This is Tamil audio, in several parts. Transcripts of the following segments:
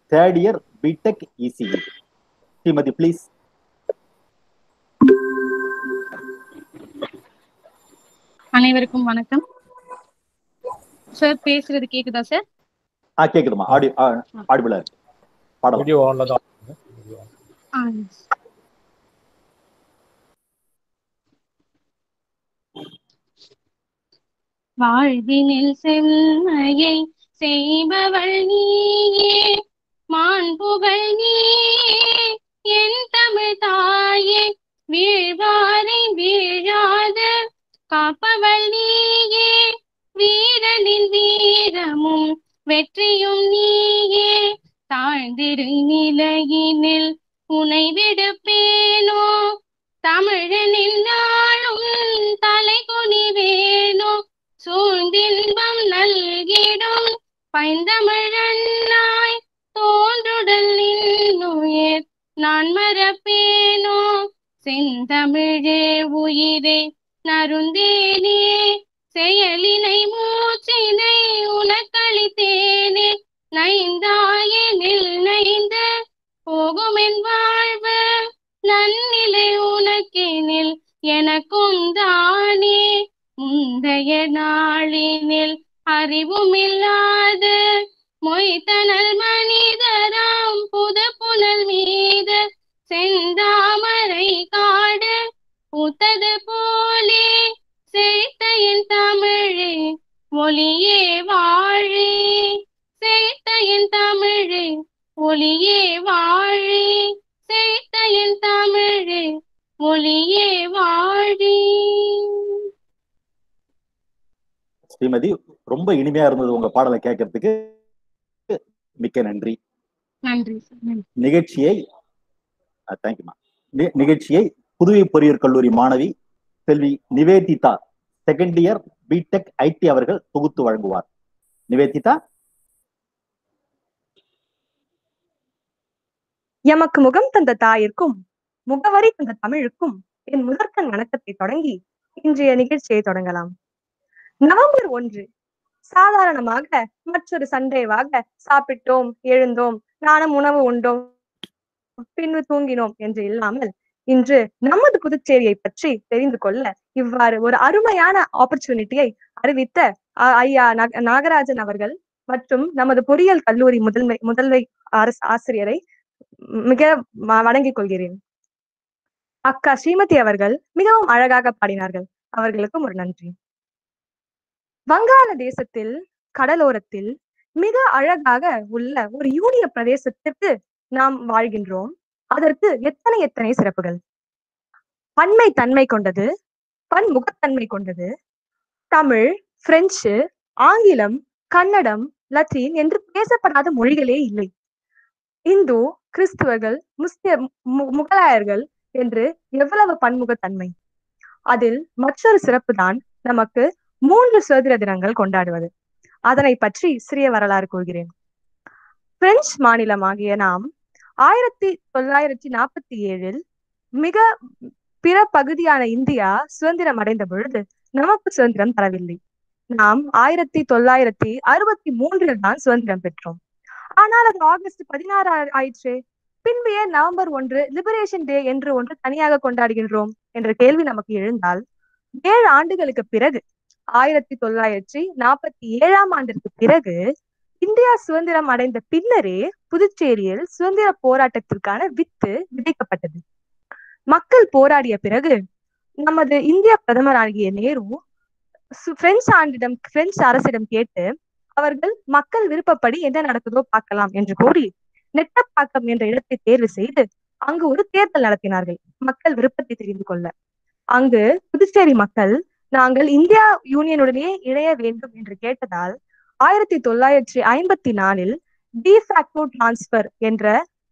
Third year BTech ECE Srimathi please அனைவருக்கும் வணக்கம் சார் பேசுறது கேக்குதா சார் ஆ கேக்குதுமா ஆடி ஆடிபிளா இருக்கு பாடலாம் வீடியோ ஆன்ல தான் வாழ்வினில் செம்மையை செய்பவள் நீயே மாண்புகள் நீயே என் தமிழ் தாயே வீழ்வாரை வீழாத காப்பவள் நீயே வீரனின் வீரமும் வெற்றியும் நீயே தாழ்ந்திரு நிலையினில் உனை விடுப்பேனோ தமிழனின் நாளும் தலை குனிவேனோ சூழ்ந்தின்பம் நல்கிடும் பைந்தமிழன்னாய் தோன்றுடல் நின்னுயிர் நான் மறப்பேனோ செந்தமிழே உயிரே நருந்தேனே செயலினை மூச்சினை உனக்களித்தேனே நைந்தாயினில் நைந்த போகுமென் வாழ்வு நன்னிலை உனக்கெனில் எனக்கும் தானே முந்தைய நாளினில் அறிவுமில்லாத மொய்த்தனல் மனிதராம் புது புனல் மீது செந்தாமரை காடு பூத்தது போலே செழித்த என் தமிழே ஒளியே வாழே செழித்த என் தமிழே ஒளியே வாழே செழித்த என் தமிழே ஒளியே வாழே ஸ்ரீமதி ரொம்ப இனிமையா இருந்தது உங்க பாடலை கேட்கறதுக்கு மிக்க நன்றி நன்றி சார் நன்றி நிகழ்ச்சியை தேங்க்யூமா நிகழ்ச்சியை புதுவை பொறியியல் கல்லூரி மாணவி செல்வி Nivedita second year BTech IT அவர்கள் தொகுத்து வழங்குவார் நிவேதிதா எமக்கு முகம் தந்த தாயிற்கும் முகவரி தந்த தமிழுக்கும் என் முதற்கண் வணக்கத்தை தொடங்கி இன்றைய நிகழ்ச்சியை தொடங்கலாம் நவம்பர் ஒன்று சாதாரணமாக மற்றொரு சண்டேவாக சாப்பிட்டோம் எழுந்தோம் நானும் உணவு உண்டோம் பின்பு தூங்கினோம் என்று இல்லாமல் இன்று நமது புதுச்சேரியை பற்றி தெரிந்து கொள்ள இவ்வாறு ஒரு அருமையான ஆப்பர்ச்சுனிட்டியை அறிவித்த அ- ஐயா நக- நாகராஜன் அவர்கள் மற்றும் நமது பொறியியல் கல்லூரி முதன்மை முதல்மை அரசு ஆசிரியரை மிக ம- வணங்கிக் கொள்கிறேன் அக்கா ஸ்ரீமதி அவர்கள் மிகவும் அழகாக பாடினார்கள் அவர்களுக்கும் ஒரு நன்றி வங்காள தேசத்தில் கடலோரத்தில் மிக அழகாக உள்ள ஒரு யூனிய பிரதேசத்திற்கு நாம் வாழ்கின்றோம் அதற்கு எத்தனை எத்தனை சிறப்புகள் பன்மை தன்மை கொண்டது பன்முகத்தன்மை கொண்டது தமிழ் பிரெஞ்சு ஆங்கிலம் கன்னடம் லத்தீன் என்று பேசப்படாத மொழிகளே இல்லை இந்து கிறிஸ்துவர்கள் முஸ்லிம் மு- முகலாயர்கள் என்று எவ்வளவு பன்முகத்தன்மை அதில் மற்றொரு சிறப்பு தான் நமக்கு மூன்று சுதந்திர தினங்கள் கொண்டாடுவது அதனை பற்றி சிறிய வரலாறு கூறுகிறேன் பிரெஞ்சு மாநிலமாகிய நாம் ஆயிரத்தி தொள்ளாயிரத்தி நாற்பத்தி ஏழில் மிக பிற பகுதியான இந்தியா சுதந்திரம் அடைந்த பொழுது நமக்கு சுதந்திரம் தரவில்லை நாம் ஆயிரத்தி தொள்ளாயிரத்தி அறுபத்தி மூன்றில் தான் சுதந்திரம் பெற்றோம் ஆனால் அது ஆகஸ்ட் பதினாறு ஆ- ஆயிற்றே பின்பு ஏன் நவம்பர் ஒன்று லிபரேஷன் டே என்று ஒன்று தனியாக கொண்டாடுகின்றோம் என்ற கேள்வி நமக்கு எழுந்தால் ஏழு ஆண்டுகளுக்கு பிறகு ஆயிரத்தி தொள்ளாயிரத்தி நாற்பத்தி ஏழாம் ஆண்டிற்கு பிறகு இந்தியா சுதந்திரம் அடைந்த பின்னரே புதுச்சேரியில் சுதந்திர போராட்டத்திற்கான வித்து விதைக்கப்பட்டது மக்கள் போராடிய பிறகு நமது இந்திய பிரதமராகிய நேரு சு- பிரெஞ்சு ஆண்டிடம் பிரெஞ்சு அரசிடம் கேட்டு அவர்கள் மக்கள் விருப்பப்படி என்ன நடக்குதோ பார்க்கலாம் என்று கூறி நெட்டப்பாக்கம் என்ற இடத்தை தேர்வு செய்து அங்கு ஒரு தேர்தல் நடத்தினார்கள் மக்கள் விருப்பத்தை தெரிந்து கொள்ள அங்கு புதுச்சேரி மக்கள் நாங்கள் இந்தியா யூனியனுடனே இணைய வேண்டும் என்று கேட்டதால் ஆயிரத்தி தொள்ளாயிரத்தி ஐம்பத்தி நாலில் டிஃபாக்டோ டிரான்ஸ்பர் என்ற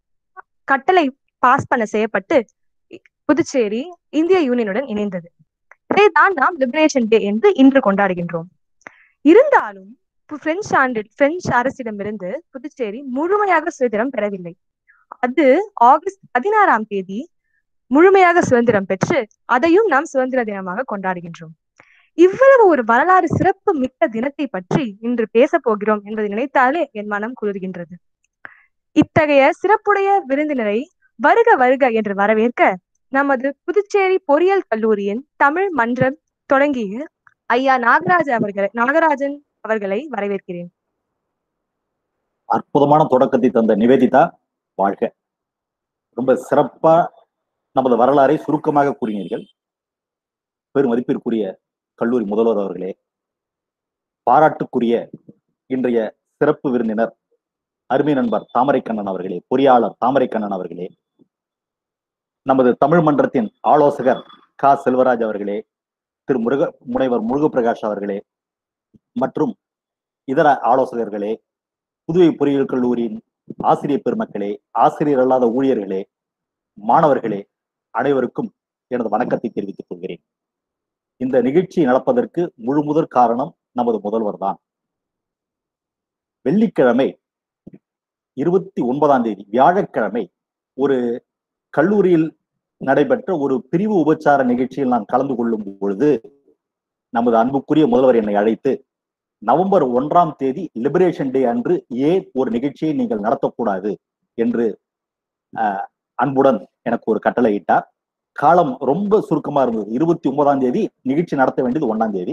கட்டளை பாஸ் பண்ண செய்யப்பட்டு இ- புதுச்சேரி இந்திய யூனியனுடன் இணைந்தது இதைதான் நாம் லிபரேஷன் டே என்று இன்று கொண்டாடுகின்றோம் இருந்தாலும் பு- பிரெஞ்சு ஆண்டு பிரெஞ்சு அரசிடமிருந்து புதுச்சேரி முழுமையாக சுதந்திரம் பெறவில்லை அது ஆகஸ்ட் பதினாறாம் தேதி முழுமையாக சுதந்திரம் பெற்று அதையும் நாம் சுதந்திர தினமாக கொண்டாடுகின்றோம் இவ்வளவு ஒரு வரலாறு சிறப்பு மிக்க தினத்தை பற்றி இன்று பேச போகிறோம் என்பதை நினைத்தாலே என் மனம் குளிர்கின்றது இத்தகைய சிறப்புடைய விருந்தினரை வருக வருக என்று வரவேற்க நமது புதுச்சேரி பொறியியல் கல்லூரியின் தமிழ் மன்றம் தொடங்கிய ஐயா நாகராஜ் அவர்களை நாகராஜன் அவர்களை வரவேற்கிறேன் அற்புதமான தொடக்கத்தை தந்த நிவேதிதா வாழ்க ரொம்ப சிறப்பா நமது வரலாறை சுருக்கமாக கூறினீர்கள் பெரும் மதிப்பிற்குரிய கல்லூரி முதல்வர் அவர்களே பாராட்டுக்குரிய இன்றைய சிறப்பு விருந்தினர் அருமை நண்பர் தாமரைக்கண்ணன் அவர்களே பொறியாளர் தாமரைக்கண்ணன் அவர்களே நமது தமிழ் மன்றத்தின் ஆலோசகர் கா செல்வராஜ் அவர்களே திரு முருக முனைவர் முருகப்பிரகாஷ் அவர்களே மற்றும் இதர ஆலோசகர்களே புதுவை பொறியியல் கல்லூரியின் ஆசிரியர் பெருமக்களே ஆசிரியர் அல்லாத ஊழியர்களே மாணவர்களே அனைவருக்கும் எனது வணக்கத்தை தெரிவித்துக் கொள்கிறேன் இந்த நிகழ்ச்சி நடப்பதற்கு முழு முதற் காரணம் நமது முதல்வர் தான் வெள்ளிக்கிழமை இருபத்தி ஒன்பதாம் தேதி வியாழக்கிழமை ஒரு கல்லூரியில் நடைபெற்ற ஒரு பிரிவு உபச்சார நிகழ்ச்சியில் நான் கலந்து கொள்ளும் பொழுது நமது அன்புக்குரிய முதல்வர் என்னை அழைத்து நவம்பர் ஒன்றாம் தேதி லிபரேஷன் டே அன்று ஏன் ஒரு நிகழ்ச்சியை நீங்கள் நடத்தக்கூடாது என்று அன்புடன் எனக்கு ஒரு கட்டளை இட்டார் காலம் ரொம்ப சுருக்கமா இருந்தது இருபத்தி ஒன்பதாம் தேதி நிகழ்ச்சி நடத்த வேண்டியது ஒன்னாம் தேதி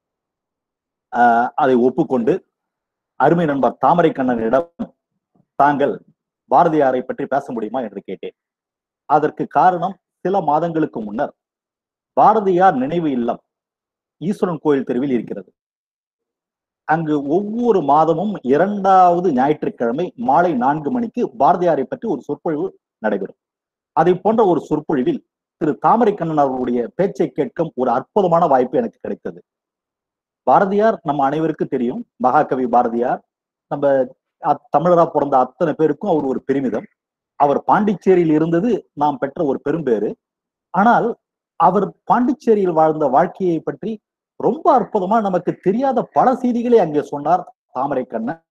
அதை ஒப்புக்கொண்டு அருமை நண்பர் தாமரை கண்ணனிடம் தாங்கள் பாரதியாரை பற்றி பேச முடியுமா என்று கேட்டேன் அதற்கு காரணம் சில மாதங்களுக்கு முன்னர் பாரதியார் நினைவு இல்லம் ஈஸ்வரன் கோயில் தெருவில் இருக்கிறது அங்கு ஒவ்வொரு மாதமும் இரண்டாவது ஞாயிற்றுக்கிழமை மாலை நான்கு மணிக்கு பாரதியாரை பற்றி ஒரு சொற்பொழிவு நடைபெறும் அதை போன்ற ஒரு சொற்பொழிவில் திரு தாமரை கண்ணன் அவர்களுடைய பேச்சை கேட்கும் ஒரு அற்புதமான வாய்ப்பு எனக்கு கிடைத்தது பாரதியார் நம்ம அனைவருக்கும் தெரியும் மகாகவி பாரதியார் நம்ம தமிழரா பிறந்த அத்தனை பேருக்கும் அவர் ஒரு பெருமிதம் அவர் பாண்டிச்சேரியில் இருந்தது நாம் பெற்ற ஒரு பெரும்பேறு ஆனால் அவர் பாண்டிச்சேரியில் வாழ்ந்த வாழ்க்கையை பற்றி ரொம்ப அற்புதமா நமக்கு தெரியாத பல செய்திகளை அங்கே சொன்னார் தாமரை கண்ணன்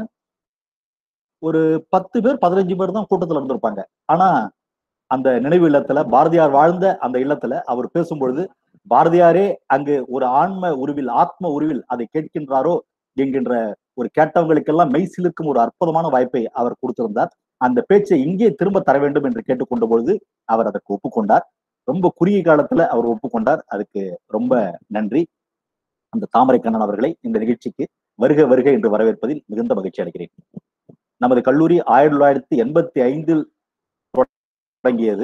ஒரு பத்து பேர் பதினஞ்சு பேர் தான் கூட்டத்துல இருந்திருப்பாங்க ஆனா அந்த நினைவு இல்லத்துல பாரதியார் வாழ்ந்த அந்த இல்லத்துல அவர் பேசும்பொழுது பாரதியாரே அங்கு ஒரு ஆன்ம உருவில் ஆத்ம உருவில் அதை கேட்கின்றாரோ என்கின்ற ஒரு கேட்டவங்களுக்கெல்லாம் மெய் சிலுக்கும் ஒரு அற்புதமான வாய்ப்பை அவர் கொடுத்திருந்தார் அந்த பேச்சை இங்கே திரும்ப தர வேண்டும் என்று கேட்டுக்கொண்ட பொழுது அவர் அதற்கு ஒப்புக்கொண்டார் ரொம்ப குறுகிய காலத்துல அவர் ஒப்புக்கொண்டார் அதுக்கு ரொம்ப நன்றி அந்த தாமரை கண்ணன் அவர்களை இந்த நிகழ்ச்சிக்கு வருக வருக என்று வரவேற்பதில் மிகுந்த மகிழ்ச்சி அடைகிறேன் நமது கல்லூரி ஆயிரத்தி தொள்ளாயிரத்தி எண்பத்தி ஐந்தில் தொடங்கியது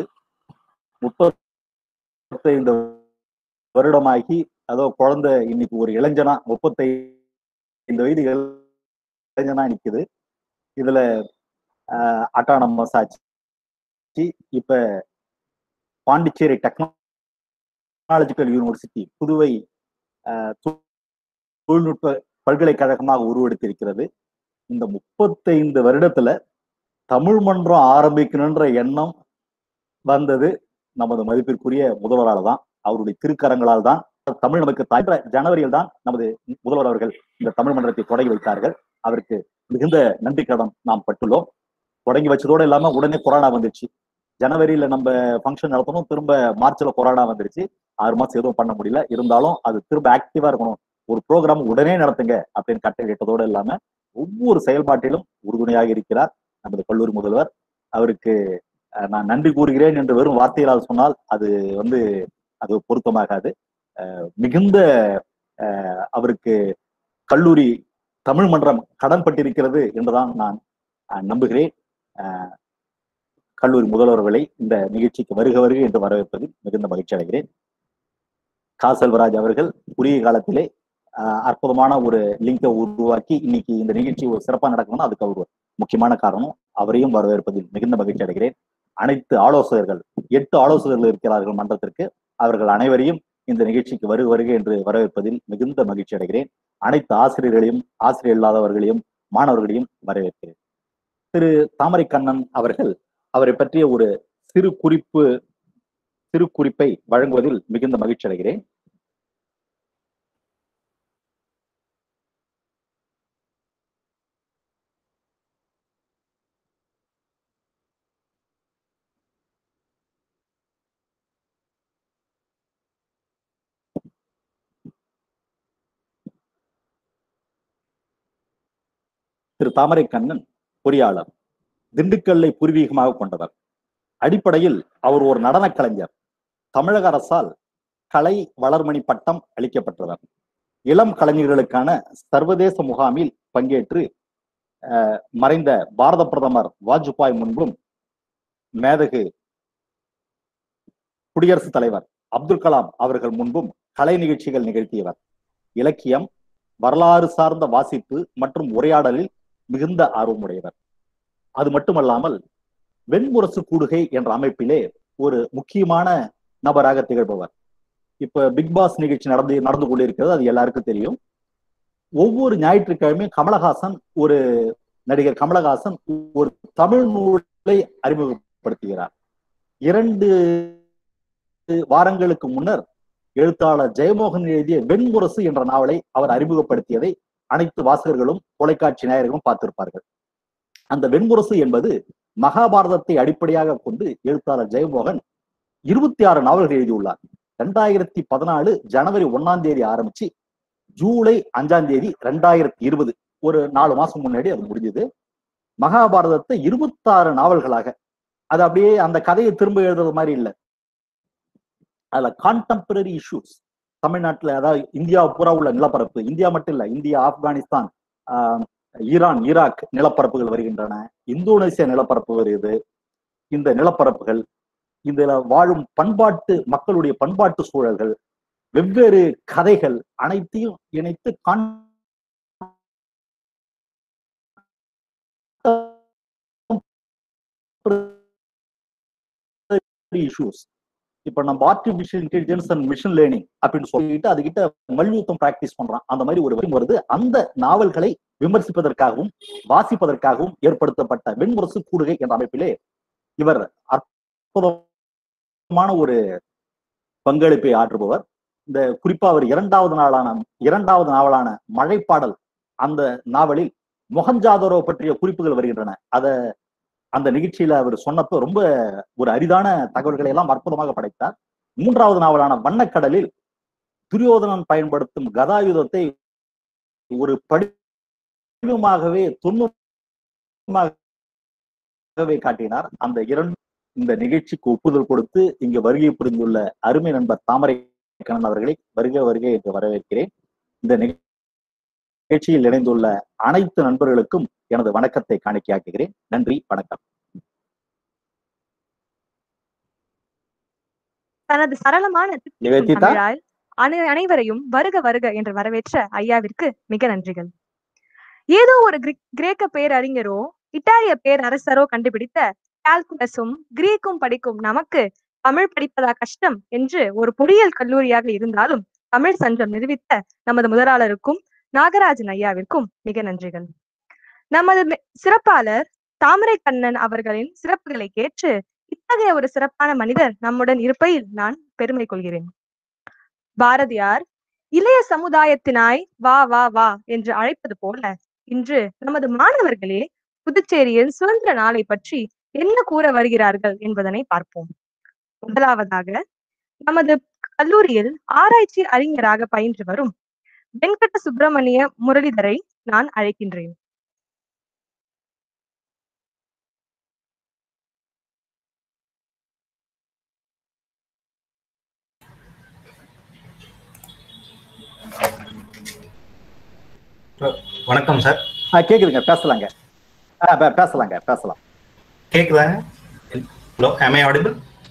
முப்பத்தைந்து வருடமாகி அதோ குழந்தை இன்னைக்கு ஒரு இளைஞனா முப்பத்தைந்து வயது இளைஞனா நிக்குது இதுல அட்டானமஸ் ஆச்சு இப்ப பாண்டிச்சேரி டெக்னாலஜிக்கல் யூனிவர்சிட்டி புதுவை தொழில்நுட்ப பல்கலைக்கழகமாக உருவெடுத்திருக்கிறது இந்த முப்பத்தைந்து வருடத்துல தமிழ் மன்றம் ஆரம்பிக்கணுன்ற எண்ணம் வந்தது நமது மதிப்பிற்குரிய முதல்வரால் தான் அவருடைய திருக்கரங்களால் தான் தமிழ் நமக்கு தாய் ஜனவரியில் தான் நமது முதல்வர் அவர்கள் இந்த தமிழ் மன்றத்தை தொடங்கி வைத்தார்கள் அவருக்கு மிகுந்த நன்றி கடன் நாம் பட்டுள்ளோம் தொடங்கி வச்சதோடு இல்லாம உடனே கொரோனா வந்துருச்சு ஜனவரியில நம்ம ஃபங்க்ஷன் நடத்தணும் திரும்ப மார்ச்ல கொரோனா வந்துருச்சு ஆறு மாசம் எதுவும் பண்ண முடியல இருந்தாலும் அது திரும்ப ஆக்டிவா இருக்கணும் ஒரு ப்ரோக்ராம் உடனே நடத்துங்க அப்படின்னு கட்டளை இட்டதோடு இல்லாம ஒவ்வொரு செயல்பாட்டிலும் உறுதுணையாக இருக்கிறார் நமது கல்லூரி முதல்வர் அவருக்கு நான் நன்றி கூறுகிறேன் என்று வெறும் வார்த்தைகளால் சொன்னால் அது வந்து அது பொருத்தமாகாது மிகுந்த அவருக்கு கல்லூரி தமிழ் மன்றம் கடன் பட்டிருக்கிறது என்றுதான் நான் நம்புகிறேன் கல்லூரி முதல்வர்களை இந்த நிகழ்ச்சிக்கு வருக வருக என்று வரவேற்பதில் மிகுந்த மகிழ்ச்சி அடைகிறேன் கா செல்வராஜ் அவர்கள் குறுகிய காலத்திலே அற்புதமான ஒரு லிங்கை உருவாக்கி இன்னைக்கு இந்த நிகழ்ச்சி ஒரு சிறப்பாக நடக்கணும்னா அதுக்கு அவர் முக்கியமான காரணம் அவரையும் வரவேற்பதில் மிகுந்த மகிழ்ச்சி அடைகிறேன் அனைத்து ஆலோசகர்கள் எட்டு ஆலோசகர்கள் இருக்கிறார்கள் மன்றத்திற்கு அவர்கள் அனைவரையும் இந்த நிகழ்ச்சிக்கு வருக வருக என்று வரவேற்பதில் மிகுந்த மகிழ்ச்சி அடைகிறேன் அனைத்து ஆசிரியர்களையும் ஆசிரியர் இல்லாதவர்களையும் மாணவர்களையும் வரவேற்கிறேன் திரு தாமரை கண்ணன் அவர்கள் அவரை பற்றிய ஒரு சிறு குறிப்பு சிறு குறிப்பை வழங்குவதில் மிகுந்த மகிழ்ச்சி அடைகிறேன் திரு தாமரை கண்ணன் பொறியாளர் திண்டுக்கல்லை பூர்வீகமாக கொண்டவர் அடிப்படையில் அவர் ஒரு நடனக் கலைஞர் தமிழக அரசால் கலை வளர்மணி பட்டம் அளிக்கப்பட்டவர் இளம் கலைஞர்களுக்கான சர்வதேச முகாமில் பங்கேற்று அஹ், மறைந்த பாரத பிரதமர் வாஜ்பாய் முன்பும் மேதகு குடியரசுத் தலைவர் அப்துல் கலாம் அவர்கள் முன்பும் கலை நிகழ்ச்சிகள் நிகழ்த்தியவர் இலக்கியம் வரலாறு சார்ந்த வாசிப்பு மற்றும் உரையாடலில் மிகுந்த ஆர்வமுடையவர் அது மட்டுமல்லாமல் வெண்முரசு கூடுகை என்ற அமைப்பிலே ஒரு முக்கியமான நபராக திகழ்பவர் இப்ப பிக் பாஸ் நிகழ்ச்சி நடந்து நடந்து கொண்டிருக்கிறது அது எல்லாருக்கும் தெரியும் ஒவ்வொரு ஞாயிற்றுக்கிழமையும் கமலஹாசன் ஒரு நடிகர் கமலஹாசன் ஒரு தமிழ் நூலை அறிமுகப்படுத்துகிறார் இரண்டு வாரங்களுக்கு முன்னர் எழுத்தாளர் ஜெயமோகன் எழுதிய வெண்முரசு என்ற நாவலை அவர் அறிமுகப்படுத்தியதை அனைத்து வாசகர்களும் தொலைக்காட்சி நேயர்களும் பார்த்திருப்பார்கள் அந்த வெண்முரசு என்பது மகாபாரதத்தை அடிப்படையாக கொண்டு எழுத்தாளர் ஜெயமோகன் இருபத்தி ஆறு நாவல்கள் எழுதியுள்ளார் ரெண்டாயிரத்தி பதினாலு ஜனவரி ஒன்னாம் தேதி ஆரம்பிச்சு ஜூலை அஞ்சாம் தேதி ரெண்டாயிரத்தி இருபது ஒரு நாலு மாசம் முன்னாடி அது முடிஞ்சது மகாபாரதத்தை இருபத்தாறு நாவல்களாக அது அப்படியே அந்த கதையை திரும்ப எழுதுறது மாதிரி இல்லை அதுல கான்டெம்பரரி இஷ்யூஸ் தமிழ்நாட்டுல அதாவது இந்தியா பூரா உள்ள நிலப்பரப்பு இந்தியா மட்டும் இல்ல இந்தியா ஆப்கானிஸ்தான் ஆஹ், ஈரான் ஈராக் நிலப்பரப்புகள் வருகின்றன இந்தோனேசியா நிலப்பரப்பு வருகிறது இந்த நிலப்பரப்புகள் இதுல வாழும் பண்பாட்டு மக்களுடைய பண்பாட்டு சூழல்கள் வெவ்வேறு கதைகள் அனைத்தையும் இணைத்து இஷ்யூஸ் இப்ப நம்ம artificial intelligence and machine learning அப்படின்னு சொல்லிட்டு அதுகிட்ட மல்யுத்தம் பிராக்டிஸ் பண்றான் அந்த மாதிரி ஒரு வரி வருது அந்த நாவல்களை விமர்சிப்பதற்காகவும் வாசிப்பதற்காகவும் ஏற்படுத்தப்பட்ட வெண்முரசு கூடுகை என்ற அமைப்பிலே இவர் அற்புதமான ஒரு பங்களிப்பை ஆற்றுபவர் இந்த குறிப்பா அவர் இரண்டாவது நாளான இரண்டாவது நாவலான மழைப்பாடல் அந்த நாவலில் மொஹஞ்சாதரோ பற்றிய குறிப்புகள் வருகின்றன அத அந்த நிகழ்ச்சியில அவர் சொன்னப்ப ரொம்ப ஒரு அரிதான தகவல்களை எல்லாம் அற்புதமாக படைத்தார் மூன்றாவது நாவலான வண்ணக்கடலில் துரியோதனன் பயன்படுத்தும் கதாயுதத்தை ஒரு படிவமாகவே தொன்மமாகவே காட்டினார் அந்த இரண்டு இந்த நிகழ்ச்சிக்கு ஒப்புதல் கொடுத்து இங்கு வருகை புரிந்துள்ள அருமை நண்பர் தாமரை கண்ணன் அவர்களை வருக வருக என்று வரவேற்கிறேன் இந்த நிகழ்ச்சியில் இணைந்துள்ள அனைத்து நண்பர்களுக்கும் எனது வணக்கத்தை காணிக்கையாக்குகிறேன் நன்றி வணக்கம் தனது சரளமான தித்திக்கும் நிவேதிதா தமிழால் அனை- அனைவரையும் வருக வருக என்று வரவேற்ற ஐயாவிற்கு மிக நன்றிகள் ஏதோ ஒரு கிரி- கிரேக்க பேரறிஞரோ இத்தாலிய பேரரசரோ கண்டுபிடித்த கால்குலஸும் கிரீக்கும் படிக்கும் நமக்கு தமிழ் படிப்பதா கஷ்டம் என்று ஒரு பொறியியல் கல்லூரியாக இருந்தாலும் தமிழ் சங்கம் நிறுவித்த நமது முதலாளருக்கும் நாகராஜன் ஐயாவிற்கும் மிக நன்றிகள் நமது மெ- சிறப்பாளர் தாமரை கண்ணன் அவர்களின் சிறப்புகளை கேட்டு இத்தகைய ஒரு சிறப்பான மனிதர் நம்முடன் இருப்பையில் நான் பெருமை கொள்கிறேன் பாரதியார் இளைய சமுதாயத்தினாய் வா வா வா என்று அழைப்பது போல இன்று நமது மாணவர்களே புதுச்சேரியில் சுதந்திர நாளை பற்றி என்ன கூற வருகிறார்கள் என்பதனை பார்ப்போம் முதலாவதாக நமது கல்லூரியில் ஆராய்ச்சி அறிஞராக பயின்று வரும் வெங்கட சுப்பிரமணிய முரளிதரை நான் அழைக்கின்றேன் வணக்கம் சார் ஆ, கேக்குதுங்க பேசலாங்க ஆ, பே- பேசலாங்க பேசலாம் கேக்குதாங்க ஹலோ am I audible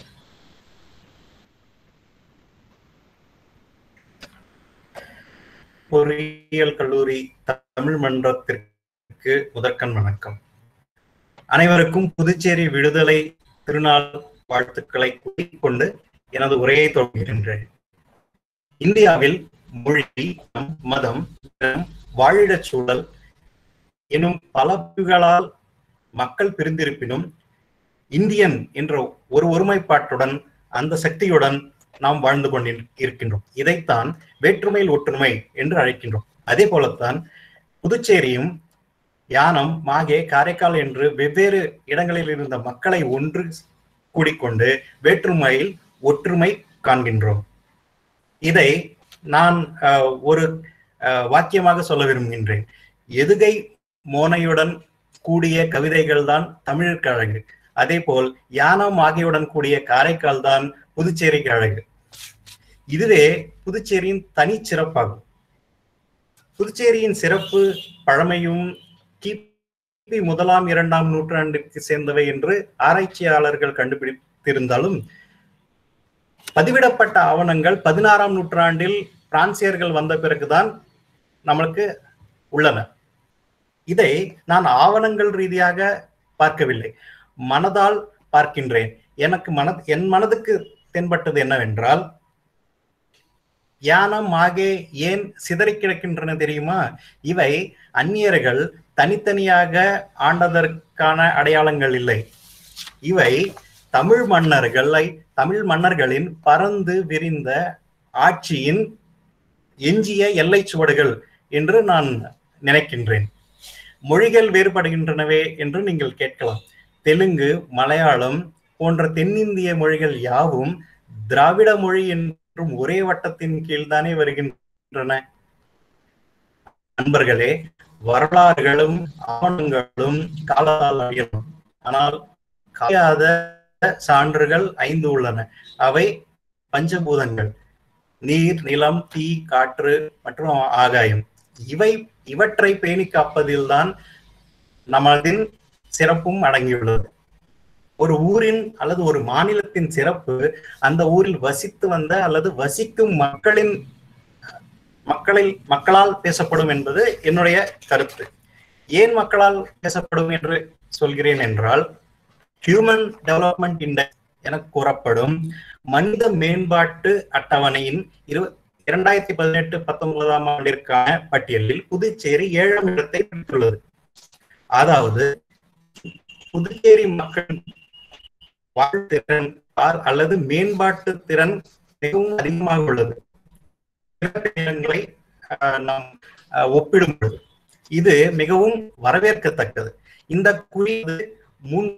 பொறியியல் கல்லூரி தமிழ் மன்றத்திற்கு முதற்கண் வணக்கம் அனைவருக்கும் புதுச்சேரி விடுதலை திருநாள் வாழ்த்துக்களை கூறிக்கொண்டு எனது உரையை தொடங்குகின்றேன் இந்தியாவில் மொழி இனம், மதம் இனம், வாழிடச் சூழல் எனும் பல பிரிவுகளால் மக்கள் பிரிந்திருப்பினும் இந்தியன் என்ற ஒரு ஒருமைப்பாட்டுடன் அந்த சக்தியுடன் நாம் வாழ்ந்து கொண்டிரு இருக்கின்றோம் இதைத்தான் வேற்றுமையில் ஒற்றுமை என்று அழைக்கின்றோம் அதே போலத்தான் புதுச்சேரியும் யானம் மாகே காரைக்கால் என்று வெவ்வேறு இடங்களில் இருந்த மக்களை ஒன்று கூடிக்கொண்டு வேற்றுமையில் ஒற்றுமை காண்கின்றோம் இதை நான் அஹ், ஒரு அஹ், வாக்கியமாக சொல்ல விரும்புகின்றேன் எதுகை மோனையுடன் கூடிய கவிதைகள் தான் தமிழுக்கு அழகு அதே போல் யானம் ஆகியவுடன் கூடிய காரைக்கால் தான் புதுச்சேரிக்கு அழகு இதுவே புதுச்சேரியின் தனிச்சிறப்பாகும் புதுச்சேரியின் சிறப்பு பழமையும் கிபி முதலாம் இரண்டாம் நூற்றாண்டிற்கு சேர்ந்தவை என்று ஆராய்ச்சியாளர்கள் கண்டுபிடித்திருந்தாலும் பதிவிடப்பட்ட ஆவணங்கள் பதினாறாம் நூற்றாண்டில் பிரான்சியர்கள் வந்த பிறகுதான் நம்மளுக்கு உள்ளன இதை நான் ஆவணங்கள் ரீதியாக பார்க்கவில்லை மனதால் பார்க்கின்றேன் எனக்கு மன என் மனதுக்கு தென்பட்டது என்னவென்றால் யானம் மாகே ஏன் சிதறி கிடக்கின்றன தெரியுமா இவை அந்நியர்கள் தனித்தனியாக ஆண்டதற்கான அடையாளங்கள் இல்லை இவை தமிழ் மன்னர்களை தமிழ் மன்னர்களின் பறந்து விரிந்த ஆட்சியின் எஞ்சிய எல்லை சுவடுகள் என்று நான் நினைக்கின்றேன் மொழிகள் வேறுபடுகின்றனவே என்று நீங்கள் கேட்கலாம் தெலுங்கு மலையாளம் போன்ற தென்னிந்திய மொழிகள் யாவும் திராவிட மொழி என்றும் ஒரே வட்டத்தின் கீழ்தானே வருகின்றன நண்பர்களே வரலாறுகளும் ஆவணங்களும் காலால் அழியலாம் ஆனால் காயாத சான்றுகள் ஐந்து உள்ளன அவை பஞ்சபூதங்கள் நீர் நிலம் தீ காற்று மற்றும் ஆகாயம் இவை இவற்றை பேணி காப்பதில்தான் நமதின் சிறப்பும் அடங்கியுள்ளது ஒரு ஊரின் அல்லது ஒரு மாநிலத்தின் சிறப்பு அந்த ஊரில் வசித்து வந்த அல்லது வசிக்கும் மக்களின் மக்களில் மக்களால் பேசப்படும் என்பது என்னுடைய கருத்து ஏன் மக்களால் பேசப்படும் என்று சொல்கிறேன் என்றால் ஹியூமன் டெவலப்மெண்ட் இண்டெக்ஸ் என கூறப்படும் மனித மேம்பாட்டு அட்டவணையின் இரு இரண்டாயிரத்தி பதினெட்டு பத்தொன்பதாம் ஆண்டிற்கான பட்டியலில் புதுச்சேரி ஏழாம் இடத்தை பெற்றுள்ளது அதாவது புதுச்சேரி மக்கள் வாழ்த்திறன் அல்லது மேம்பாட்டு திறன் மிகவும் அதிகமாக உள்ளது இடங்களை நாம் ஒப்பிடும் பொழுது இது மிகவும் வரவேற்கத்தக்கது இந்த குறியீடு மூன்று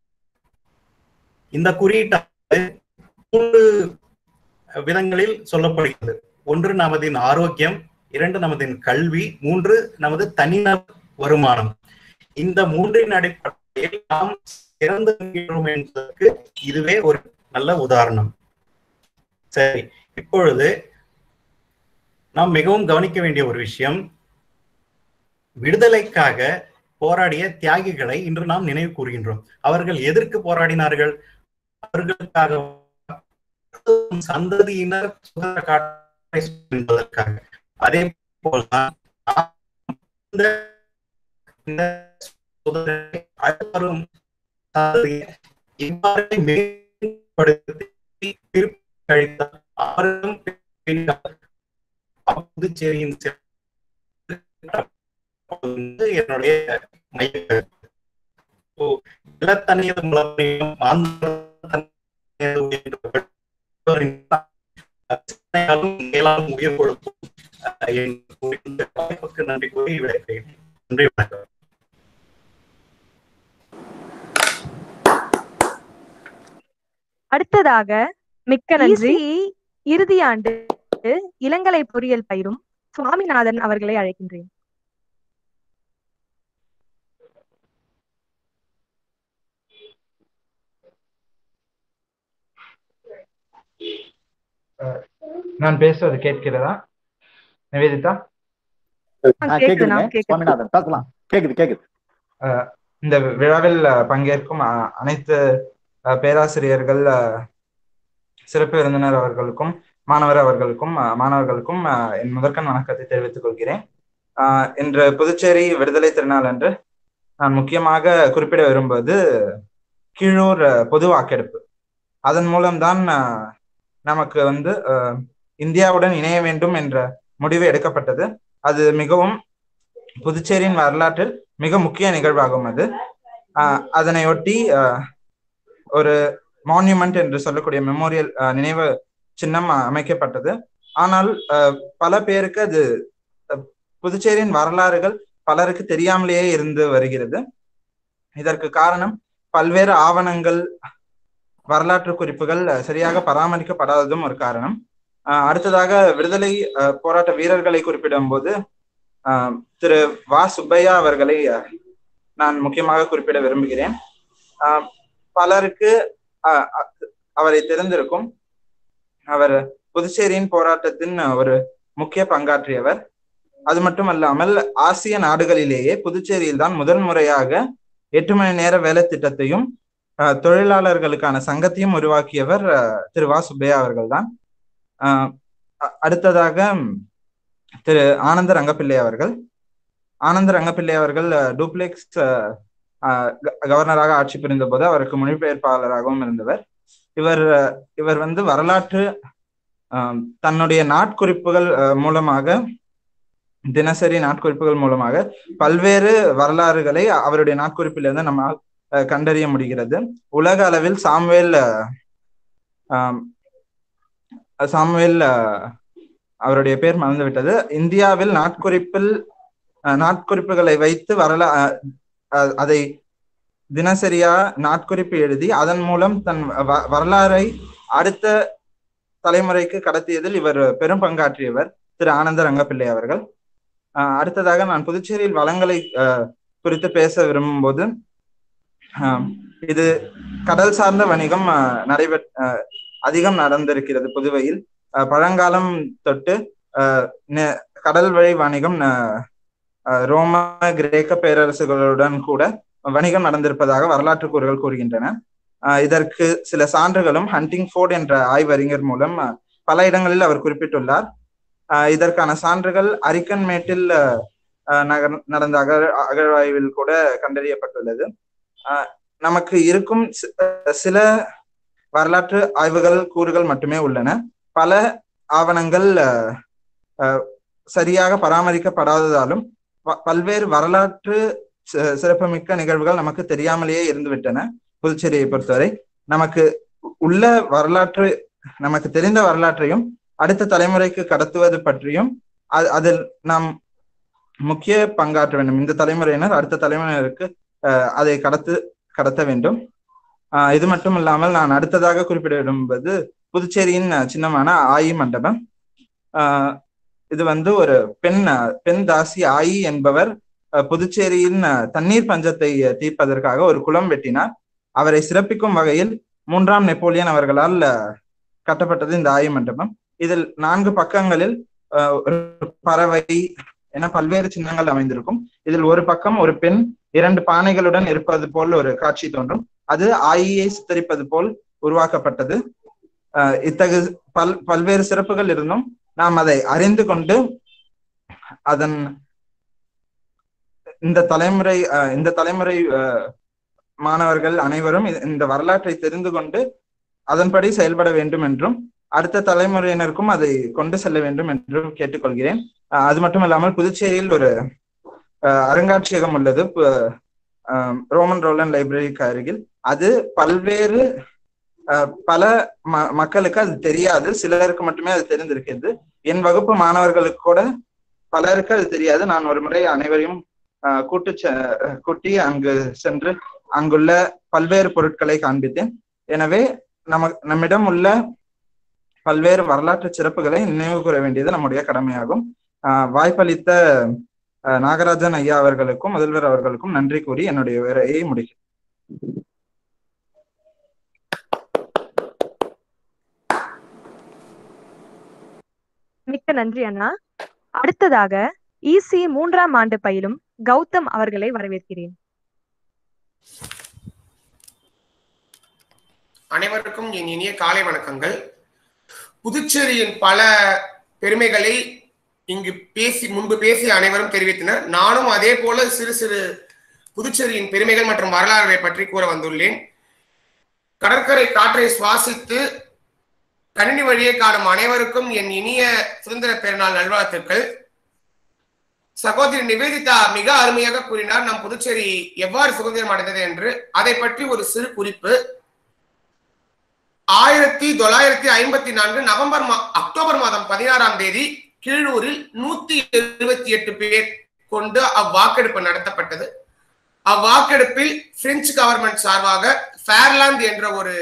இந்த குறியீட்டானது மூன்று விதங்களில் சொல்லப்படுகிறது ஒன்று நமதின் ஆரோக்கியம் இரண்டு நமதின் கல்வி மூன்று நமது தனிநபர் வருமானம் இந்த மூன்றின் அடிப்படையில் நாம் சிறந்து என்பதற்கு இதுவே ஒரு நல்ல உதாரணம் சரி இப்பொழுது நாம் மிகவும் கவனிக்க வேண்டிய ஒரு விஷயம் விடுதலைக்காக போராடிய தியாகிகளை இன்று நாம் நினைவு கூறுகின்றோம் அவர்கள் எதற்கு போராடினார்கள் அவர்களுக்காக சந்ததியினர் சுதந்திர காற்றை என்பதற்காக அதே போல்தான் வரும் இவ்வாறு மேம்படுத்தி கழித்தார் அவரும் புதுச்சேரியின் என்னுடைய மைய நிலத்தனியது மூலம் உயிர் கொடுக்கும் வாய்ப்புக்கு நன்றி கூறி விடைபெறுகிறேன் நன்றி வணக்கம் அடுத்ததாக மிக்க நன்றி இறுதி ஆண்டு இளங்கலை பொறியியல் பயிரும் சுவாமிநாதன் அவர்களை அழைக்கின்றேன் நான் பேசுவது கேட்கிறதா நிவேதிதா கேக்குதுங்க சுவாமிநாதன் பேசலாம் கேக்குது கேக்குது இந்த விழாவில் பங்கேற்கும் அனைத்து பேராசிரியர்கள் சிறப்பு விருந்தினர் அவர்களுக்கும் மாணவர் அவர்களுக்கும் மாணவர்களுக்கும் என் முதற்கண் வணக்கத்தை தெரிவித்துக் கொள்கிறேன் இன்று புதுச்சேரி விடுதலை திருநாள் அன்று நான் முக்கியமாக குறிப்பிட விரும்புவது கீழூர் பொது வாக்கெடுப்பு அதன் மூலம்தான் நமக்கு வந்து இந்தியாவுடன் இணைய வேண்டும் என்ற முடிவு எடுக்கப்பட்டது அது மிகவும் புதுச்சேரியின் வரலாற்றில் மிக முக்கிய நிகழ்வாகும் அது அதனையொட்டி ஒரு மான்யூமெண்ட் என்று சொல்லக்கூடிய மெமோரியல் நினைவு சின்னம் அமைக்கப்பட்டது ஆனால் பல பேருக்கு அது புதுச்சேரியின் வரலாறுகள் பலருக்கு தெரியாமலேயே இருந்து வருகிறது இதற்கு காரணம் பல்வேறு ஆவணங்கள் வரலாற்று குறிப்புகள் சரியாக பராமரிக்கப்படாததும் ஒரு காரணம் அடுத்ததாக விடுதலை போராட்ட வீரர்களை குறிப்பிடும் போது திரு வா சுப்பையா அவர்களை நான் முக்கியமாக குறிப்பிட விரும்புகிறேன் ஆஹ் பலருக்கு ஆஹ் அ- அவரை தெரிந்திருக்கும் அவர் புதுச்சேரியின் போராட்டத்தின் ஒரு முக்கிய பங்காற்றியவர் அது மட்டுமல்லாமல் ஆசிய நாடுகளிலேயே புதுச்சேரியில் தான் முதல் முறையாக எட்டு மணி நேர வேலை திட்டத்தையும் ஆஹ் தொழிலாளர்களுக்கான சங்கத்தையும் உருவாக்கியவர் ஆஹ் திரு வா சுப்பையா அவர்கள்தான் ஆஹ் அ- அடுத்ததாக திரு ஆனந்த ரங்கப்பிள்ளை அவர்கள் ஆனந்த ரங்கப்பிள்ளை அவர்கள் அஹ், டூப்ளெக்ஸ் அஹ், அஹ், க- கவர்னராக ஆட்சி புரிந்த போது அவருக்கு மொழிபெயர்ப்பாளராகவும் இருந்தவர் இவர் அஹ், இவர் வந்து வரலாற்று ஆம், தன்னுடைய நாட்குறிப்புகள் அஹ், மூலமாக தினசரி நாட்குறிப்புகள் மூலமாக பல்வேறு வரலாறுகளை அவருடைய நாட்குறிப்பிலிருந்து நம்ம அஹ், கண்டறிய முடிகிறது உலக அளவில் சாம்வேல் அஹ், ஆம், சாமுவேல் அஹ், அவருடைய பேர் மறந்துவிட்டது இந்தியாவில் நாட்குறிப்பில் அஹ், நாட்குறிப்புகளை வைத்து வரலா அஹ், அஹ், அதை தினசரியா நாட்குறிப்பு எழுதி அதன் மூலம் தன் வ- வரலாறை அடுத்த தலைமுறைக்கு கடத்தியதில் இவர் பெரும் பங்காற்றியவர் திரு ஆனந்த ரங்கப்பிள்ளை அவர்கள் அஹ், அடுத்ததாக நான் புதுச்சேரியில் வளங்களை அஹ், குறித்து பேச விரும்பும் போது ஆம், இது கடல் சார்ந்த வணிகம் அஹ், நடைபெற் அஹ், அதிகம் நடந்திருக்கிறது புதுவையில் அஹ், பழங்காலம் தொட்டு அஹ், நெ- கடல் வழி வணிகம் அஹ், அஹ், ரோம கிரேக்க பேரரசுகளுடன் கூட வணிகம் நடந்திருப்பதாக வரலாற்று கூறுகள் கூறுகின்றன அஹ், இதற்கு சில சான்றுகளும் ஹண்டிங் ஃபோர்ட் என்ற ஆய்வறிஞர் மூலம் அஹ், பல இடங்களில் அவர் குறிப்பிட்டுள்ளார் அஹ், இதற்கான சான்றுகள் அரிக்கன்மேட்டில் அஹ், அஹ், நகர் நடந்த அகழ் அகழ்வாய்வில் கூட கண்டறியப்பட்டுள்ளது அஹ், நமக்கு இருக்கும் சி- சில வரலாற்று ஆய்வுகள் கூறுகள் மட்டுமே உள்ளன பல ஆவணங்கள் அஹ், அஹ், சரியாக பராமரிக்கப்படாததாலும் ப- பல்வேறு வரலாற்று சி- சிறப்புமிக்க நிகழ்வுகள் நமக்கு தெரியாமலேயே இருந்துவிட்டன புதுச்சேரியை பொறுத்தவரை நமக்கு உள்ள வரலாற்று நமக்கு தெரிந்த வரலாற்றையும் அடுத்த தலைமுறைக்கு கடத்துவது பற்றியும் அ- அதில் நாம் முக்கிய பங்காற்ற வேண்டும் இந்த தலைமுறையினர் அடுத்த தலைமுறையினருக்கு அஹ், அதை கடத்து கடத்த வேண்டும் ஆஹ் இது மட்டும் இல்லாமல் நான் அடுத்ததாக குறிப்பிட விரும்புவது புதுச்சேரியின் அஹ், சின்னமான ஆயி மண்டபம் ஆஹ் இது வந்து ஒரு பெண் அஹ், பெண் தாசி ஆயி என்பவர் அஹ், புதுச்சேரியின் அஹ், தண்ணீர் பஞ்சத்தை அஹ், தீர்ப்பதற்காக ஒரு குளம் வெட்டினார் அவரை சிறப்பிக்கும் வகையில் மூன்றாம் நெப்போலியன் அவர்களால் அஹ், கட்டப்பட்டது இந்த ஆயி மண்டபம் இதில் நான்கு பக்கங்களில் அஹ், ஒரு பறவை என பல்வேறு சின்னங்கள் அமைந்திருக்கும் இதில் ஒரு பக்கம் ஒரு பெண் இரண்டு பானைகளுடன் இருப்பது போல் ஒரு காட்சி தோன்றும் அது ஆயியை சித்தரிப்பது போல் உருவாக்கப்பட்டது அஹ் இத்தகு பல் பல்வேறு சிறப்புகள் இருந்தும் நாம் அதை அறிந்து கொண்டு அதன் இந்த தலைமுறை அஹ் இந்த தலைமுறை அஹ், மாணவர்கள் அனைவரும் இ- இந்த வரலாற்றை தெரிந்து கொண்டு அதன்படி செயல்பட வேண்டும் என்றும் அடுத்த தலைமுறையினருக்கும் அதை கொண்டு செல்ல வேண்டும் என்றும் கேட்டுக்கொள்கிறேன் அஹ் அது மட்டும் இல்லாமல் புதுச்சேரியில் ஒரு அஹ், அருங்காட்சியகம் உள்ளது பு- அஹ், ரோமன் ரோலன் லைப்ரரிக்கு அருகில் அது பல்வேறு அஹ், பல ம- மக்களுக்கு அது தெரியாது சிலருக்கு மட்டுமே அது தெரிந்திருக்கிறது என் வகுப்பு மாணவர்களுக்கு கூட பலருக்கு அது தெரியாது நான் ஒரு முறை அனைவரையும் அஹ், கூட்டு செ- கூட்டி அங்கு சென்று அங்குள்ள பல்வேறு பொருட்களை காண்பித்தேன் எனவே நம நம்மிடம் உள்ள பல்வேறு வரலாற்று சிறப்புகளை நினைவு கூற வேண்டியது நம்முடைய கடமையாகும் ஆஹ் வாய்ப்பளித்த ஆஹ் நாகராஜன் ஐயா அவர்களுக்கும் முதல்வர் அவர்களுக்கும் நன்றி கூறி என்னுடைய உரையை முடிக்கிறேன் மிக்க நன்றி அண்ணா அடுத்ததாக இசி மூன்றாம் ஆண்டு பயிலும் கௌதம் அவர்களை வரவேற்கிறேன் அனைவருக்கும் என் இனிய காலை வணக்கங்கள் புதுச்சேரியின் பல பெருமைகளை இங்கு பேசி முன்பு பேசிய அனைவரும் தெரிவித்தனர் நானும் அதே போல சிறு சிறு புதுச்சேரியின் பெருமைகள் மற்றும் வரலாறுகளை பற்றி கூற வந்துள்ளேன் கடற்கரை காற்றை சுவாசித்து கணினி வழியே காணும் அனைவருக்கும் என் இனிய சுதந்திர பெருநாள் நல்வாழ்த்துக்கள் சகோதரி நிவேதிதா மிக அருமையாக கூறினார் நம் புதுச்சேரி எவ்வாறு சுதந்திரம் அடைந்தது என்று அதை பற்றி ஒரு சிறு குறிப்பு ஆயிரத்தி தொள்ளாயிரத்தி ஐம்பத்தி நான்கு நவம்பர் மா அக்டோபர் மாதம் பதினாறாம் தேதி கீழூரில் நூத்தி எழுபத்தி எட்டு பேர் கொண்டு அவ்வாக்கெடுப்பு நடத்தப்பட்டது அவ்வாக்கெடுப்பில் பிரெஞ்சு கவர்மெண்ட் சார்பாக ஃபேர்லாந்து என்ற ஒரு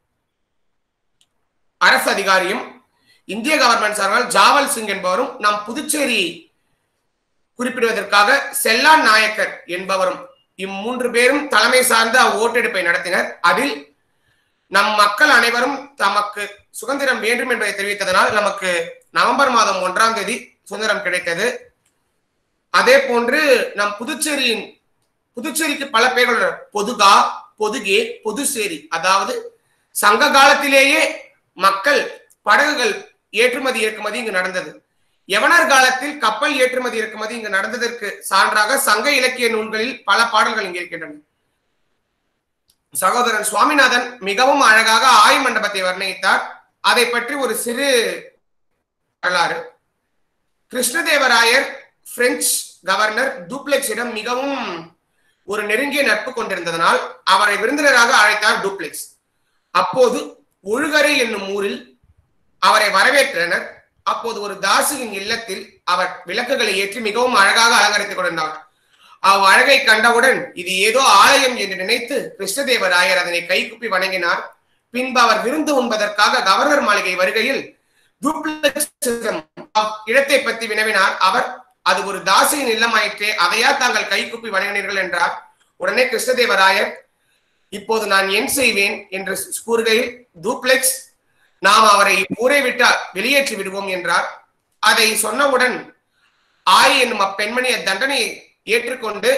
அரசு அதிகாரியும் இந்திய கவர்மெண்ட் சார்பாக ஜாவல் சிங் என்பவரும் நம் புதுச்சேரி குறிப்பிடுவதற்காக செல்லான் நாயக்கர் என்பவரும் இம்மூன்று பேரும் தலைமை சார்ந்த ஓட்டெடுப்பை நடத்தினர் அதில் நம் மக்கள் அனைவரும் தமக்கு சுதந்திரம் வேண்டும் என்பதை தெரிவித்ததனால் நமக்கு நவம்பர் மாதம் ஒன்றாம் தேதி சுதந்திரம் கிடைத்தது அதே போன்று நம் புதுச்சேரியின் புதுச்சேரிக்கு பல பெயர்கள் உள்ளன. பொதுகா பொதுகே பொதுச்சேரி அதாவது சங்க காலத்திலேயே மக்கள் படகுகள் ஏற்றுமதி இறக்குமதி இங்கு நடந்தது யவனர் காலத்தில் கப்பல் ஏற்றுமதி இறக்குமதி இங்கு நடந்ததற்கு சான்றாக சங்க இலக்கிய நூல்களில் பல பாடல்கள் இங்கு இருக்கின்றன சகோதரன் சுவாமிநாதன் மிகவும் அழகாக ஆய் மண்டபத்தை வர்ணித்தார் அதை பற்றி ஒரு சிறு வரலாறு கிருஷ்ணதேவராயர் பிரெஞ்சு கவர்னர் டூப்ளெக்ஸிடம் மிகவும் ஒரு நெருங்கிய நட்பு கொண்டிருந்ததனால் அவரை விருந்தினராக அழைத்தார் டூப்ளெக்ஸ் அப்போது ஒழுகரை என்னும் ஊரில் அவரை வரவேற்றனர் அப்போது ஒரு தாசியின் இல்லத்தில் அவர் விளக்குகளை ஏற்றி மிகவும் அழகாக அலங்கரித்துக் கொண்டிருந்தார் அவ் அழகை கண்டவுடன் இது ஏதோ ஆலயம் என்று நினைத்து கிருஷ்ணதேவராயர் அதனை கைகுப்பி வணங்கினார் பின்பு அவர் விருந்து உண்பதற்காக கவர்னர் மாளிகை வருகையில் டூப்ளெக்ஸிடம் அவ் இடத்தை பற்றி வினவினார் அவர் அது ஒரு தாசியின் இல்லமாயிற்றே அதையா தாங்கள் கைகுப்பி வணங்கினீர்கள் என்றார் உடனே கிருஷ்ணதேவராயர் இப்போது நான் என் செய்வேன் என்று கூறுகையில் டூப்ளெக்ஸ் நாம் அவரை ஊரை விட்டு வெளியேற்றி விடுவோம் என்றார் அதை சொன்னவுடன் ஆய் என்னும் அப்பெண்மணி அத்தண்டனை ஏற்றுக்கொண்டு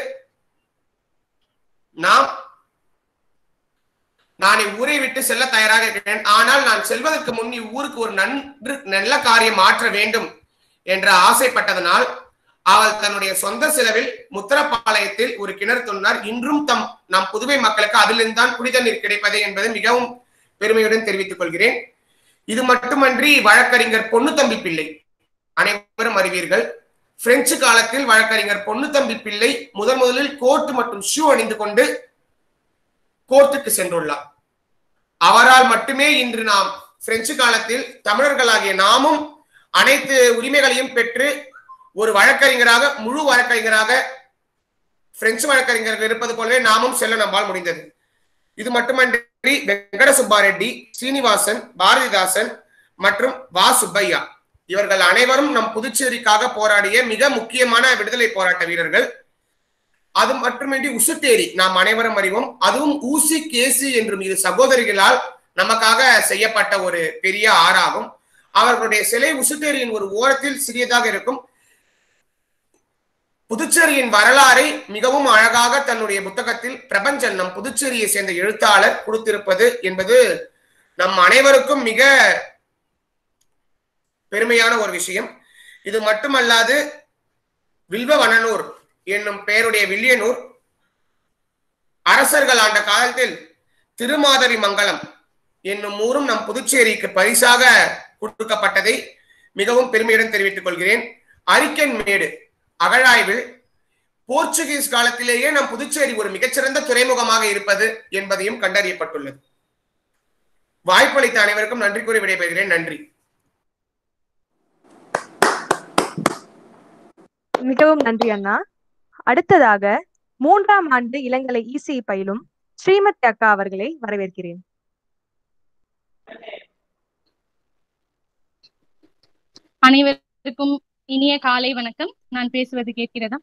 நாம் நான் இவ்வூரை விட்டு செல்ல தயாராக இருக்கிறேன் ஆனால் நான் செல்வதற்கு முன் இவ்வூருக்கு ஒரு நன்று நல்ல காரியம் ஆற்ற வேண்டும் என்று ஆசைப்பட்டதனால் அவள் தன்னுடைய சொந்த செலவில் முத்திரப்பாளையத்தில் ஒரு கிணறு தோன்றினார் இன்றும் தம் நம் புதுவை மக்களுக்கு அதிலிருந்து தான் குடிதண்ணீர் கிடைப்பது என்பதை மிகவும் பெருமையுடன் தெரிவித்துக் கொள்கிறேன் இது மட்டுமன்றி வழக்கறிஞர் பொன்னுத்தம்பி பிள்ளை அனைவரும் அறிவீர்கள் பிரெஞ்சு காலத்தில் வழக்கறிஞர் பொன்னுத்தம்பி பிள்ளை முதன் முதலில் கோட் மற்றும் ஷூ அணிந்து கொண்டு கோர்ட்டுக்கு சென்றுள்ளார் அவரால் மட்டுமே இன்று நாம் பிரெஞ்சு காலத்தில் தமிழர்களாகிய நாமும் அனைத்து உரிமைகளையும் பெற்று ஒரு வழக்கறிஞராக முழு வழக்கறிஞராக பிரெஞ்சு வழக்கறிஞர்கள் இருப்பது போலவே நாமும் செல்ல நம்மால் முடிந்தது இது மட்டுமன்றி வெங்கட சுப்பாரெட்டி சீனிவாசன் பாரதிதாசன் மற்றும் வா சுப்பையா இவர்கள் அனைவரும் நம் புதுச்சேரிக்காக போராடிய மிக முக்கியமான விடுதலை போராட்ட வீரர்கள் அது மட்டுமின்றி உசுத்தேரி நாம் அனைவரும் அறிவோம் அதுவும் ஊசி கேசி என்றும் இரு சகோதரிகளால் நமக்காக செய்யப்பட்ட ஒரு பெரிய ஆறாகும் அவர்களுடைய சிலை உசுத்தேரியின் ஒரு ஓரத்தில் சிறியதாக இருக்கும் புதுச்சேரியின் வரலாறை மிகவும் அழகாக தன்னுடைய புத்தகத்தில் பிரபஞ்சன் நம் புதுச்சேரியை சேர்ந்த எழுத்தாளர் கொடுத்திருப்பது என்பது நம் அனைவருக்கும் மிக பெருமையான ஒரு விஷயம் இது மட்டுமல்லாது வில்வவனனூர் என்னும் பெயருடைய வில்லியனூர் அரசர்கள் ஆண்ட காலத்தில் திருமாதவி மங்கலம் என்னும் ஊரும் நம் புதுச்சேரிக்கு பரிசாக கொடுக்கப்பட்டதை மிகவும் பெருமையுடன் தெரிவித்துக் கொள்கிறேன் அரிக்கன் மேடு அகழாய்வில் போர்ச்சுகீஸ் காலத்திலேயே நம் புதுச்சேரி ஒரு மிகச்சிறந்த துறைமுகமாக இருப்பது என்பதையும் கண்டறியப்பட்டுள்ளது வாய்ப்பளித்த அனைவருக்கும் நன்றி கூறி விடைபெறுகிறேன் நன்றி மிகவும் நன்றி அண்ணா அடுத்ததாக மூன்றாம் ஆண்டு இளங்கலை இசி பயிலும் ஸ்ரீமதி அக்கா அவர்களை வரவேற்கிறேன் அனைவருக்கும் இனிய காலை வணக்கம் நான் பேசுவது கேட்கிறதா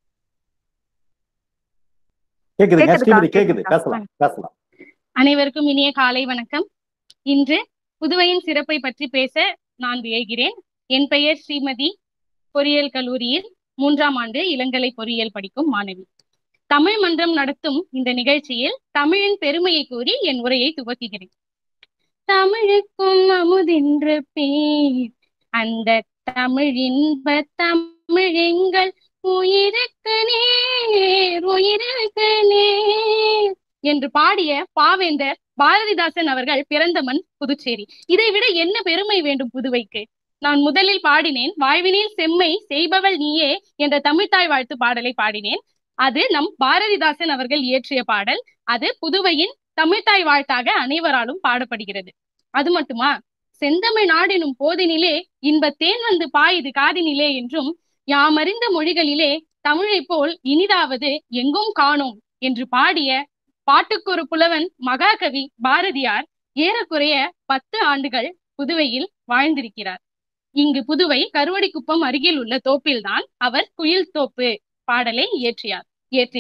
கேக்குதுங்க கேக்குதுக்கா, ஸ்ரீமதி கேக்குது கேக்குதுக்கா. பேசலாம் பேசலாம் அனைவருக்கும் இனிய காலை வணக்கம் இன்று புதுவையின் சிறப்பை பற்றி பேச நான் விழைகிறேன் என் பெயர் ஸ்ரீமதி பொறியியல் கல்லூரியில் மூன்றாம் ஆண்டு இளங்கலை பொறியியல் படிக்கும் மாணவி தமிழ் மன்றம் நடத்தும் இந்த நிகழ்ச்சியில் தமிழின் பெருமையை கூறி என் உரையை துவக்குகிறேன் தமிழுக்கும் அமுதென்று பேர் அந்த தமிழ் இன்ப தமிழெங்கள் உயிருக்கு நேர் உயிருக்கு நேர் என்று பாடிய பாவேந்தர் பாரதிதாசன் அவர்கள் பிறந்த மண் புதுச்சேரி இதை விட என்ன பெருமை வேண்டும் புதுவைக்கு நான் முதலில் பாடினேன் வாழ்வினில் செம்மை செய்பவள் நீயே என்ற தமிழ்த்தாய் வாழ்த்து பாடலை பாடினேன் அது நம் பாரதிதாசன் அவர்கள் இயற்றிய பாடல் அது புதுவையின் தமிழ்த்தாய் வாழ்த்தாக அனைவராலும் பாடப்படுகிறது அது மட்டுமா செந்தமிழ் நாடெனும் போதினிலே இன்ப தேன் வந்து பாயுது காதினிலே என்றும் யாமறிந்த மொழிகளிலே தமிழைப் போல் இனிதாவது எங்கும் காணோம் என்று பாடிய பாட்டுக்கொரு புலவன் மகாகவி பாரதியார் ஏறக்குறைய பத்து ஆண்டுகள் புதுவையில் வாழ்ந்திருக்கிறார் இங்கு புதுவை கருவடிக்குப்பம் அருகில் உள்ள தோப்பில்தான் அவர் குயில் தோப்பு பாடலை இயற்றியார் இயற்றினார்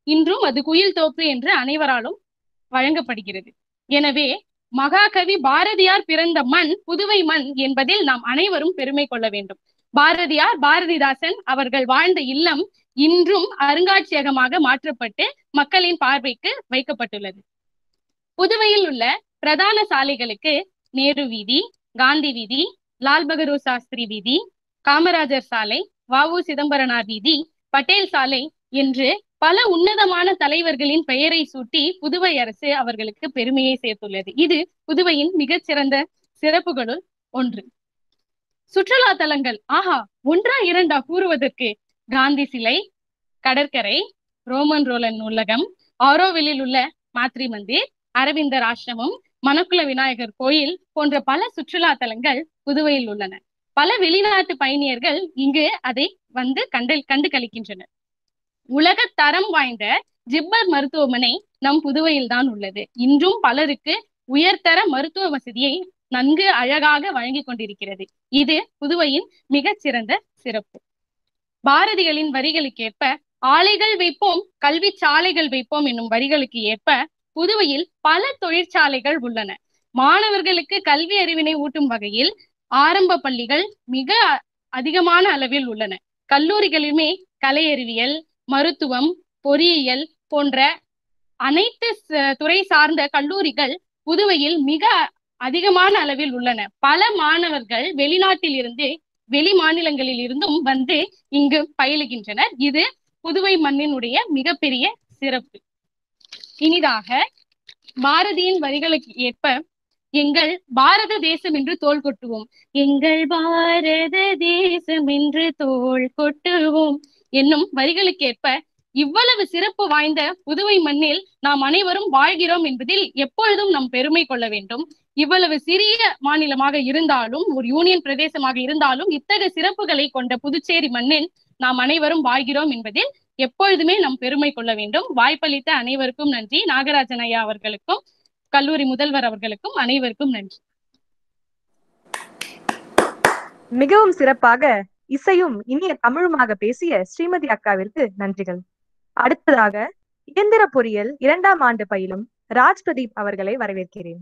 இன்றும் அது குயில் தோப்பு என்று அனைவராலும் வழங்கப்படுகிறது எனவே மகாகவி பாரதியார் பிறந்த மண் புதுவை மண் என்பதில் நாம் அனைவரும் பெருமை கொள்ள வேண்டும் பாரதியார் பாரதிதாசன் அவர்கள் வாழ்ந்த இல்லம் இன்றும் அருங்காட்சியகமாக மாற்றப்பட்டு மக்களின் பார்வைக்கு வைக்கப்பட்டுள்ளது புதுவையில் உள்ள பிரதான சாலைகளுக்கு நேரு வீதி காந்தி வீதி லால் பகதூர் சாஸ்திரி வீதி காமராஜர் சாலை வாவு சிதம்பரனார் வீதி பட்டேல் சாலை என்று பல உன்னதமான தலைவர்களின் பெயரை சூட்டி புதுவை அரசு அவர்களுக்கு பெருமையை சேர்த்துள்ளது இது புதுவையின் மிகச்சிறந்த சிறப்புகளுள் ஒன்று சுற்றுலா தலங்கள் ஆஹா ஒன்றா இரண்டா கூறுவதற்கு காந்தி சிலை கடற்கரை ரோமன் ரோலன் நூலகம் ஆரோவிலில் உள்ள மாத்ரி மந்திர் அரவிந்தர் ஆசிரமம் மணக்குள விநாயகர் கோயில் போன்ற பல சுற்றுலா தலங்கள் புதுவையில் உள்ளன பல வெளிநாட்டு பயணியர்கள் இங்கு அதை வந்து கண்டு கண்டு கழிக்கின்றனர் உலக தரம் வாய்ந்த ஜிப்மர் மருத்துவமனை நம் புதுவையில் தான் உள்ளது இன்றும் பலருக்கு உயர்தர மருத்துவ வசதியை நன்கு அழகாக வழங்கி கொண்டிருக்கிறது இது புதுவையின் மிகச் சிறந்த சிறப்பு பாரதிகளின் வரிகளுக்கேற்ப ஆலைகள் வைப்போம் கல்வி சாலைகள் வைப்போம் என்னும் வரிகளுக்கு ஏற்ப புதுவையில் பல தொழிற்சாலைகள் உள்ளன மாணவர்களுக்கு கல்வி அறிவினை ஊட்டும் வகையில் ஆரம்ப பள்ளிகள் மிக அதிகமான அளவில் உள்ளன கல்லூரிகளிலுமே கலை அறிவியல் மருத்துவம் பொறியியல் போன்ற அனைத்து துறை சார்ந்த கல்லூரிகள் புதுவையில் மிக அதிகமான அளவில் உள்ளன பல மாணவர்கள் வெளிநாட்டில் இருந்து வெளி மாநிலங்களில் இருந்தும் வந்து இங்கு பயிலுகின்றனர் இது புதுவை மண்ணினுடைய மிகப்பெரிய சிறப்பு இனிதாக பாரதியின் வரிகளுக்கு ஏற்ப எங்கள் பாரத தேசம் என்று தோல் கொட்டுவோம் எங்கள் பாரத தேசம் என்று தோல் கொட்டுவோம் என்னும் வரிகளுக்கேற்ப இவ்வளவு சிறப்பு வாய்ந்த புதுவை மண்ணில் நாம் அனைவரும் வாழ்கிறோம் என்பதில் எப்பொழுதும் நாம் பெருமை கொள்ள வேண்டும் இவ்வளவு சிறிய மாநிலமாக இருந்தாலும் ஒரு யூனியன் பிரதேசமாக இருந்தாலும் இத்தகைய சிறப்புகளை கொண்ட புதுச்சேரி மண்ணில் நாம் அனைவரும் வாழ்கிறோம் என்பதில் எப்பொழுதுமே நாம் பெருமை கொள்ள வேண்டும் வாய்ப்பளித்த அனைவருக்கும் நன்றி நாகராஜன் ஐயா அவர்களுக்கும் கல்லூரி முதல்வர் அவர்களுக்கும் அனைவருக்கும் நன்றி மிகவும் சிறப்பாக இசையும் இனிய தமிழுமாக பேசிய ஸ்ரீமதி அக்காவிற்கு நன்றிகள் அடுத்ததாக இயந்திர பொறியியல் இரண்டாம் ஆண்டு பயிலும் ராஜ் பிரதீப் அவர்களை வரவேற்கிறேன்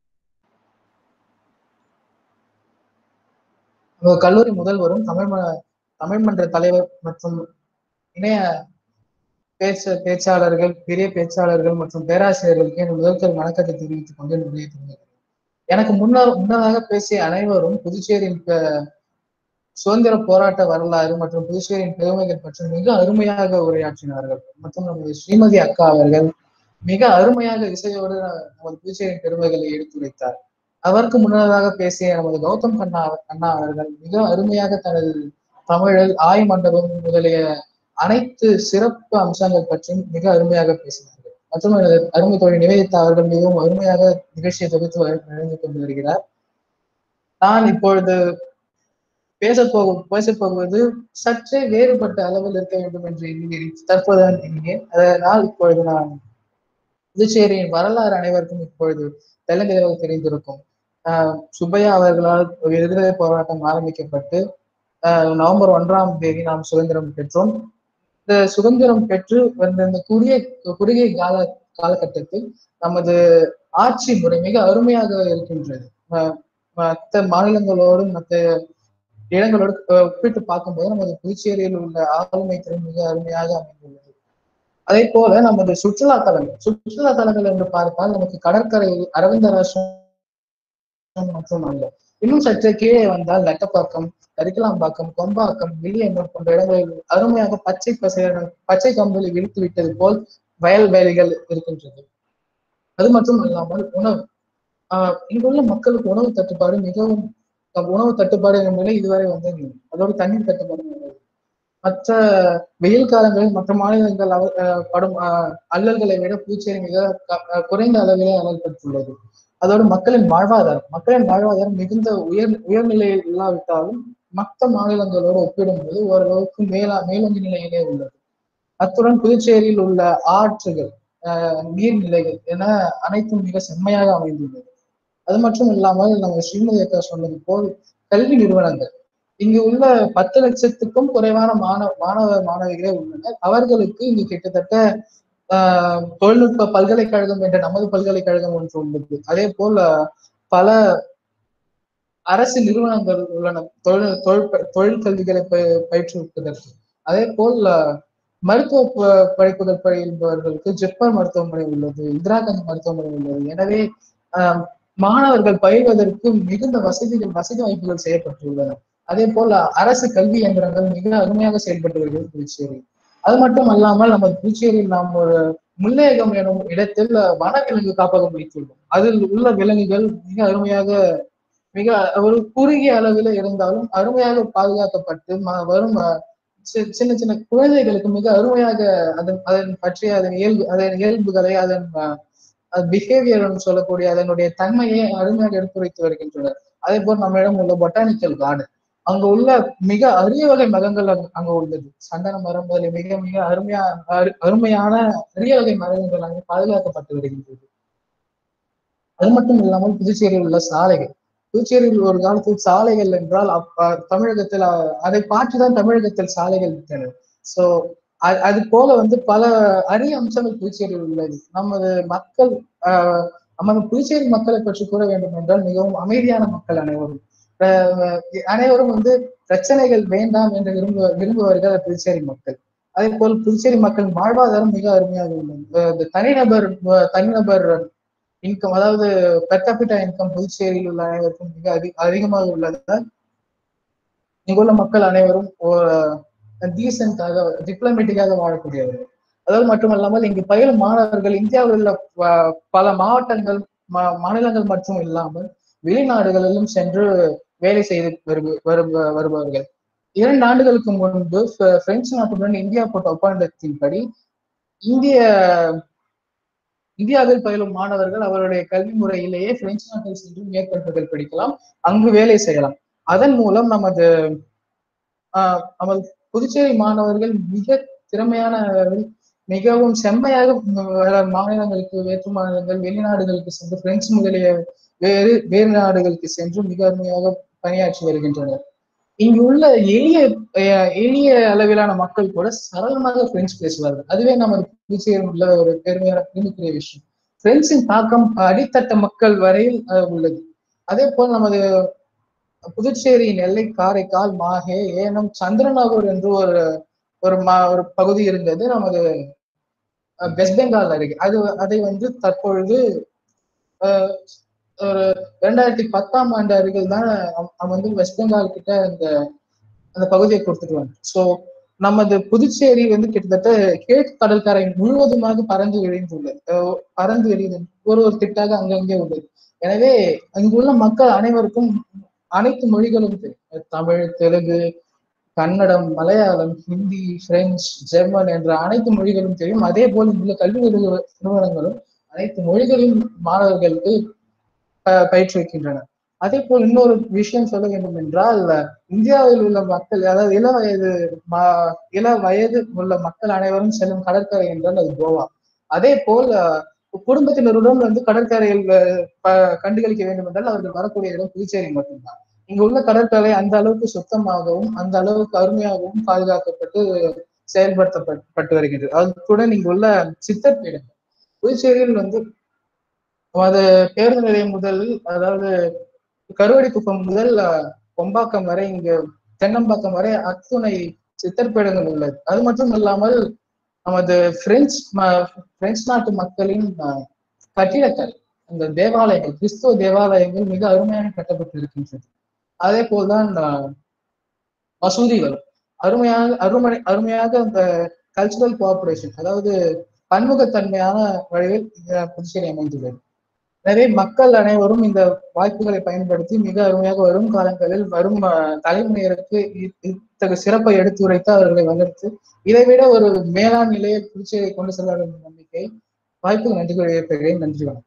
கல்லூரி முதல்வரும் தமிழ் தமிழ் மன்ற தலைவர் மற்றும் இணைய பேச்சு பேச்சாளர்கள் பெரிய பேச்சாளர்கள் மற்றும் பேராசிரியர்களுக்கு என் முதல்கள் வணக்கத்தை தெரிவித்துக் கொண்டு நிறைய எனக்கு முன்னர் முன்னதாக பேசிய அனைவரும் புதுச்சேரியின் சுதந்திர போராட்ட வரலாறு மற்றும் புதுச்சேரியின் பெருமைகள் பற்றி மிக அருமையாக உரையாற்றினார்கள் மற்றும் நமது ஸ்ரீமதி அக்கா அவர்கள் மிக அருமையாக இசையோடு நமது புதுச்சேரியின் பெருமைகளை எடுத்துரைத்தார் அவருக்கு முன்னதாக பேசிய நமது கௌதம் கண்ணா அண்ணா அவர்கள் மிக அருமையாக தனது தமிழில் ஆய் மண்டபம் முதலிய அனைத்து சிறப்பு அம்சங்கள் பற்றியும் மிக அருமையாக பேசினார்கள் மற்றும் எனது அருமை தோழி நிவேதித்தா அவர்கள் மிகவும் அருமையாக நிகழ்ச்சியை தொகுத்து வழங்கி கொண்டு வருகிறார் நான் இப்பொழுது பேச போகும் பேச போகுவது சற்றே வேறுபட்ட அளவில் இருக்க வேண்டும் என்று எண்ணுகிறேன் தற்போது எண்ணுகிறேன் அதனால் இப்பொழுது நான் புதுச்சேரியின் வரலாறு அனைவருக்கும் இப்பொழுது தெலுங்கு தெரிந்திருக்கும் ஆஹ் சுப்பையா அவர்களால் விடுதலை போராட்டம் ஆரம்பிக்கப்பட்டு நவம்பர் ஒன்றாம் தேதி நாம் சுதந்திரம் பெற்றோம் இந்த சுதந்திரம் பெற்று வந்த இந்த குறுகிய குறுகிய கால காலகட்டத்தில் நமது ஆட்சி முறை மிக அருமையாக இருக்கின்றது மற்ற மாநிலங்களோடும் மற்ற இடங்களோடு ஒப்பிட்டு பார்க்கும்போது நமது புதுச்சேரியில் உள்ள ஆளுமை திறன் மிக அருமையாக அமைந்துள்ளது அதே போல நமது சுற்றுலா தலங்கள் சுற்றுலா தலங்கள் என்று பார்த்தால் நமக்கு கடற்கரை அரவிந்தராசம் மற்றும் அல்ல இன்னும் சற்று கீழே வந்தால் லட்டப்பாக்கம் கரிக்கலாம்பாக்கம் கொம்பாக்கம் வில்லியனூர் போன்ற இடங்களில் அருமையாக பச்சை பசைகள் பச்சை கம்பளி விரித்து விட்டது போல் வயல் வேலைகள் இருக்கின்றது அது மட்டும் இல்லாமல் உணவு ஆஹ் இங்குள்ள மக்களுக்கு உணவு தட்டுப்பாடு மிகவும் உணவு தட்டுப்பாடு என்ற நிலை இதுவரை வந்தது அதோடு தண்ணீர் தட்டுப்பாடு மற்ற வெயில் காலங்களில் மற்ற மாநிலங்கள் படும் அல்லல்களை விட புதுச்சேரி மிக குறைந்த அளவிலே அல்லல் பெற்றுள்ளது அதோடு மக்களின் வாழ்வாதாரம் மக்களின் வாழ்வாதாரம் மிகுந்த உயர் உயர்நிலையில் இல்லாவிட்டாலும் மற்ற மாநிலங்களோடு ஒப்பிடும்போது ஓரளவுக்கு மேலா மேலோங்கி நிலையிலே உள்ளது அத்துடன் புதுச்சேரியில் உள்ள ஆற்றுகள் நீர்நிலைகள் என அனைத்தும் மிக செம்மையாக அமைந்துள்ளது அது மட்டும் இல்லாமல் நம்ம ஸ்ரீமதி அக்கா சொன்னது போல் கல்வி நிறுவனங்கள் இங்கு உள்ள பத்து லட்சத்துக்கும் குறைவான மாணவ மாணவ மாணவிகளே உள்ளனர் அவர்களுக்கு இங்கு கிட்டத்தட்ட ஆஹ் தொழில்நுட்ப பல்கலைக்கழகம் என்ற நமது பல்கலைக்கழகம் ஒன்று உள்ளது அதே போல் பல அரசு நிறுவனங்கள் உள்ளன தொழில் தொழில் ப- தொழில் கல்விகளை ப- பயிற்றுவிப்பதற்கு அதே போல் மருத்துவ ப- படிப்புகள் பயில்பவர்களுக்கு ஜெப்பர் மருத்துவமனை உள்ளது இந்திரா காந்தி மருத்துவமனை உள்ளது எனவே ஆஹ் மாணவர்கள் பயில்வதற்கு மிகுந்த வசதிகள் வசதி வாய்ப்புகள் செய்யப்பட்டுள்ளன அதே போல் அரசு கல்வி இயந்திரங்கள் மிக அருமையாக செயல்பட்டு வருகிறது புதுச்சேரி அது மட்டும் அல்லாமல் நம்ம புதுச்சேரியில் நாம் ஒரு முல்லையகம் எனும் இடத்தில் வனவிலங்கு காப்பகம் வைத்துள்ளோம் அதில் உள்ள விலங்குகள் மிக அருமையாக மிக ஒரு குறுகிய அளவில் இருந்தாலும் அருமையாக பாதுகாக்கப்பட்டு ம- வரும் அஹ், சி- சின்ன சின்ன குழந்தைகளுக்கு மிக அருமையாக அதன் அதன் பற்றிய அதன் இயல்பு அதன் இயல்புகளை அதன் பிஹேவியர் சொல்லக்கூடிய அதனுடைய தன்மையை அருமையாக எடுத்துரைத்து வருகின்றனர் அதே போல் நம்மிடம் உள்ள பொட்டானிக்கல் கார்டன் அங்க உள்ள மிக அரிய வகை மரங்கள் அங்க- அங்க உள்ளது சந்தன மரம் முதலிய மிக மிக அருமையா அரு- அருமையான அரிய வகை மரங்கள் அங்கு பாதுகாக்கப்பட்டு வருகின்றது அது மட்டும் இல்லாமல் புதுச்சேரியில் உள்ள சாலைகள் புதுச்சேரியில் ஒரு காலத்தில் சாலைகள் என்றால் அப்ப தமிழகத்தில் அ- அதை பார்த்துதான் தமிழகத்தில் சாலைகள் விட்டன சோ அது போல வந்து பல அரிய அம்சங்கள் புதுச்சேரியில் உள்ளது நமது மக்கள் ஆஹ் நமது புதுச்சேரி மக்களை பற்றி கூற வேண்டும் என்றால் மிகவும் அமைதியான மக்கள் அனைவரும் ஆஹ் அனைவரும் வந்து பிரச்சனைகள் வேண்டாம் என்று விரும்ப விரும்புவார்கள் புதுச்சேரி மக்கள் அதே போல் புதுச்சேரி மக்களின் வாழ்வாதாரம் மிக அருமையாக உள்ளது அஹ் இந்த தனிநபர் அஹ் தனிநபர் இன்கம் அதாவது பெர் கேபிட்டா இன்கம் புதுச்சேரியில் உள்ள அனைவருக்கும் மிக அதிக அதிகமாக உள்ளதால் இங்குள்ள மக்கள் அனைவரும் டீசென்டாக டிப்ளமேட்டிக்காக வாழக்கூடியவர்கள் அதாவது மட்டுமல்லாமல் இங்கு பயிலும் மாணவர்கள் இந்தியாவில் உள்ள ப- பல மாவட்டங்கள் மா- மாநிலங்கள் மட்டும் இல்லாமல் வெளிநாடுகளிலும் சென்று வேலை செய்து வருப- வருப- வருபவர்கள் இரண்டு ஆண்டுகளுக்கு முன்பு பிர- பிரெஞ்சு நாட்டுடன் இந்தியா போட்ட ஒப்பந்தத்தின்படி இந்திய இந்தியாவில் பயிலும் மாணவர்கள் அவருடைய கல்வி முறையிலேயே பிரெஞ்சு நாட்டில் சென்று மேற்படிப்புகள் படிக்கலாம் அங்கு வேலை செய்யலாம் அதன் மூலம் நமது ஆஹ் நமது புதுச்சேரி மாணவர்கள் மிக திறமையான அளவில் மிகவும் செம்மையாக வேற மாநிலங்களுக்கு வேற்று மாநிலங்கள் வெளிநாடுகளுக்கு சென்று பிரெஞ்சு முதலிய வேறு வேறு நாடுகளுக்கு சென்று மிக அருமையாக பணியாற்றி வருகின்றனர் இங்கு உள்ள எளிய அஹ் எளிய அளவிலான மக்கள் கூட சரளமாக பிரெஞ்சு பேசுவார்கள் அதுவே நமது புதுச்சேரியில் உள்ள ஒரு பெருமையான பெருமைக்குரிய விஷயம் பிரெஞ்சின் தாக்கம் அடித்தட்ட மக்கள் வரையில் அஹ், உள்ளது அதே போல் நமது புதுச்சேரியின் எல்லை காரைக்கால் மாஹே ஏனம் சந்திரநாகூர் என்று ஒரு ஒரு மா ஒரு பகுதி இருந்தது நமது அஹ், வெஸ்ட் பெங்கால் அருகே அது அதை வந்து தற்பொழுது அஹ், ஒரு ரெண்டாயிரத்தி பத்தாம் ஆண்டு அருகில் தான் அவ- அவன் வந்து வெஸ்ட் பெங்கால் கிட்ட அந்த அந்த பகுதியை கொடுத்துருவாங்க சோ நமது புதுச்சேரி வந்து கிட்டத்தட்ட கிழக்கு கடற்கரை முழுவதுமாக பறந்து விரிந்துள்ளது அஹ் பறந்து விரிந்து ஒரு ஒரு திட்டாக அங்கங்கே உள்ளது எனவே அங்குள்ள மக்கள் அனைவருக்கும் அனைத்து மொழிகளும் தெரியும் தமிழ் தெலுங்கு கன்னடம் மலையாளம் ஹிந்தி பிரெஞ்சு ஜெர்மன் என்ற அனைத்து மொழிகளும் தெரியும் அதே போல் இங்குள்ள கல்வி நிறுவ- நிறுவனங்களும் அனைத்து மொழிகளையும் மாணவர்களுக்கு ப- பயிற்றுவிக்கின்றன அதே போல் இன்னொரு விஷயம் சொல்ல வேண்டும் என்றால் இந்தியாவில் உள்ள மக்கள் அதாவது இள வயது ம- இள வயது உள்ள மக்கள் அனைவரும் செல்லும் கடற்கரை என்றால் அது கோவா அதே போல் அஹ், குடும்பத்தினருடன் வந்து கடற்கரையில் அஹ், ப- கண்டுகளிக்க வேண்டும் என்றால் அவர்கள் வரக்கூடிய இடம் புதுச்சேரி மட்டும்தான் இங்க உள்ள கடற்கரை அந்த அளவுக்கு சுத்தமாகவும் அந்த அளவுக்கு அருமையாகவும் பாதுகாக்கப்பட்டு செயல்படுத்தப்பட்டு வருகிறது அதுடன் இங்கு உள்ள சித்தர் பீடங்கள் புதுச்சேரியில் வந்து அது பேருந்து நிலையம் முதல் அதாவது கருவடி குப்பம் முதல் அஹ், கொம்பாக்கம் வரை இங்கு தென்னம்பாக்கம் வரை அத்துணை சித்தற்பேடங்கள் உள்ளது அது மட்டும் இல்லாமல் நமது பிரெஞ்சு ம- பிரெஞ்சு நாட்டு மக்களின் அஹ், கட்டிடக்கலை அந்த தேவாலயங்கள் கிறிஸ்துவ தேவாலயங்கள் மிக அருமையாக கட்டப்பட்டு இருக்கின்றது அதே போல்தான் அஹ், மசூதிகள் அருமையாக அருமை அருமையாக அந்த கல்ச்சுரல் கோஆபரேஷன் அதாவது பன்முகத்தன்மையான வழியில் அஹ், புதுச்சேரி அமைந்துள்ளது எனவே மக்கள் அனைவரும் இந்த வாய்ப்புகளை பயன்படுத்தி மிக அருமையாக வரும் காலங்களில் வரும் அஹ், தலைமுறையினருக்கு இ- இத்தகைய சிறப்பை எடுத்துரைத்து அவர்களை வளர்த்து இதைவிட ஒரு மேலாண் நிலையை புதுச்சேரியை கொண்டு செல்ல வேண்டும் என்ற நம்பிக்கை வாய்ப்புக்கு நன்றி கூறியிருக்கிறேன் நன்றி வணக்கம்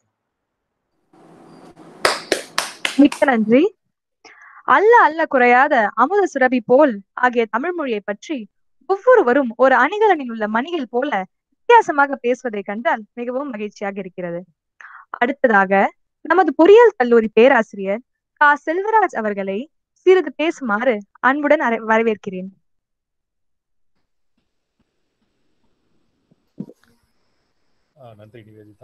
மிக்க நன்றி அல்ல அல்ல குறையாத அமுத சுரபி போல் ஆகிய தமிழ் மொழியை பற்றி ஒவ்வொருவரும் ஒரு அணிகலனில் உள்ள மணிகள் போல வித்தியாசமாக பேசுவதை கண்டால் மிகவும் மகிழ்ச்சியாக இருக்கிறது அடுத்ததாக நமது பொறியியல் கல்லூரி பேராசிரியர் கா செல்வராஜ் அவர்களை சிறிது பேசுமாறு அன்புடன் அரை- வரவேற்கிறேன் ஆஹ் நன்றி நிவேதிதா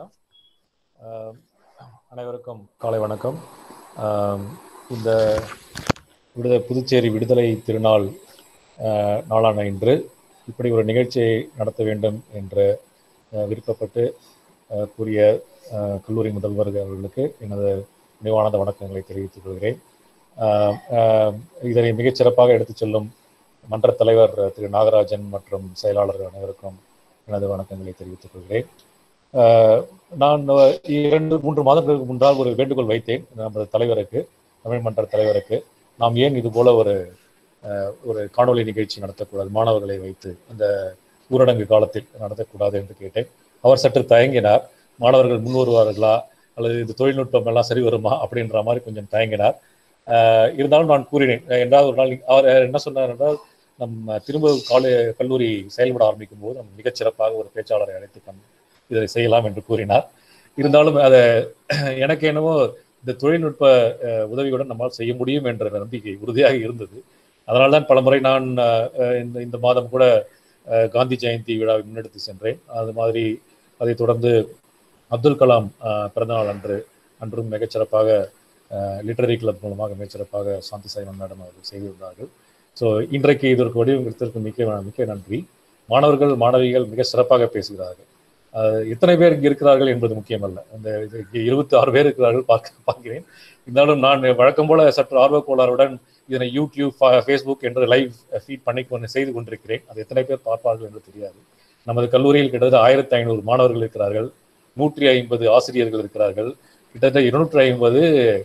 ஆஹ் அனைவருக்கும் காலை வணக்கம் ஆஹ் இந்த விடுதலை புதுச்சேரி விடுதலை திருநாள் ஆஹ் நாளான இன்று இப்படி ஒரு நிகழ்ச்சியை நடத்த வேண்டும் என்று ஆஹ் விருப்பப்பட்டு ஆஹ் கூறிய ஆஹ் கல்லூரி முதல்வர் அவர்களுக்கு எனது நினைவானந்த வணக்கங்களை தெரிவித்துக் கொள்கிறேன் ஆஹ் ஆஹ் இதனை மிகச் சிறப்பாக எடுத்துச் செல்லும் மன்ற தலைவர் திரு நாகராஜன் மற்றும் செயலாளர் அனைவருக்கும் எனது வணக்கங்களை தெரிவித்துக் கொள்கிறேன் ஆஹ் நான் இரண்டு மூன்று மாதங்களுக்கு முன்னால் ஒரு வேண்டுகோள் வைத்தேன் நமது தலைவருக்கு தமிழ் மன்ற தலைவருக்கு நாம் ஏன் இது போல ஒரு ஆஹ் ஒரு காணொளி நிகழ்ச்சி நடத்தக்கூடாது மாணவர்களை வைத்து இந்த ஊரடங்கு காலத்தில் நடத்தக்கூடாது என்று கேட்டேன் அவர் சற்று தயங்கினார் மாணவர்கள் முன் வருவார்களா அல்லது இது தொழில்நுட்பம் எல்லாம் சரி வருமா அப்படின்ற மாதிரி கொஞ்சம் தயங்கினார் ஆஹ் இருந்தாலும் நான் கூறினேன் என்றால் ஒரு நாள் அவர் என்ன சொன்னார் என்றால் நம்ம திரும்ப காலே கல்லூரி செயல்பட ஆரம்பிக்கும் போது நம்ம மிகச் சிறப்பாக ஒரு பேச்சாளரை அழைத்து கண் இதை செய்யலாம் என்று கூறினார் இருந்தாலும் அதை எனக்கு என்னவோ இந்த தொழில்நுட்ப அஹ், உதவியுடன் நம்மால் செய்ய முடியும் என்ற நம்பிக்கை உறுதியாக இருந்தது அதனால தான் பலமுறை நான் அஹ், இந்த இந்த மாதம் கூட அஹ், காந்தி ஜெயந்தி விழாவை முன்னெடுத்து சென்றேன் அது மாதிரி அதைத் தொடர்ந்து அப்துல் கலாம் அஹ், பிறந்தநாள் அன்று அன்றும் மிகச்சிறப்பாக லிட்டரரி கிளப் மூலமாக மிகச்சிறப்பாக சாந்தி சாய்மன் மேடம் அவர்கள் செய்திருந்தார்கள் ஸோ இன்றைக்கு இதற்கு வடிவமைத்திற்கு மிக்க மிக்க நன்றி மாணவர்கள் மாணவிகள் மிக சிறப்பாக பேசுகிறார்கள் அஹ், எத்தனை பேர் இங்கே இருக்கிறார்கள் என்பது முக்கியமல்ல இந்த இது இங்கே இருபத்தி ஆறு பேர் இருக்கிறார்கள் பார்க்க பார்க்கிறேன் இருந்தாலும் நான் வழக்கம் போல சற்று ஆர்வக்கோளாறுடன் இதனை யூடியூப் ஃபேஸ்புக் என்று லைவ் ஃபீட் பண்ணி கொண்டு செய்து கொண்டிருக்கிறேன் அது எத்தனை பேர் பார்ப்பார்கள் என்று தெரியாது நமது கல்லூரியில் கிட்டத்தட்ட ஆயிரத்தி ஐநூறு மாணவர்கள் இருக்கிறார்கள் நூற்றி ஐம்பது ஆசிரியர்கள் இருக்கிறார்கள் கிட்டத்தட்ட இருநூற்றி ஐம்பது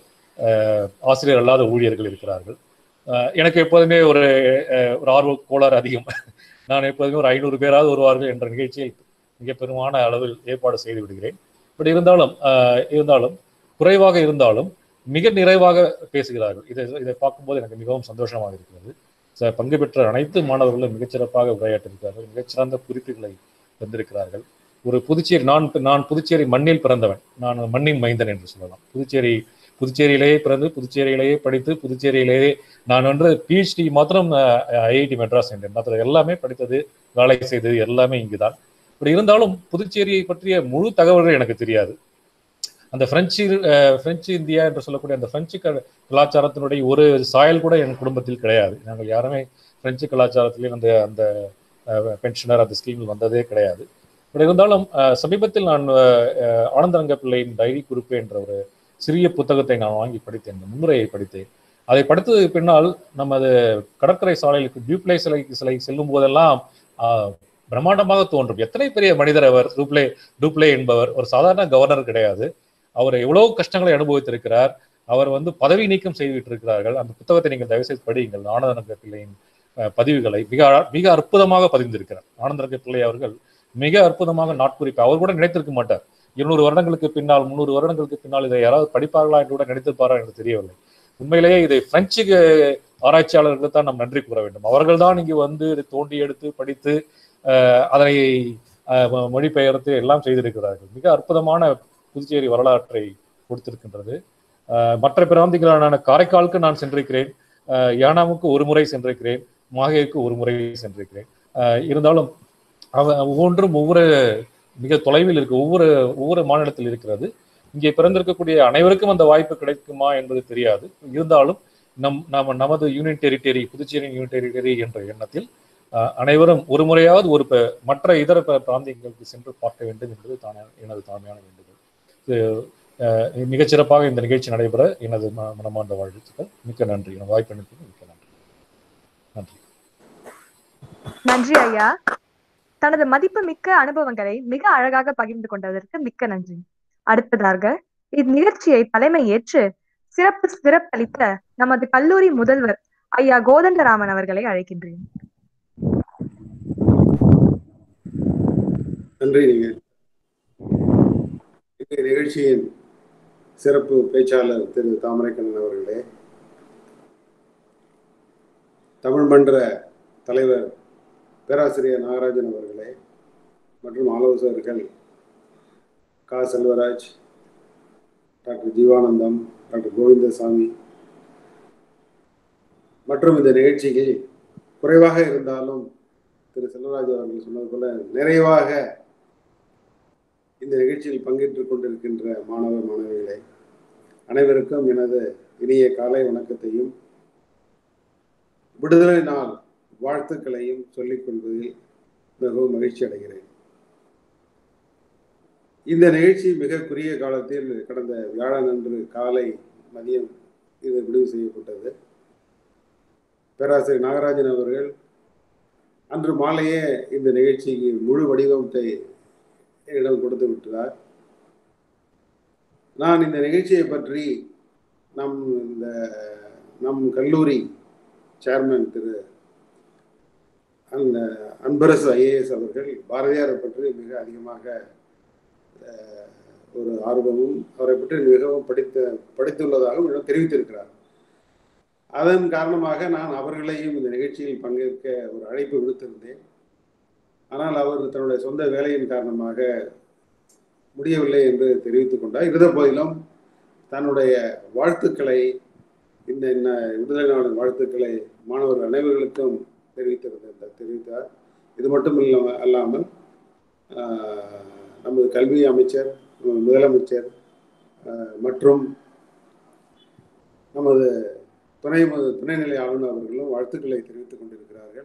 ஆசிரியர் அல்லாத ஊழியர்கள் இருக்கிறார்கள் அஹ், எனக்கு எப்போதுமே ஒரு அஹ், ஒரு ஆர்வ கோளாறு அதிகம் நான் எப்போதுமே ஒரு ஐநூறு பேராவது வருவார்கள் என்ற நிகழ்ச்சியில் மிக பெருமான அளவில் ஏற்பாடு செய்து விடுகிறேன் பட் இருந்தாலும் அஹ், இருந்தாலும் குறைவாக இருந்தாலும் மிக நிறைவாக பேசுகிறார்கள் இதை இதை பார்க்கும்போது எனக்கு மிகவும் சந்தோஷமாக இருக்கிறது ச- பங்கு பெற்ற அனைத்து மாணவர்களும் மிகச்சிறப்பாக உரையாற்றிருக்கிறார்கள் மிகச்சிறந்த குறிப்புகளை தந்திருக்கிறார்கள் ஒரு புதுச்சேரி நான் நான் புதுச்சேரி மண்ணில் பிறந்தவன் நான் மண்ணின் மைந்தன் என்று சொல்லலாம் புதுச்சேரி புதுச்சேரியிலேயே பிறந்து புதுச்சேரியிலேயே படித்து புதுச்சேரியிலேயே நான் வந்து பிஹெச்டி மாத்திரம் ஐஐடி மெட்ராஸ் என்றேன் மற்ற எல்லாமே படித்தது வேலை செய்தது எல்லாமே இங்குதான் இப்படி இருந்தாலும் புதுச்சேரியை பற்றிய முழு தகவல்கள் எனக்கு தெரியாது அந்த பிரெஞ்சு அஹ், பிரெஞ்சு இந்தியா என்று சொல்லக்கூடிய அந்த பிரெஞ்சு க- கலாச்சாரத்தினுடைய ஒரு சாயல் கூட என் குடும்பத்தில் கிடையாது நாங்கள் யாருமே பிரெஞ்சு கலாச்சாரத்திலே அந்த அந்த பென்ஷனர் அந்த ஸ்கீமில் வந்ததே கிடையாது இப்படி இருந்தாலும் அஹ், சமீபத்தில் நான் அஹ், அஹ், ஆனந்தரங்க பிள்ளையின் டைரி குறிப்பு என்ற ஒரு சிறிய புத்தகத்தை நான் வாங்கி படித்தேன் இந்த முன்னுரையை படித்தேன் அதை படித்தது பின்னால் நமது கடற்கரை சாலைகளுக்கு டியூப்ளே சிலைக்கு சிலை செல்லும் போதெல்லாம் ஆஹ், பிரம்மாண்டமாக தோன்றும் எத்தனை பெரிய மனிதர் அவர் டூப்ளே டூப்ளே என்பவர் ஒரு சாதாரண கவர்னர் கிடையாது அவர் எவ்வளவு கஷ்டங்களை அனுபவித்திருக்கிறார் அவர் வந்து பதவி நீக்கம் செய்துவிட்டு இருக்கிறார்கள் அந்த புத்தகத்தை நீங்கள் தயவுசெய்து படியுங்கள் ஆனந்தரங்க பிள்ளையின் அஹ், பதிவுகளை மிக அழ- மிக அற்புதமாக பதிந்திருக்கிறார் ஆனந்தரங்க பிள்ளை அவர்கள் மிக அற்புதமாக நாட்குறிப்பு அவர் கூட நினைத்திருக்க மாட்டார் இருநூறு வருடங்களுக்கு பின்னால் முந்நூறு வருடங்களுக்கு பின்னால் இதை யாராவது படிப்பார்களா என்று கூட நினைத்திருப்பாரா என்று தெரியவில்லை உண்மையிலேயே இதை பிரெஞ்சு ஆராய்ச்சியாளர்களுக்கு தான் நாம் நன்றி கூற வேண்டும் அவர்கள் தான் இங்கு வந்து இதை தோண்டி எடுத்து படித்து அஹ், அதனை அஹ், மொ- மொழிபெயர்த்து எல்லாம் செய்திருக்கிறார்கள் மிக அற்புதமான புதுச்சேரி வரலாற்றை கொடுத்திருக்கின்றது அஹ், மற்ற பிராந்திகளான காரைக்காலுக்கு நான் சென்றிருக்கிறேன் அஹ், யானாமுக்கு ஒரு முறை சென்றிருக்கிறேன் மாஹேவுக்கு ஒரு முறை சென்றிருக்கிறேன் அஹ், இருந்தாலும் அவ ஒவ்வொன்றும் ஒவ்வொரு மிக தொலைவில் இருக்கு ஒவ்வொரு ஒவ்வொரு மாநிலத்தில் இருக்கிறது இங்கே பிறந்திருக்கக்கூடிய அனைவருக்கும் அந்த வாய்ப்பு கிடைக்குமா என்பது தெரியாது இருந்தாலும் நம் நாம நமது union territory Puducherry union territory என்ற எண்ணத்தில் அஹ், அனைவரும் ஒரு முறையாவது ஒரு ப- மற்ற இதர ப- பிராந்தியங்களுக்கு சென்று பார்க்க வேண்டும் என்பது தான எனது தாழ்மையான வேண்டுகோள் இது, அஹ், மிகச் சிறப்பாக இந்த நிகழ்ச்சி நடைபெற எனது ம- மனமார்ந்த வாழ்த்துக்கள் மிக்க நன்றி என வாய்ப்பு அளித்ததுக்கு மிக்க நன்றி நன்றி நன்றி ஐயா தனது மதிப்புமிக்க அனுபவங்களை மிக அழகாக பகிர்ந்து கொண்டதற்கு மிக்க நன்றி அடுத்ததாக இந்நிகழ்ச்சியை தலைமை ஏற்று சிறப்பு சிறப்பளித்த நமது கல்லூரி முதல்வர் ஐயா கோதண்டராமன் அவர்களை அழைக்கின்றேன் நன்றி நீங்க இன்றைய நிகழ்ச்சியின் சிறப்பு பேச்சாளர் திரு தாமரைக்கண்ணன் அவர்களே தமிழ் மன்ற தலைவர் பேராசிரியர் நாகராஜன் அவர்களே மற்றும் ஆலோசகர்கள் கா செல்வராஜ் டாக்டர் ஜீவானந்தம் டாக்டர் கோவிந்தசாமி மற்றும் இந்த நிகழ்ச்சிக்கு குறைவாக இருந்தாலும் திரு செல்வராஜ் அவர்கள் சொன்னது போல நிறைவாக இந்த நிகழ்ச்சியில் பங்கேற்றுக் கொண்டிருக்கின்ற மாணவ மாணவிகளை அனைவருக்கும் எனது இனிய காலை வணக்கத்தையும் விடுதலை நாள் வாழ்த்துக்களையும் சொல்லிக் கொள்வதில் மிகவும் மகிழ்ச்சி அடைகிறேன் இந்த நிகழ்ச்சி மிக குறுகிய காலத்தில் கடந்த வியாழனன்று காலை மதியம் இது முடிவு செய்யப்பட்டது பேராசிரியர் நாகராஜன் அவர்கள் அன்று மாலையே இந்த நிகழ்ச்சிக்கு முழு வடிவத்தை என்னிடம் கொடுத்து விட்டார் நான் இந்த நிகழ்ச்சியை பற்றி நம் இந்த நம் கல்லூரி சேர்மன் திரு அந்த அன்பரசு ஐஏஎஸ் அவர்கள் பாரதியாரை பற்றி மிக அதிகமாக ஒரு ஆர்வமும் அவரை பற்றி மிகவும் படித்த படித்துள்ளதாகவும் என்னிடம் தெரிவித்திருக்கிறார் அதன் காரணமாக நான் அவர்களையும் இந்த நிகழ்ச்சியில் பங்கேற்க ஒரு அழைப்பு விடுத்திருந்தேன் ஆனால் அவர் தன்னுடைய சொந்த வேலையின் காரணமாக முடியவில்லை என்று தெரிவித்துக் கொண்டார் இருந்த போதிலும் தன்னுடைய வாழ்த்துக்களை இந்த இந்த விடுதலை நாளின் வாழ்த்துக்களை மாணவர்கள் அனைவர்களுக்கும் தெரிவித்திருந்தார் தெரிவித்தார் இது மட்டும் இல்லாம அல்லாமல் நமது கல்வி அமைச்சர் முதலமைச்சர் மற்றும் நமது துணை துணைநிலை ஆளுநர் அவர்களும் வாழ்த்துக்களை தெரிவித்துக் கொண்டிருக்கிறார்கள்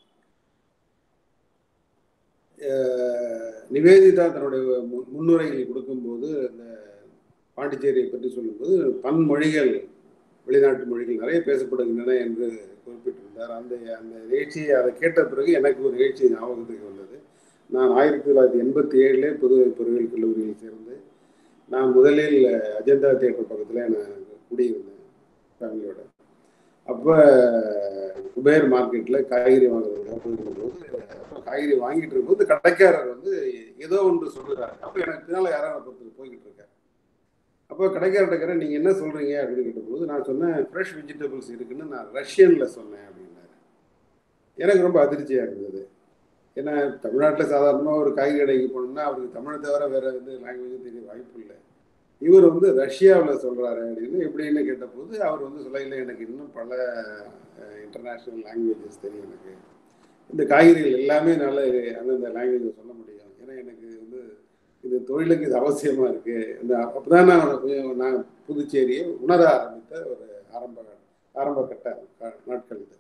நிவேதிதா தன்னுடைய முன்னுரையில் கொடுக்கும்போது இந்த பாண்டிச்சேரியை பற்றி சொல்லும்போது பன்மொழிகள் வெளிநாட்டு மொழிகள் நிறைய பேசப்படுகின்றன என்று குறிப்பிட்டிருந்தார் அந்த அந்த நிகழ்ச்சியை அதை கேட்ட பிறகு எனக்கு ஒரு நிகழ்ச்சி ஞாபகத்துக்கு வந்தது நான் ஆயிரத்தி தொள்ளாயிரத்தி எண்பத்தி ஏழுல புதுவை பொறியியல் கல்லூரியில் சேர்ந்து நான் முதலில் அஜந்தா தியேட்டர் பக்கத்தில் நான் குடியிருந்தேன் ஃபேமிலியோட அப்போ குபேர் மார்க்கெட்டில் காய்கறி வாங்குறதுக்காக போயிருக்கும்போது காய்கறி வாங்கிட்டு இருக்கும்போது கடைக்காரர் வந்து ஏதோ ஒன்று சொல்லுறாரு அப்போ எனக்கு பின்னால் யாரோ பொறுத்து போய்கிட்டு இருக்கேன் அப்போ கடைக்காரர்கிட்ட நீங்கள் என்ன சொல்கிறீங்க அப்படின்னு கேட்டபோது நான் சொன்னேன் ஃப்ரெஷ் வெஜிடபிள்ஸ் இருக்குன்னு நான் ரஷ்யனில் சொன்னேன் அப்படின்னாரு எனக்கு ரொம்ப அதிர்ச்சியாக இருந்தது ஏன்னா தமிழ்நாட்டில் சாதாரணமாக ஒரு காய்கறி கடைக்கு போனோம்னா அவருக்கு தமிழை தவிர வேறு வந்து லாங்குவேஜும் தெரிய வாய்ப்பு இல்லை இவர் வந்து ரஷ்யாவில் சொல்கிறாரு அப்படின்னு எப்படின்னு கேட்டபோது அவர் வந்து சொல்லையில் எனக்கு இன்னும் பல இன்டர்நேஷ்னல் லாங்குவேஜஸ் தெரியும் எனக்கு இந்த காய்கறிகள் எல்லாமே நல்ல அந்தந்த லாங்குவேஜை சொல்ல முடியும் ஏன்னா எனக்கு வந்து இது தொழிலுக்கு இது அவசியமாக இருக்குது இந்த அப்போ தான் நான் கொஞ்சம் நான் புதுச்சேரியை உணர ஆரம்பித்த ஒரு ஆரம்ப ஆரம்ப கட்ட நாட்கள் இது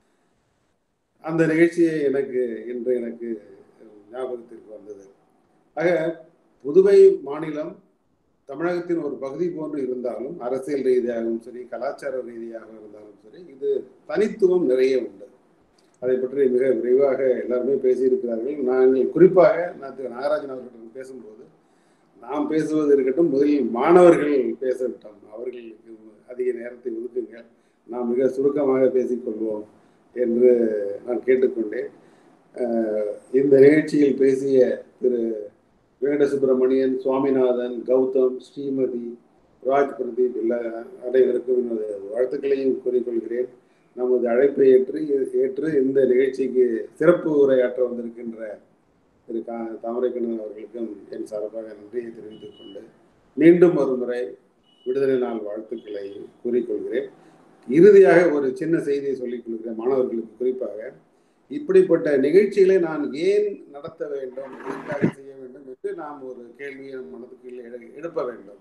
அந்த நிகழ்ச்சியை எனக்கு இன்று எனக்கு ஞாபகத்திற்கு வந்தது ஆக புதுவை மாநிலம் தமிழகத்தின் ஒரு பகுதி போன்று இருந்தாலும் அரசியல் ரீதியாகவும் சரி கலாச்சார ரீதியாக இருந்தாலும் சரி இது தனித்துவம் நிறைய உண்டு அதை பற்றி மிக விரைவாக எல்லாருமே பேசியிருக்கிறார்கள் நாங்கள் குறிப்பாக நான் திரு நாகராஜன் அவர்களிடம் பேசும்போது நாம் பேசுவது இருக்கட்டும் முதலில் மாணவர்கள் பேசட்டும் அவர்களுக்கு அதிக நேரத்தை ஒதுக்குங்கள் நாம் மிக சுருக்கமாக பேசிக்கொள்வோம் என்று நான் கேட்டுக்கொண்டேன் இந்த நிகழ்ச்சியில் பேசிய திரு வெங்கட சுப்பிரமணியன் சுவாமிநாதன் கௌதம் ஸ்ரீமதி ராஜ் பிரதீப் எல்லா அனைவருக்கும் எனது வாழ்த்துக்களையும் கூறிக்கொள்கிறேன் நமது அழைப்பை ஏற்று ஏற்று இந்த நிகழ்ச்சிக்கு சிறப்பு உரையாற்ற வந்திருக்கின்ற திரு கா தாமரைக்கண்ணன் அவர்களுக்கும் என் சார்பாக நன்றியை தெரிவித்துக் கொண்டு மீண்டும் ஒரு முறை விடுதலை நாள் வாழ்த்துக்களை கூறிக்கொள்கிறேன் இறுதியாக ஒரு சின்ன செய்தியை சொல்லிக் கொள்கிறேன் மாணவர்களுக்கு குறிப்பாக இப்படிப்பட்ட நிகழ்ச்சிகளை நான் ஏன் நடத்த வேண்டும் எதற்காக செய்ய வேண்டும் என்று நாம் ஒரு கேள்வியை மனதுக்கு எழுப்ப வேண்டும்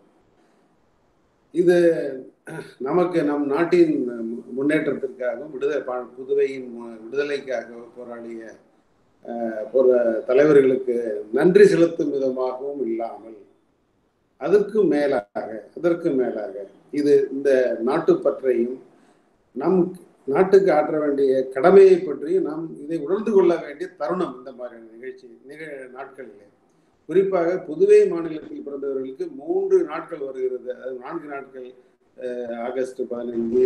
இது நமக்கு நம் நாட்டின் முன்னேற்றத்திற்காகவும் விடுதலை புதுவையின் விடுதலைக்காக போராடிய ஒரு தலைவர்களுக்கு நன்றி செலுத்தும் விதமாகவும் இல்லாமல் அதற்கு மேலாக அதற்கு மேலாக இது இந்த நாட்டுப்பற்றையும் நம் நாட்டுக்கு ஆற்ற வேண்டிய கடமையை பற்றியும் நாம் இதை உணர்ந்து கொள்ள வேண்டிய தருணம் இந்த மாதிரியான நிகழ்ச்சி நிக நாட்களிலே குறிப்பாக புதுவை மாநிலத்தில் பிறந்தவர்களுக்கு மூன்று நாட்கள் வருகிறது அது நான்கு நாட்கள் ஆகஸ்ட் பதினைஞ்சு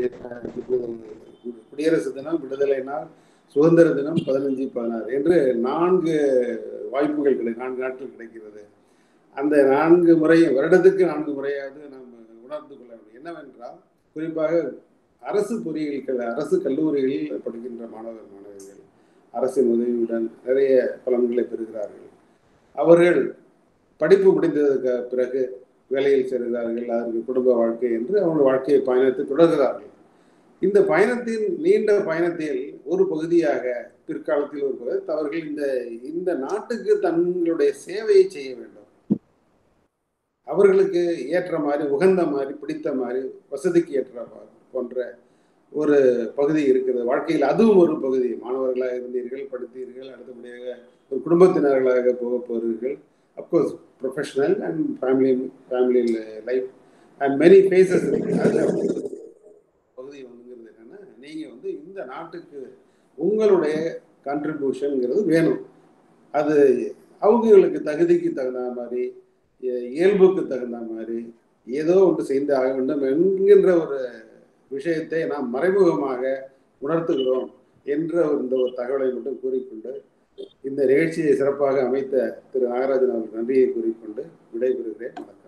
குடியரசு தினம் விடுதலை நாள் சுதந்திர தினம் பதினஞ்சு பதினாறு என்று நான்கு வாய்ப்புகள் கிடை நான்கு நாட்கள் கிடைக்கிறது அந்த நான்கு முறை வருடத்துக்கு நான்கு முறையாவது நாம் உணர்ந்து கொள்ள வேண்டும் என்னவென்றால் குறிப்பாக அரசு பொறியியல் அரசு கல்லூரிகளில் படிக்கின்ற மாணவர் மாணவிகள் அரசின் உதவியுடன் நிறைய பலன்களை பெறுகிறார்கள் அவர்கள் படிப்பு முடிந்ததுக்கு பிறகு வேலையில் சேர்கிறார்கள் அதற்கு குடும்ப வாழ்க்கை என்று அவர்கள் வாழ்க்கையை பயணத்தை தொடர்கிறார்கள் இந்த பயணத்தின் நீண்ட பயணத்தில் ஒரு பகுதியாக பிற்காலத்தில் ஒரு பகுதி அவர்கள் இந்த இந்த நாட்டுக்கு தங்களுடைய சேவையை செய்ய வேண்டும் அவர்களுக்கு ஏற்ற மாதிரி உகந்த மாதிரி பிடித்த மாதிரி வசதிக்கு ஏற்ற பா- போன்ற ஒரு பகுதி இருக்கிறது வாழ்க்கையில் அதுவும் ஒரு பகுதி மாணவர்களாக இருந்தீர்கள் படித்தீர்கள் அடுத்தபடியாக ஒரு குடும்பத்தினர்களாக போக போகிறீர்கள் of course professional and family family life and many faces இருக்கு அதுல பகுதி வந்துங்கிறது என்னன்னா நீங்க வந்து இந்த நாட்டுக்கு உங்களுடைய கான்ட்ரிபியூஷன்ங்கிறது வேணும் அது அவங்களுக்கு தகுதிக்கு தகுந்த மாதிரி இய- இயல்புக்கு தகுந்த மாதிரி ஏதோ ஒன்று செய்து ஆக வேண்டும் என்கின்ற ஒரு விஷயத்தை நாம் மறைமுகமாக உணர்த்துகிறோம் என்ற ஒரு- இந்த ஒரு தகவலை மட்டும் கூறிக்கொண்டு இந்த நிகழ்ச்சியை சிறப்பாக அமைத்த திரு நாகராஜன் அவர்கள் நன்றியை கூறிக்கொண்டு விடைபெறுகிறேன் வணக்கம்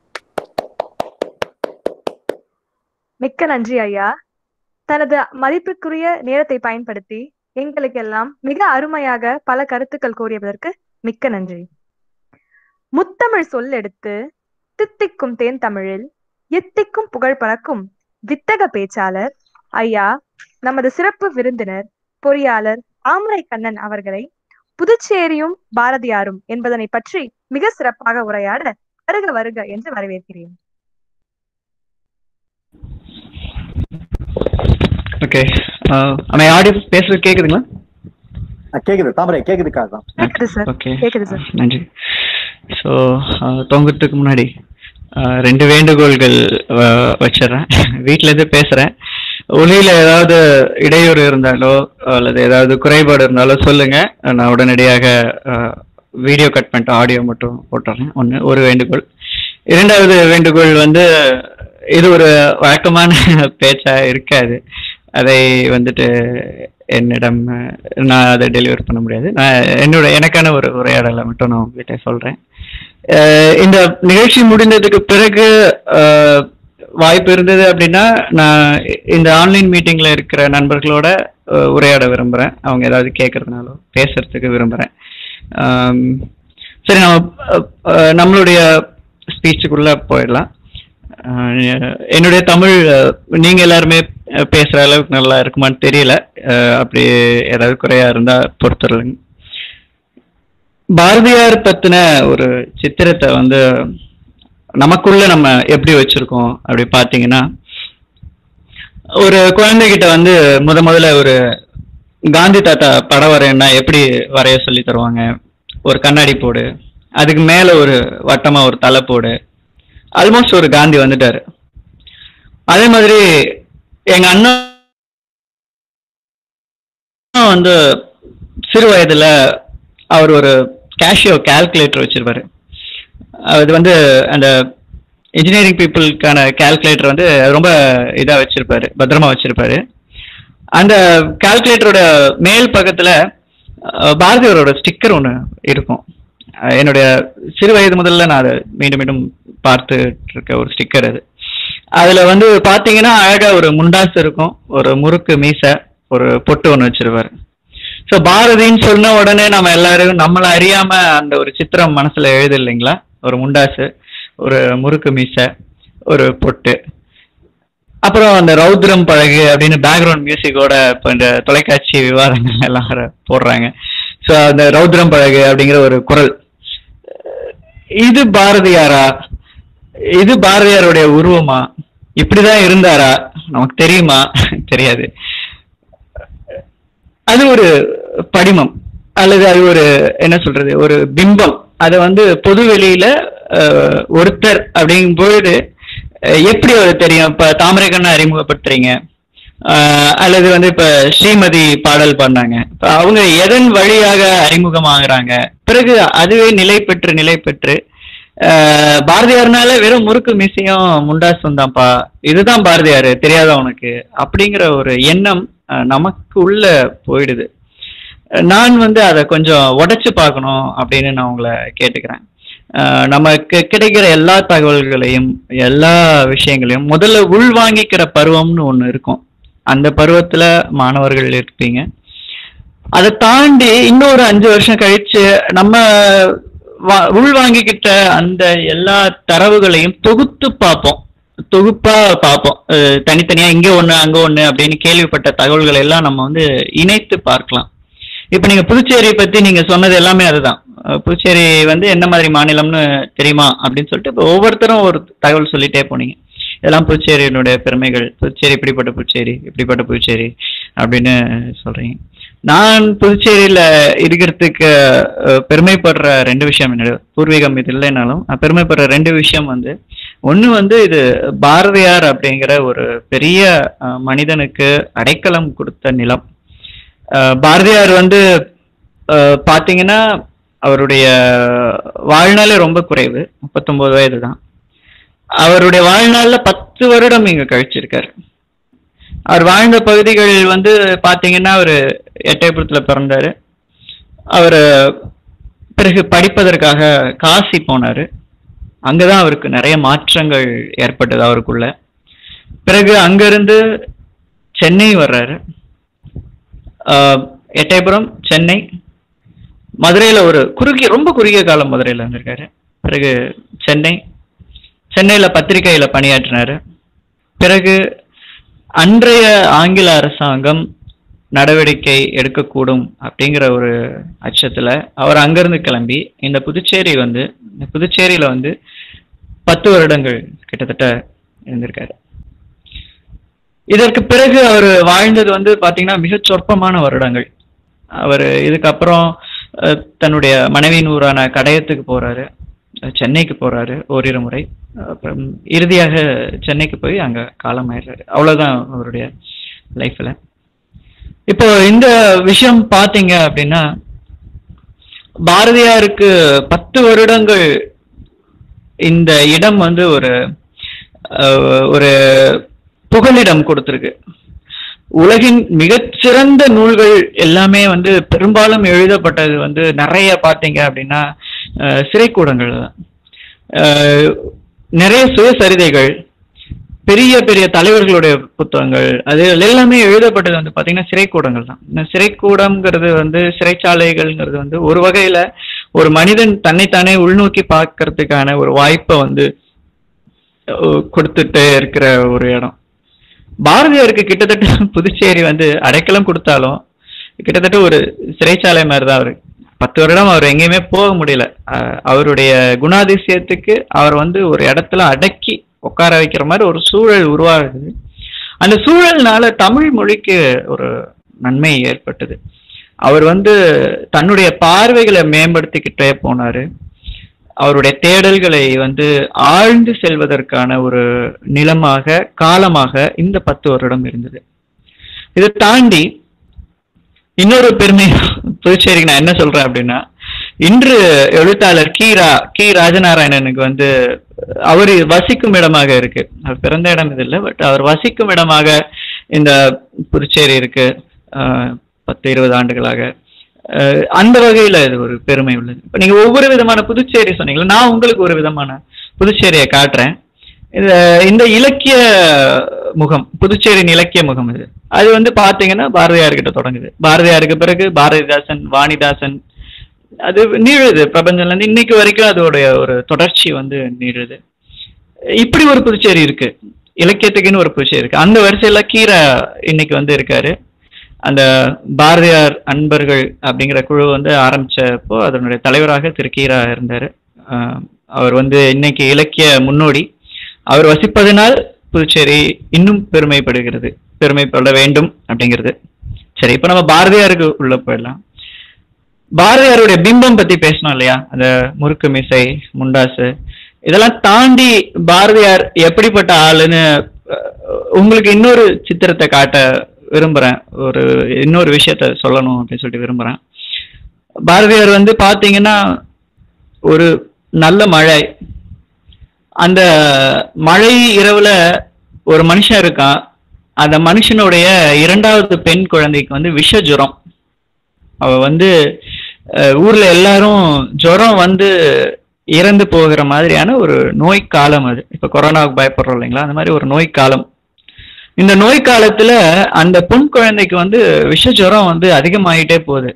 மிக்க நன்றி ஐயா தனது மதிப்புக்குரிய நேரத்தை பயன்படுத்தி எங்களுக்கெல்லாம் மிக அருமையாக பல கருத்துக்கள் கூறியதற்கு மிக்க நன்றி முத்தமிழ் சொல்லெடுத்து தித்திக்கும் தேன் தமிழில் எத்திக்கும் புகழ் பறக்கும் வித்தக பேச்சாளர் ஐயா நமது சிறப்பு விருந்தினர் பொறியாளர் ஆமரை கண்ணன் அவர்களை புதுச்சேரியும் பாரதியாரும் என்பதனை பற்றி மிக சிறப்பாக உரையாட வருக வருக என்று வரவேற்கிறேன் ஓகே நம்ம ஆடியோ பேசுறது கேக்குதுங்களா அஹ் கேக்குது தாமரை கேக்குதுக்கா தான் கேக்குது சார் ஓகே கேக்குது சார் நன்றி ஸோ தூங்குறதுக்கு முன்னாடி அஹ், ரெண்டு வேண்டுகோள்கள் அஹ், வச்சிடுறேன் வீட்ல இருந்து பேசுறேன் ஒளியில ஏதாவது இடையூறு இருந்தாலோ அல்லது ஏதாவது குறைபாடு இருந்தாலோ சொல்லுங்க நான் உடனடியாக வீடியோ கட் பண்ணிட்டு ஆடியோ மட்டும் போட்டுறேன் ஒன்று ஒரு வேண்டுகோள் இரண்டாவது வேண்டுகோள் வந்து இது ஒரு வழக்கமான பேச்சா இருக்காது அதை வந்துட்டு என்னிடம் அஹ், நான் அதை டெலிவர் பண்ண முடியாது நான் என்னோட எனக்கான ஒரு உரையாடலை மட்டும் நான் உங்ககிட்ட சொல்றேன் அஹ், இந்த நிகழ்ச்சி முடிந்ததுக்கு பிறகு அஹ், வாய்ப்பு இருந்தது அப்படின்னா நான் இந்த ஆன்லைன் மீட்டிங்ல இருக்கிற நண்பர்களோட அஹ், உரையாட விரும்புறேன் அவங்க ஏதாவது கேட்கறதுனாலோ பேசுறதுக்கு விரும்புறேன் ஆம், சரி நம்ம அஹ், அஹ், நம்மளுடைய ஸ்பீச்சுக்குள்ள போயிடலாம் அஹ், என்னுடைய தமிழ் அஹ், நீங்க எல்லாருமே அஹ், பேசுற அளவுக்கு நல்லா இருக்குமான்னு தெரியல அஹ், அப்படி ஏதாவது குறையா இருந்தா பொறுத்துருங்க பாரதியார் பத்தின ஒரு சித்திரத்தை வந்து நமக்குள்ள நம்ம எப்படி வச்சிருக்கோம் அப்படி பாத்தீங்கன்னா ஒரு குழந்தைகிட்ட வந்து முத முதல்ல ஒரு காந்தி தாத்தா படம் வரையணும்னா எப்படி வரைய சொல்லி தருவாங்க ஒரு கண்ணாடி போடு அதுக்கு மேல ஒரு வட்டமா ஒரு தலை போடு ஆல்மோஸ்ட் ஒரு காந்தி வந்துட்டாரு அதே மாதிரி எங்க அண்ணா வந்து சிறு வயதுல அவர் ஒரு கேஷியோ கால்குலேட்டர் வச்சிருப்பாரு அது வந்து அந்த இன்ஜினியரிங் பீப்புளுக்கான கால்குலேட்டர் வந்து ரொம்ப இதா வச்சிருப்பாரு பத்திரமா வச்சிருப்பாரு அந்த கால்குலேட்டரோட மேல் பக்கத்துல அஹ், பாரதியாரோட ஸ்டிக்கர் ஒன்று இருக்கும் அஹ், என்னுடைய சிறு வயது முதல்ல நான் அதை மீண்டும் மீண்டும் பார்த்துட்டு இருக்க ஒரு ஸ்டிக்கர் அது அதுல வந்து பாத்தீங்கன்னா அழகா ஒரு முண்டாசு இருக்கும் ஒரு முறுக்கு மீசை ஒரு பொட்டு ஒன்று வச்சிருப்பாரு ஸோ பாரதின்னு சொன்ன உடனே நம்ம எல்லாரும் நம்மளை அறியாம அந்த ஒரு சித்திரம் மனசுல எழுது இல்லைங்களா ஒரு முண்டாசு ஒரு முறுக்கு மீசை ஒரு பொட்டு அப்புறம் அந்த ரௌத்ரம் பழகு அப்படின்னு பேக்ரவுண்ட் மியூசிக்கோட இப்போ இந்த தொலைக்காட்சி விவாதங்கள் எல்லாம் வேற போடுறாங்க ஸோ அந்த ரௌத்ரம் பழகு அப்படிங்கிற ஒரு குரல் இது பாரதியாரா இது பாரதியாருடைய உருவமா இப்படிதான் இருந்தாரா நமக்கு தெரியுமா தெரியாது அது ஒரு படிமம் அல்லது அது ஒரு என்ன சொல்றது ஒரு பிம்பம் அதை வந்து பொது வெளியில அஹ், ஒருத்தர் அப்படிங்கும் பொழுது அஹ், எப்படி அது தெரியும் இப்ப தாமரைக்கண்ணை அறிமுகப்படுத்துறீங்க அஹ், அல்லது வந்து இப்ப ஸ்ரீமதி பாடல் பாடினாங்க இப்ப அவங்க எதன் வழியாக அறிமுகமாகறாங்க பிறகு அதுவே நிலை பெற்று நிலை பெற்று அஹ், பாரதியார்னால வெறும் முறுக்கு மிசையும் முண்டாசும் தான்ப்பா இதுதான் பாரதியார் தெரியாதா உனக்கு அப்படிங்கிற ஒரு எண்ணம் அஹ், நமக்கு உள்ள போயிடுது நான் வந்து அதை கொஞ்சம் உடைச்சு பார்க்கணும் அப்படின்னு நான் உங்களை கேட்டுக்கிறேன் அஹ் நமக்கு கிடைக்கிற எல்லா தகவல்களையும் எல்லா விஷயங்களையும் முதல்ல உள்வாங்கிக்கிற பருவம்னு ஒன்று இருக்கும் அந்த பருவத்துல மாணவர்கள் இருப்பீங்க அதை தாண்டி இன்னொரு அஞ்சு வருஷம் கழிச்சு நம்ம வா- உள்வாங்கிக்கிட்ட அந்த எல்லா தரவுகளையும் தொகுத்து பார்ப்போம் தொகுப்பா பார்ப்போம் அஹ் தனித்தனியா இங்க ஒண்ணு அங்க ஒண்ணு அப்படின்னு கேள்விப்பட்ட தகவல்களை எல்லாம் நம்ம வந்து இணைத்து பார்க்கலாம் இப்ப நீங்க புதுச்சேரி பத்தி நீங்க சொன்னது எல்லாமே அதுதான் அஹ் புதுச்சேரி வந்து என்ன மாதிரி மாநிலம்னு தெரியுமா அப்படின்னு சொல்லிட்டு இப்போ ஒவ்வொருத்தரும் ஒரு தகவல் சொல்லிட்டே போனீங்க இதெல்லாம் புதுச்சேரியினுடைய பெருமைகள் புதுச்சேரி இப்படிப்பட்ட புதுச்சேரி இப்படிப்பட்ட புதுச்சேரி அப்படின்னு சொல்றீங்க நான் புதுச்சேரியில இருக்கிறதுக்கு அஹ், பெருமைப்படுற ரெண்டு விஷயம் என்னோட பூர்வீகம் இது இல்லைனாலும் நான் பெருமைப்படுற ரெண்டு விஷயம் வந்து ஒண்ணு வந்து இது பாரதியார் அப்படிங்கிற ஒரு பெரிய அஹ், மனிதனுக்கு அடைக்கலம் கொடுத்த நிலம் அஹ், பாரதியார் வந்து அஹ், பாத்தீங்கன்னா அவருடைய வாழ்நாளே ரொம்ப குறைவு முப்பத்தொன்பது வயது தான் அவருடைய வாழ்நாள்ல பத்து வருடம் இங்க கழிச்சிருக்காரு அவர் வாழ்ந்த பகுதிகள் வந்து பாத்தீங்கன்னா அவர் எட்டயபுரத்துல பிறந்தாரு அவர் பிறகு படிப்பதற்காக காசி போனாரு அங்கதான் அவருக்கு நிறைய மாற்றங்கள் ஏற்பட்டது அவருக்குள்ள பிறகு அங்கிருந்து சென்னை வர்றாரு ஆஹ் எட்டயபுரம் சென்னை மதுரையில ஒரு குறுகிய ரொம்ப குறுகிய காலம் மதுரையில இருந்திருக்காரு பிறகு சென்னை சென்னையில பத்திரிகையில பணியாற்றினாரு பிறகு அன்றைய ஆங்கில அரசாங்கம் நடவடிக்கை எடுக்கக்கூடும் அப்படிங்கிற ஒரு அச்சத்துல அவர் அங்கிருந்து கிளம்பி இந்த புதுச்சேரி வந்து இந்த புதுச்சேரியில வந்து பத்து வருடங்கள் கிட்டத்தட்ட இருந்திருக்காரு இதற்கு பிறகு அவர் வாழ்ந்தது வந்து பாத்தீங்கன்னா மிகச் சொற்பமான வருடங்கள் அவர் இதுக்கப்புறம் அஹ், தன்னுடைய மனைவியின் ஊரான கடையத்துக்கு போறாரு அஹ், சென்னைக்கு போறாரு ஓரிரு முறை அப்புறம் இறுதியாக சென்னைக்கு போய் அங்க காலமாயிடுறாரு அவ்வளவுதான் அவருடைய லைஃப்ல இப்போ இந்த விஷயம் பாத்தீங்க அப்படின்னா பாரதியாருக்கு பத்து வருடங்கள் இந்த இடம் வந்து ஒரு அஹ், ஒரு புகலிடம் கொடுத்திருக்கு உலகின் மிகச்சிறந்த நூல்கள் எல்லாமே வந்து பெரும்பாலும் எழுதப்பட்டது வந்து நிறைய பார்த்தீங்க அப்படின்னா அஹ், சிறைக்கூடங்கள் தான் அஹ், நிறைய சுயசரிதைகள் பெரிய பெரிய தலைவர்களுடைய புத்தகங்கள் அது எல்லாமே எழுதப்பட்டது வந்து பாத்தீங்கன்னா சிறைக்கூடங்கள் தான் இந்த சிறைக்கூடம்ங்கிறது வந்து சிறைச்சாலைகள்ங்கிறது வந்து ஒரு வகையில ஒரு மனிதன் தன்னைத்தானே உள்நோக்கி பார்க்கறதுக்கான ஒரு வாய்ப்பை வந்து அஹ், கொடுத்துட்டு இருக்கிற ஒரு இடம் பாரதியாருக்கு கிட்டத்தட்ட புதுச்சேரி வந்து அடைக்கலம் கொடுத்தாலும் கிட்டத்தட்ட ஒரு சிறைச்சாலை மாதிரி தான் அவரு பத்து வருடம் அவர் எங்கேயுமே போக முடியல அஹ் அவருடைய குணாதிசயத்துக்கு அவர் வந்து ஒரு இடத்துல அடக்கி உட்கார வைக்கிற மாதிரி ஒரு சூழல் உருவாகுது அந்த சூழல்னால தமிழ் மொழிக்கு ஒரு நன்மை ஏற்பட்டது அவர் வந்து தன்னுடைய பார்வைகளை மேம்படுத்திக்கிட்டே போனாரு அவருடைய தேடல்களை வந்து ஆழ்ந்து செல்வதற்கான ஒரு நிலமாக காலமாக இந்த பத்து வருடம் இருந்தது இதை தாண்டி இன்னொரு பெருமை புதுச்சேரிக்கு நான் என்ன சொல்றேன் அப்படின்னா இன்று எழுத்தாளர் கி ரா கி ராஜநாராயணனுக்கு வந்து அவர் வசிக்கும் இடமாக இருக்கு அவர் பிறந்த இடம் இது இல்லை பட் அவர் வசிக்கும் இடமாக இந்த புதுச்சேரி இருக்கு ஆஹ் பத்து இருபது ஆண்டுகளாக அஹ் அந்த வகையில இது ஒரு பெருமை உள்ளது இப்ப நீங்க ஒவ்வொரு விதமான புதுச்சேரி சொன்னீங்களா நான் உங்களுக்கு ஒரு விதமான புதுச்சேரியை காட்டுறேன் இந்த இந்த இலக்கிய முகம் புதுச்சேரியின் இலக்கிய முகம் இது அது வந்து பாத்தீங்கன்னா பாரதியார் கிட்ட தொடங்குது பாரதியாருக்கு பிறகு பாரதிதாசன் வாணிதாசன் அது நீழுது பிரபஞ்சம்ல இருந்து இன்னைக்கு வரைக்கும் அதோடைய ஒரு தொடர்ச்சி வந்து நீழுது இப்படி ஒரு புதுச்சேரி இருக்கு இலக்கியத்துக்குன்னு ஒரு புதுச்சேரி இருக்கு அந்த வரிசையில கீரா இன்னைக்கு வந்து இருக்காரு அந்த பாரதியார் அன்பர்கள் அப்படிங்கிற குழு வந்து ஆரம்பிச்சப்போ அதனுடைய தலைவராக திரு கீரா இருந்தாரு ஆஹ் அவர் வந்து இன்னைக்கு இலக்கிய முன்னோடி அவர் வசிப்பதனால் புதுச்சேரி இன்னும் பெருமைப்படுகிறது பெருமைப்பட வேண்டும் அப்படிங்கிறது சரி இப்ப நம்ம பாரதியாருக்கு உள்ள போயிடலாம் பாரதியாருடைய பிம்பம் பத்தி பேசணும் இல்லையா அந்த முறுக்கு மிசை முண்டாசு இதெல்லாம் தாண்டி பாரதியார் எப்படிப்பட்ட ஆளுன்னு அஹ், உங்களுக்கு இன்னொரு சித்திரத்தை காட்ட விரும்புறேன் ஒரு இன்னொரு விஷயத்த சொல்லணும் அப்படின்னு சொல்லிட்டு விரும்புறேன் பாரதியார் வந்து பாத்தீங்கன்னா ஒரு நல்ல மழை அந்த மழை இரவுல ஒரு மனுஷன் இருக்கான் அந்த மனுஷனுடைய இரண்டாவது பெண் குழந்தைக்கு வந்து விஷ ஜுரம் அவ வந்து அஹ், ஊர்ல எல்லாரும் ஜுரம் வந்து இறந்து போகிற மாதிரியான ஒரு நோய் காலம் அது இப்ப கொரோனாவுக்கு பயப்படுறோம் இல்லைங்களா அந்த மாதிரி ஒரு நோய் காலம் இந்த நோய் காலத்துல அந்த பெண் குழந்தைக்கு வந்து விஷ ஜுரம் வந்து அதிகமாயிட்டே போகுது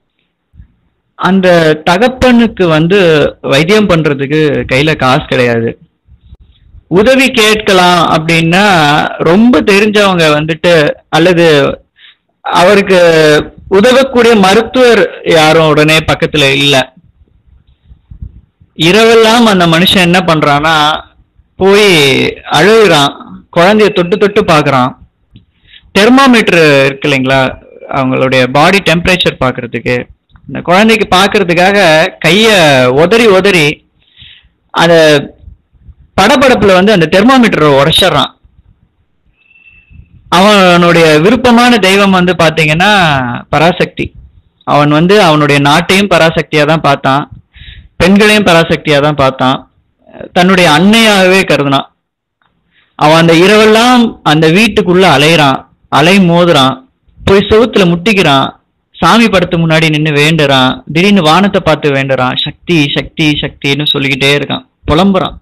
அந்த தகப்பனுக்கு வந்து வைத்தியம் பண்றதுக்கு கையில காசு கிடையாது உதவி கேட்கலாம் அப்படின்னா ரொம்ப தெரிஞ்சவங்க வந்துட்டு அல்லது அவருக்கு உதவக்கூடிய மருத்துவர் யாரும் உடனே பக்கத்துல இல்ல இரவெல்லாம் அந்த மனுஷன் என்ன பண்றான்னா போய் அழுகுறான் குழந்தைய தொட்டு தொட்டு பார்க்கறான் தெர்மாமீட்டர் இருக்கு இல்லைங்களா அவங்களுடைய பாடி டெம்பரேச்சர் பார்க்கறதுக்கு அந்த குழந்தைக்கு பார்க்கறதுக்காக கைய உதறி உதறி அந்த படபடப்புல வந்து அந்த தெர்மாமீட்டரை உடைச்சிடுறான் அவனுடைய விருப்பமான தெய்வம் வந்து பாத்தீங்கன்னா பராசக்தி அவன் வந்து அவனுடைய நாட்டையும் பராசக்தியா தான் பார்த்தான் பெண்களையும் பராசக்தியா தான் பார்த்தான் தன்னுடைய அன்னையாகவே கருதினான் அவன் அந்த இரவெல்லாம் அந்த வீட்டுக்குள்ள அலையிறான் அலை மோதுறான் போய் செவுத்துல முட்டிக்கிறான் சாமி படத்து முன்னாடி நின்று வேண்டுறான் திடீர்னு வானத்தை பார்த்து வேண்டுறான் சக்தி சக்தி சக்தின்னு சொல்லிக்கிட்டே இருக்கான் புலம்புறான்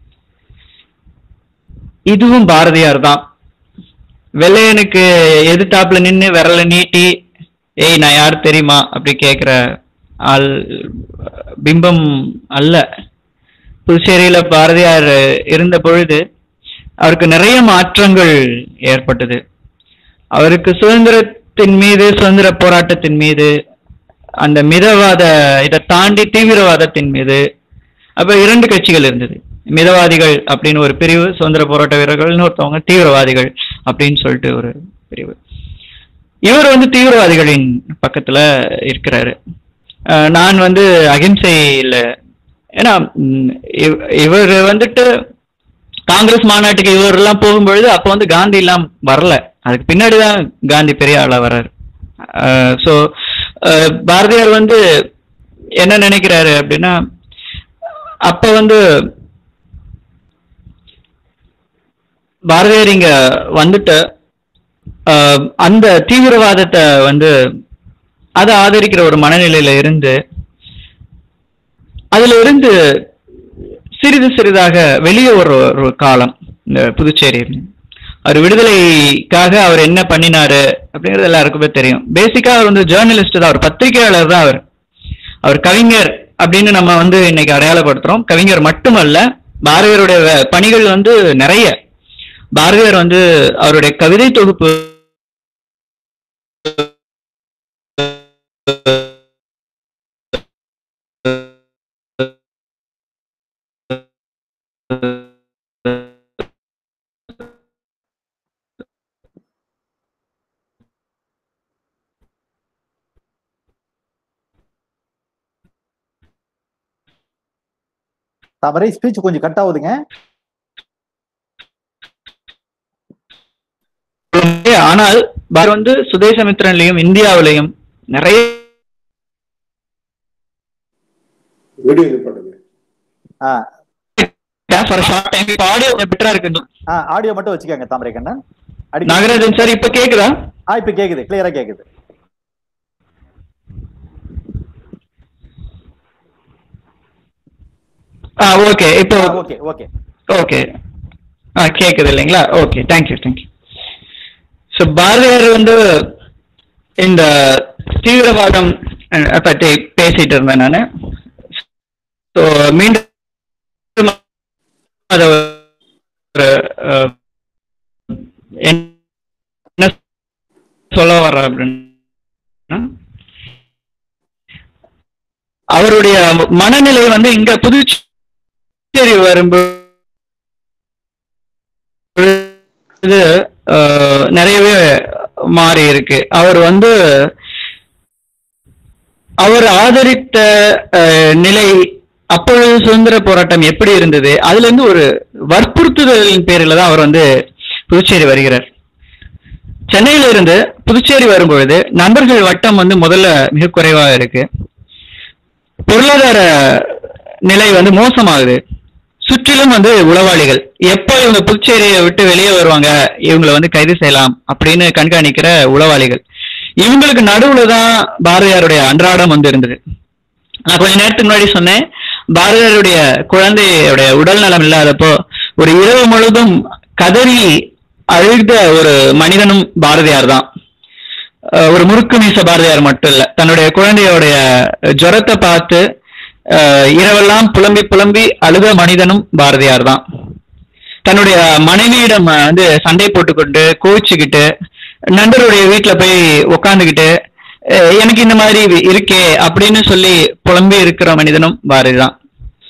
இதுவும் பாரதியார் தான் வெள்ளையனுக்கு எதிர்த்தாப்புல நின்று விரல நீட்டி ஏய் நான் யார் தெரியுமா அப்படி கேட்குற ஆள் பிம்பம் அல்ல புதுச்சேரியில பாரதியார் இருந்த பொழுது அவருக்கு நிறைய மாற்றங்கள் ஏற்பட்டது அவருக்கு சுதந்திரத்தின் மீது சுதந்திர போராட்டத்தின் மீது அந்த மிதவாத இதை தாண்டி தீவிரவாதத்தின் மீது அப்ப இரண்டு கட்சிகள் இருந்தது மிதவாதிகள் அப்படின்னு ஒரு பிரிவு சுதந்திர போராட்ட வீரர்கள்னு ஒருத்தவங்க தீவிரவாதிகள் அப்படின்னு சொல்லிட்டு ஒரு பிரிவு இவர் வந்து தீவிரவாதிகளின் பக்கத்துல இருக்கிறாரு அஹ் நான் வந்து அகிம்சையில் ஏன்னா ம், இவ- இவர் வந்துட்டு காங்கிரஸ் மாநாட்டுக்கு இவர் எல்லாம் போகும்பொழுது அப்போ வந்து காந்தி எல்லாம் வரல அதுக்கு பின்னாடி தான் காந்தி பெரிய ஆளா வர்றாரு ஸோ பாரதியார் வந்து என்ன நினைக்கிறாரு அப்படின்னா அப்ப வந்து பாரதியார் இங்க வந்துட்டு அஹ், அந்த தீவிரவாதத்தை வந்து அதை ஆதரிக்கிற ஒரு மனநிலையில இருந்து அதுல இருந்து சிறிது சிறிதாக வெளியே ஒரு ஒரு காலம் இந்த புதுச்சேரி அவர் விடுதலைக்காக அவர் என்ன பண்ணினாரு அப்படிங்கிறது எல்லாருக்குமே தெரியும் பேசிக்கா அவர் வந்து ஜேர்னலிஸ்ட் தான் அவர் பத்திரிகையாளர் தான் அவர் அவர் கவிஞர் அப்படின்னு நம்ம வந்து இன்னைக்கு அடையாளப்படுத்துறோம் கவிஞர் மட்டுமல்ல பாரதியாருடைய வே- பணிகள் வந்து நிறைய பாரதியார் வந்து அவருடைய கவிதை தொகுப்பு தவறை ஸ்பீச் கொஞ்சம் கட் ஆகுதுங்க ஆனால் பாரதி வந்து சுதேசமித்திரன்லயும் இந்தியாவிலையும் நிறைய வீடியோ நிப்பாட்டுங்க ஃபார் ஷார்ட் டைம் இப்போ ஆடியோ பெட்டரா இருக்கு ஆடியோ மட்டும் வச்சுக்கோங்க தாமரை கண்ணன் அடி- நாகராஜன் சார் இப்ப கேக்குதா ஆ இப்ப கேக்குது கிளியரா கேக்குது ஆ ஓகே இப்போ ஓகே ஓகே ஓகே ஆ கேக்குது இல்லைங்களா okay thank you thank you so Bharathiyar வந்து இந்த தீவிரவாதம் அஹ், பற்றி பேசிட்டு இருந்தேன் நான் ஸோ மீண்டும் அதை ஒரு, அஹ், என்ன சொல்ல வர்ற அப்படின்னா அவருடைய மனநிலை வந்து இங்க புதுச்சேரி வரும்போது இது அஹ், நிறையவே மாறி இருக்கு அவர் வந்து அவர் ஆதரித்த அஹ், நிலை அப்பொழுது சுதந்திர போராட்டம் எப்படி இருந்தது அதுல இருந்து ஒரு வற்புறுத்துதலின் பேரில் தான் அவர் வந்து புதுச்சேரி வருகிறார் சென்னையில இருந்து புதுச்சேரி வரும்பொழுது நண்பர்கள் வட்டம் வந்து முதல்ல மிக குறைவாக இருக்கு பொருளாதார நிலை வந்து மோசமாகுது சுற்றிலும் வந்து உளவாளிகள் எப்போ இவங்க புதுச்சேரியை விட்டு வெளியே வருவாங்க இவங்களை வந்து கைது செய்யலாம் அப்படின்னு கண்காணிக்கிற உளவாளிகள் இவங்களுக்கு நடுவுல தான் பாரதியாருடைய அன்றாடம் வந்து இருந்தது நான் கொஞ்ச நேரத்துக்கு முன்னாடி சொன்னேன் பாரதியாருடைய குழந்தையுடைய உடல் நலம் இல்லாதப்போ ஒரு இரவு முழுதும் கதறி அழுத ஒரு மனிதனும் பாரதியார் தான் அஹ் ஒரு முறுக்கு மீச பாரதியார் மட்டும் இல்ல தன்னுடைய குழந்தையோடைய ஜுரத்தை பார்த்து அஹ் இரவெல்லாம் புலம்பி புலம்பி அழுத மனிதனும் பாரதியார் தான் தன்னுடைய மனைவியிடம் வந்து சண்டை போட்டுக்கொண்டு கோவிச்சுக்கிட்டு நண்பருடைய வீட்டுல போய் உக்காந்துக்கிட்டு அஹ் எனக்கு இந்த மாதிரி இருக்கே அப்படின்னு சொல்லி புலம்பி இருக்கிற மனிதனும் பாரதி தான்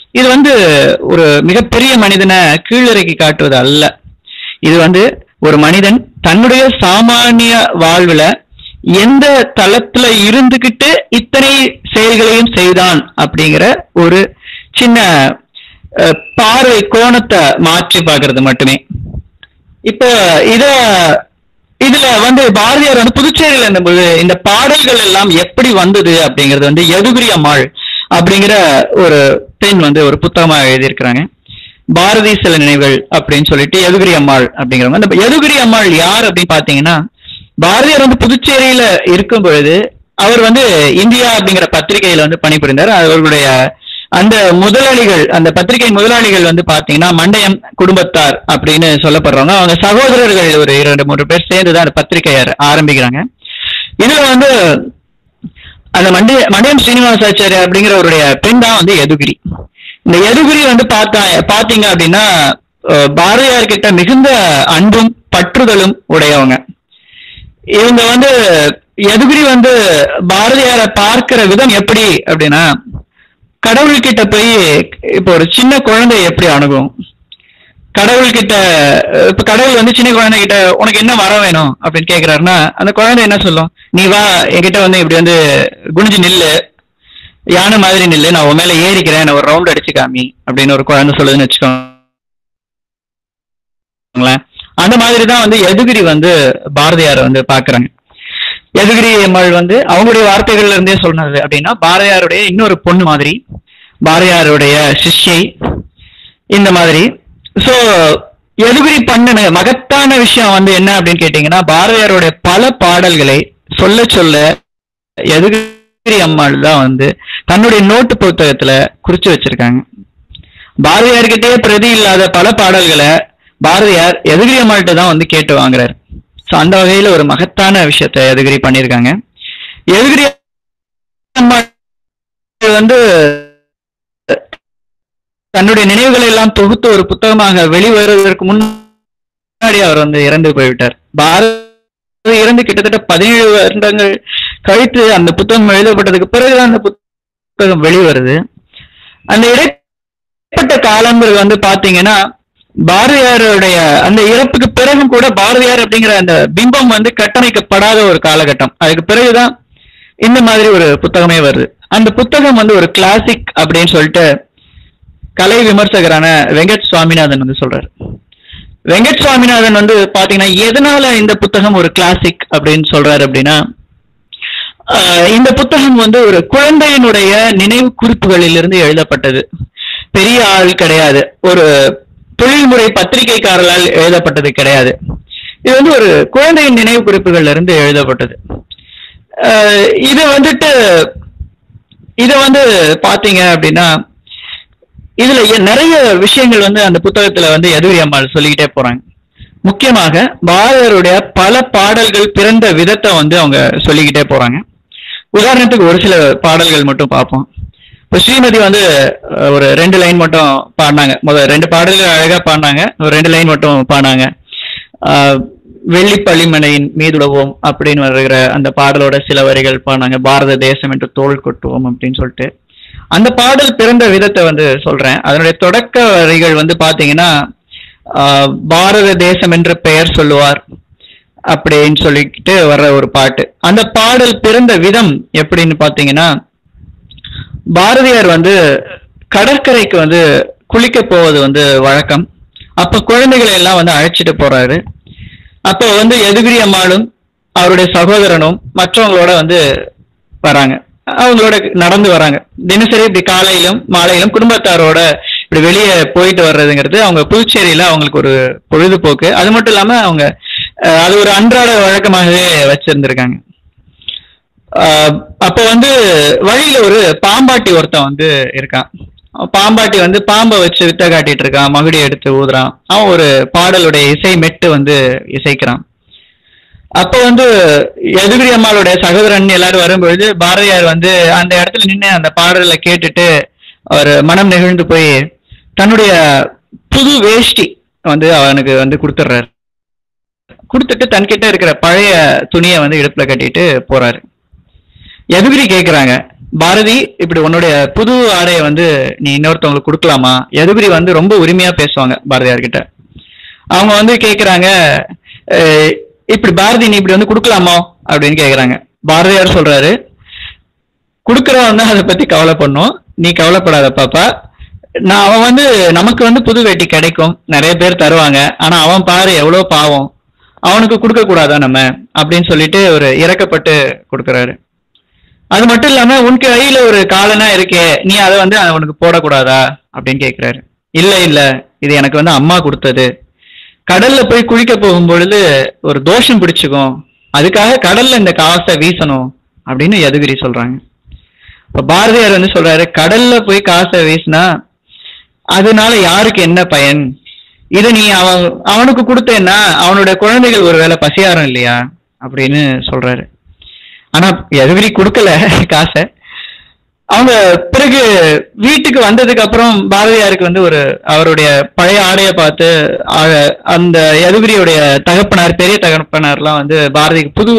இது வந்து ஒரு மிகப்பெரிய மனிதனை கீழிறக்கி காட்டுவது அல்ல இது வந்து ஒரு மனிதன் தன்னுடைய சாமானிய வாழ்வுல எந்த தளத்துல இருந்துகிட்டு இத்தனை செயல்களையும் செய்தான் அப்படிங்கிற ஒரு சின்ன அஹ், பார்வை கோணத்தை மாற்றி பார்க்கிறது மட்டுமே இப்ப இத இதுல வந்து பாரதியார் வந்து புதுச்சேரியில இருந்தபோது இந்த பாடல்கள் எல்லாம் எப்படி வந்தது அப்படிங்கிறது வந்து எதுகுரி அம்மாள் அப்படிங்கிற ஒரு பெண் வந்து ஒரு புத்தகமா எழுதியிருக்கிறாங்க பாரதி சில நினைவுகள் அப்படின்னு சொல்லிட்டு எதுகிரி அம்மாள் அப்படிங்கிறவங்க அந்த எதுகிரி அம்மாள் யார் அப்படின்னு பாத்தீங்கன்னா பாரதியார் வந்து புதுச்சேரியில இருக்கும் பொழுது அவர் வந்து இந்தியா அப்படிங்கிற பத்திரிகையில வந்து பணிபுரிந்தார் அவர்களுடைய அந்த முதலாளிகள் அந்த பத்திரிகை முதலாளிகள் வந்து பாத்தீங்கன்னா மண்டயம் குடும்பத்தார் அப்படின்னு சொல்லப்படுறவங்க அவங்க சகோதரர்கள் ஒரு இரண்டு மூன்று பேர் சேர்ந்து தான் அந்த பத்திரிகையை ஆரம்பிக்கிறாங்க இதுல வந்து அந்த மண்டிய மண்டயம் ஸ்ரீனிவாசாச்சாரியா அப்படிங்கிறவருடைய பெண் தான் வந்து எதுகிரி இந்த எதுகிரி வந்து பார்த்தா பாத்தீங்க அப்படின்னா அஹ், பாரதியார் கிட்ட மிகுந்த அன்பும் பற்றுதலும் உடையவங்க இவங்க வந்து எதுகிரி வந்து பாரதியாரை பார்க்கிற விதம் எப்படி அப்படின்னா கடவுள்கிட்ட போய் இப்போ ஒரு சின்ன குழந்தை எப்படி அணுகும் கடவுள்கிட்ட அஹ், இப்ப கடவுள் வந்து சின்ன குழந்தை கிட்ட உனக்கு என்ன வர வேணும் அப்படின்னு கேக்குறாருன்னா அந்த குழந்தை என்ன சொல்லும் நீ வா என்கிட்ட வந்து இப்படி வந்து குனிஞ்சு நில்லு யானை மாதிரி நில்லு நான் உன் மேல ஏறிக்கிறேன் நான் ஒரு ரவுண்ட் அடிச்சு காமி அப்படின்னு ஒரு குழந்தை சொல்லுதுன்னு வச்சுக்கோங்களேன் அந்த மாதிரி தான் வந்து எதுகிரி வந்து பாரதியாரை வந்து பாக்குறாங்க எதுகிரி அம்மாள் வந்து அவங்களுடைய வார்த்தைகள்ல இருந்தே சொன்னது அப்படின்னா பாரதியாருடைய இன்னொரு பொண்ணு மாதிரி பாரதியாருடைய சிஷ்யை இந்த மாதிரி சோ எதுகிரி பண்ணின மகத்தான விஷயம் வந்து என்ன அப்படின்னு கேட்டீங்கன்னா பாரதியாருடைய பல பாடல்களை சொல்ல சொல்ல எதுகிரி அம்மாள் தான் வந்து தன்னுடைய நோட்டு புத்தகத்துல குறிச்சு வச்சிருக்காங்க பாரதியார்கிட்டயே பிரதி இல்லாத பல பாடல்களை பாரதியார் எதுகிரி அம்மாள்கிட்ட தான் வந்து கேட்டு வாங்குறாரு சோ அந்த வகையில ஒரு மகத்தான விஷயத்தை எதுகிரி பண்ணியிருக்காங்க எதுகிரி அம்மாள் வந்து தன்னுடைய நினைவுகளை எல்லாம் தொகுத்து ஒரு புத்தகமாக வெளிவருவதற்கு முன்னாடி அவர் வந்து இறந்து போய்விட்டார் பாரதி இறந்து கிட்டத்தட்ட பதினேழு வருடங்கள் கழித்து அந்த புத்தகம் எழுதப்பட்டதுக்கு பிறகுதான் அந்த புத்தகம் வெளிவருது அந்த இடைப்பட்ட காலங்கள் வந்து பாத்தீங்கன்னா பாரதியாருடைய அந்த இறப்புக்கு பிறகும் கூட பாரதியார் அப்படிங்கிற அந்த பிம்பம் வந்து கட்டமைக்கப்படாத ஒரு காலகட்டம் அதுக்கு பிறகுதான் இந்த மாதிரி ஒரு புத்தகமே வருது அந்த புத்தகம் வந்து ஒரு கிளாசிக் அப்படின்னு சொல்லிட்டு கலை விமர்சகரான வெங்கட் சுவாமிநாதன் வந்து சொல்றாரு வெங்கட் சுவாமிநாதன் வந்து பாத்தீங்கன்னா எதனால இந்த புத்தகம் ஒரு கிளாசிக் அப்படின்னு சொல்றாரு அப்படின்னா ஆஹ் இந்த புத்தகம் வந்து ஒரு குழந்தையினுடைய நினைவு குறிப்புகளிலிருந்து எழுதப்பட்டது பெரிய ஆள் கிடையாது ஒரு தொழில்முறை பத்திரிகைக்காரர்களால் எழுதப்பட்டது கிடையாது இது வந்து ஒரு குழந்தையின் நினைவு குறிப்புகள்ல இருந்து எழுதப்பட்டது ஆஹ் இது வந்துட்டு இத வந்து பாத்தீங்க அப்படின்னா இதுல எ- நிறைய விஷயங்கள் வந்து அந்த புத்தகத்துல வந்து எதுவி அம்மாள் சொல்லிக்கிட்டே போறாங்க முக்கியமாக பாரதியாருடைய பல பாடல்கள் பிறந்த விதத்தை வந்து அவங்க சொல்லிக்கிட்டே போறாங்க உதாரணத்துக்கு ஒரு சில பாடல்கள் மட்டும் பார்ப்போம் இப்போ ஸ்ரீமதி வந்து அஹ், ஒரு ரெண்டு லைன் மட்டும் பாடினாங்க முதல் ரெண்டு பாடல்கள் அழகா பாடினாங்க ஒரு ரெண்டு லைன் மட்டும் பாடினாங்க ஆஹ், வெள்ளிப்பள்ளிமனையின் மீதுடவோம் அப்படின்னு வருகிற அந்த பாடலோட சில வரிகள் பாடினாங்க பாரத தேசம் என்று தோள் கொட்டுவோம் அப்படின்னு சொல்லிட்டு அந்த பாடல் பிறந்த விதத்தை வந்து சொல்றேன் அதனுடைய தொடக்க வரிகள் வந்து பாத்தீங்கன்னா ஆஹ், பாரத தேசம் என்று பெயர் சொல்லுவார் அப்படின்னு சொல்லிக்கிட்டு வர்ற ஒரு பாட்டு அந்த பாடல் பிறந்த விதம் எப்படின்னு பாத்தீங்கன்னா பாரதியார் வந்து கடற்கரைக்கு வந்து குளிக்க போவது வந்து வழக்கம் அப்ப குழந்தைகளை எல்லாம் வந்து அழைச்சிட்டு போறாரு அப்போ வந்து எதுகிரி அம்மாளும் அவருடைய சகோதரனும் மற்றவங்களோட வந்து வராங்க அவங்களோட நடந்து வராங்க தினசரி இப்படி காலையிலும் மாலையிலும் குடும்பத்தாரோட இப்படி வெளியே போயிட்டு வர்றதுங்கிறது அவங்க புதுச்சேரியில அவங்களுக்கு ஒரு பொழுதுபோக்கு அது மட்டும் இல்லாம அவங்க அஹ், அது ஒரு அன்றாட வழக்கமாகவே வச்சிருந்திருக்காங்க ஆஹ் அப்ப வந்து வழியில ஒரு பாம்பாட்டி ஒருத்தன் வந்து இருக்கான் அவன் பாம்பாட்டி வந்து பாம்பை வச்சு வித்த காட்டிட்டு இருக்கான் மகுடி எடுத்து ஊதுறான் அவன் ஒரு பாடலுடைய இசை மெட்டு வந்து இசைக்கிறான் அப்ப வந்து எதுகிரி அம்மாளுடைய சகோதரன் எல்லாரும் வரும்பொழுது பாரதியார் வந்து அந்த இடத்துல நின்று அந்த பாடலை கேட்டுட்டு அவர் மனம் நெகிழ்ந்து போய் தன்னுடைய புது வேஷ்டி வந்து அவனுக்கு வந்து கொடுத்துட்றாரு கொடுத்துட்டு தன்கிட்ட இருக்கிற பழைய துணியை வந்து இடுப்புல கட்டிட்டு போறாரு எதுகிரி கேக்குறாங்க பாரதி இப்படி உன்னுடைய புது ஆடையை வந்து நீ இன்னொருத்தவங்களுக்கு கொடுக்கலாமா எதுபுரி வந்து ரொம்ப உரிமையா பேசுவாங்க பாரதியார் கிட்ட அவங்க வந்து கேக்குறாங்க "அஹ், இப்படி பாரதி நீ இப்படி வந்து கொடுக்கலாமா அப்படின்னு கேக்குறாங்க பாரதியார் சொல்றாரு கொடுக்கறவன் தான் அதை பத்தி கவலைப்படணும் நீ கவலைப்படாத பாப்பா நான் அவன் வந்து நமக்கு வந்து புது வேட்டி கிடைக்கும் நிறைய பேர் தருவாங்க ஆனா அவன் பாரு எவ்வளவு பாவம் அவனுக்கு கொடுக்க கூடாதா நம்ம அப்படின்னு சொல்லிட்டு ஒரு இறக்கப்பட்டு கொடுக்கறாரு அது மட்டும் இல்லாம உன் கையில ஒரு காலனா இருக்கே நீ அதை வந்து அவனுக்கு போடக்கூடாதா அப்படின்னு கேக்குறாரு இல்ல இல்ல இது எனக்கு வந்து அம்மா கொடுத்தது கடல்ல போய் குளிக்க போகும் பொழுது ஒரு தோஷம் பிடிச்சுக்கும் அதுக்காக கடல்ல இந்த காசை வீசணும் அப்படின்னு யதுகிரி சொல்றாங்க இப்ப பாரதியார் வந்து சொல்றாரு கடல்ல போய் காசை வீசினா அதனால யாருக்கு என்ன பயன் இதை நீ அவன் அவனுக்கு கொடுத்தேன்னா அவனோட குழந்தைகள் ஒருவேளை பசியாரம் இல்லையா அப்படின்னு சொல்றாரு ஆனா எதுவரி கொடுக்கல காசை அவங்க பிறகு வீட்டுக்கு வந்ததுக்கு அப்புறம் பாரதியாருக்கு வந்து ஒரு அவருடைய பழைய ஆடையை பார்த்து ஆ- அந்த எதுகிரியுடைய தகப்பனார் பெரிய தகப்பனார்லாம் வந்து பாரதிக்கு புது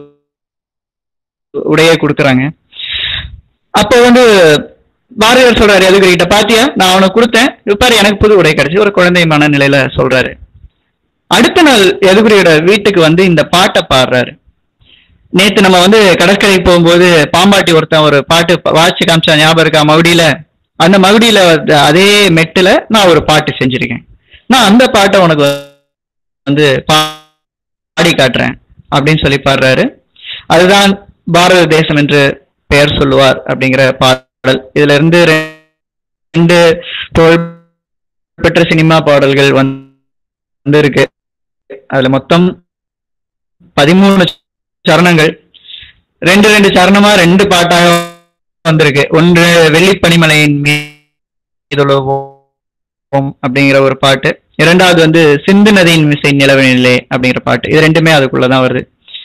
உடையை கொடுக்குறாங்க அப்போ வந்து பாரதியார் சொல்றாரு எதுகிரி கிட்ட பாத்தியா நான் அவனுக்கு கொடுத்தேன் பாரு எனக்கு புது உடை கிடைச்சு ஒரு குழந்தை மனநிலையில சொல்றாரு அடுத்த நாள் எதுகுரியோட வீட்டுக்கு வந்து இந்த பாட்டை பாடுறாரு நேத்து நம்ம வந்து கடற்கரை போகும்போது பாம்பாட்டி ஒருத்தன் ஒரு பாட்டு வாட்சி காமிச்சா ஞாபகம் இருக்கா மகுடியில அந்த மகுடியில வந்து அதே மெட்டுல நான் ஒரு பாட்டு செஞ்சிருக்கேன் நான் அந்த பாட்டை உனக்கு வந்து பா- பாடி காட்டுறேன் அப்படின்னு சொல்லி பாடுறாரு அதுதான் பாரத தேசம் என்று பெயர் சொல்லுவார் அப்படிங்கிற பாடல் இதுல இருந்து ரெண்டு புகழ் பெற்ற சினிமா பாடல்கள் வந்து இருக்கு அதுல மொத்தம் பதிமூணு சரணங்கள் ரெண்டு ரெண்டு சரணமா ரெண்டு பாட்டாக வந்திருக்கு ஒன்று வெள்ளிப்பனிமலையின் மீதுலவோம் அப்படிங்கிற ஒரு பாட்டு இரண்டாவது வந்து சிந்து நதியின் விசை நிலவனிலே அப்படிங்கிற பாட்டு இது ரெண்டுமே அதுக்குள்ளதான் வருது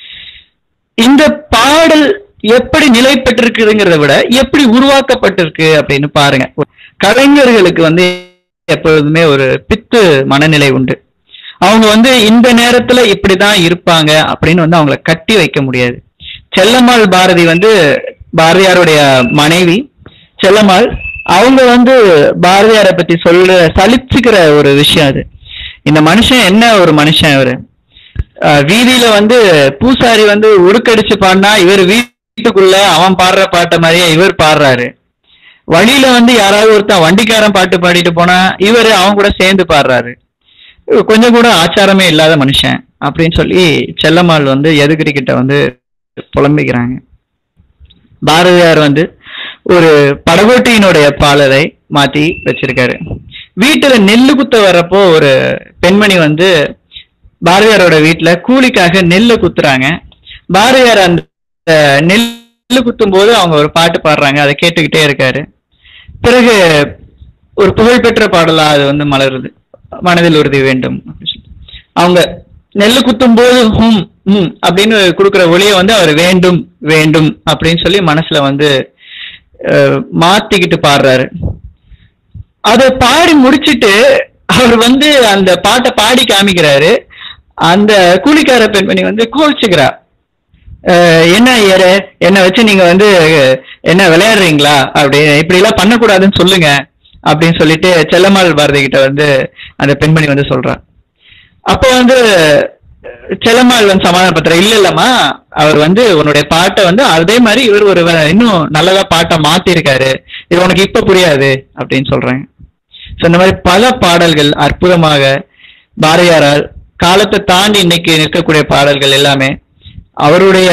இந்த பாடல் எப்படி நிலை பெற்றிருக்குதுங்கிறத விட எப்படி உருவாக்கப்பட்டிருக்கு அப்படின்னு பாருங்க கலைஞர்களுக்கு வந்து எப்பொழுதுமே ஒரு பித்து மனநிலை உண்டு அவங்க வந்து இந்த நேரத்துல இப்படிதான் இருப்பாங்க அப்படின்னு வந்து அவங்கள கட்டி வைக்க முடியாது செல்லம்மாள் பாரதி வந்து பாரதியாருடைய மனைவி செல்லம்மாள் அவங்க வந்து பாரதியாரை பத்தி சொல்ல சலிச்சுக்கிற ஒரு விஷயம் அது இந்த மனுஷன் என்ன ஒரு மனுஷன் இவரு அஹ் வீதியில வந்து பூசாரி வந்து உடுக்கடிச்சு பாடினா இவர் வீட்டுக்குள்ள அவன் பாடுற பாட்டை மாதிரியே இவர் பாடுறாரு வழியில வந்து யாராவது ஒருத்தன் வண்டிக்காரன் பாட்டு பாடிட்டு போனா இவர் அவன் கூட சேர்ந்து பாடுறாரு இவர் கொஞ்சம் கூட ஆச்சாரமே இல்லாத மனுஷன் அப்படின்னு சொல்லி செல்லம்மாள் வந்து எதுகிரி கிட்ட வந்து புலம்பிக்கிறாங்க பாரதியார் வந்து ஒரு படகோட்டியினுடைய பாடலை மாத்தி வச்சிருக்காரு வீட்டுல நெல்லு குத்த வர்றப்போ ஒரு பெண்மணி வந்து பாரதியாரோட வீட்டுல கூலிக்காக நெல்லு குத்துறாங்க பாரதியார் அந்த நெல்லு குத்தும் போது அவங்க ஒரு பாட்டு பாடுறாங்க அதை கேட்டுக்கிட்டே இருக்காரு பிறகு ஒரு புகழ்பெற்ற பாடலா அது வந்து மலருது மனதில் உறுதி வேண்டும் அப்படின்னு சொல்லி. அவங்க நெல்லு குத்தும் போது ஹும் ஹும் அப்படின்னு கொடுக்குற ஒளியை வந்து அவர் வேண்டும் வேண்டும் அப்படின்னு சொல்லி மனசுல வந்து அஹ், மாத்திக்கிட்டு பாடுறாரு அதை பாடி முடிச்சிட்டு அவர் வந்து அந்த பாட்டை பாடி காமிக்கிறாரு அந்த கூலிக்கார பெண்மணி வந்து கோவிச்சுக்கிறா அஹ், என்ன ஐயரு என்ன வச்சு நீங்க வந்து அஹ், என்ன விளையாடுறீங்களா அப்படி இப்படி எல்லாம் பண்ணக்கூடாதுன்னு சொல்லுங்க அப்படின்னு சொல்லிட்டு செல்லம்மாள் பாரதி கிட்ட வந்து அந்த பெண்மணி வந்து சொல்றா அப்போ வந்து செல்லம்மாள் வந்து சமாதானப்படுத்துற இல்ல இல்லம்மா அவர் வந்து உன்னுடைய பாட்டை வந்து அதே மாதிரி இவர் ஒரு வே- இன்னும் நல்லதா பாட்டை மாத்திருக்காரு இது உனக்கு இப்ப புரியாது அப்படின்னு சொல்றாங்க ஸோ இந்த மாதிரி பல பாடல்கள் அற்புதமாக பாரதியாரால் காலத்தை தாண்டி இன்னைக்கு நிற்கக்கூடிய பாடல்கள் எல்லாமே அவருடைய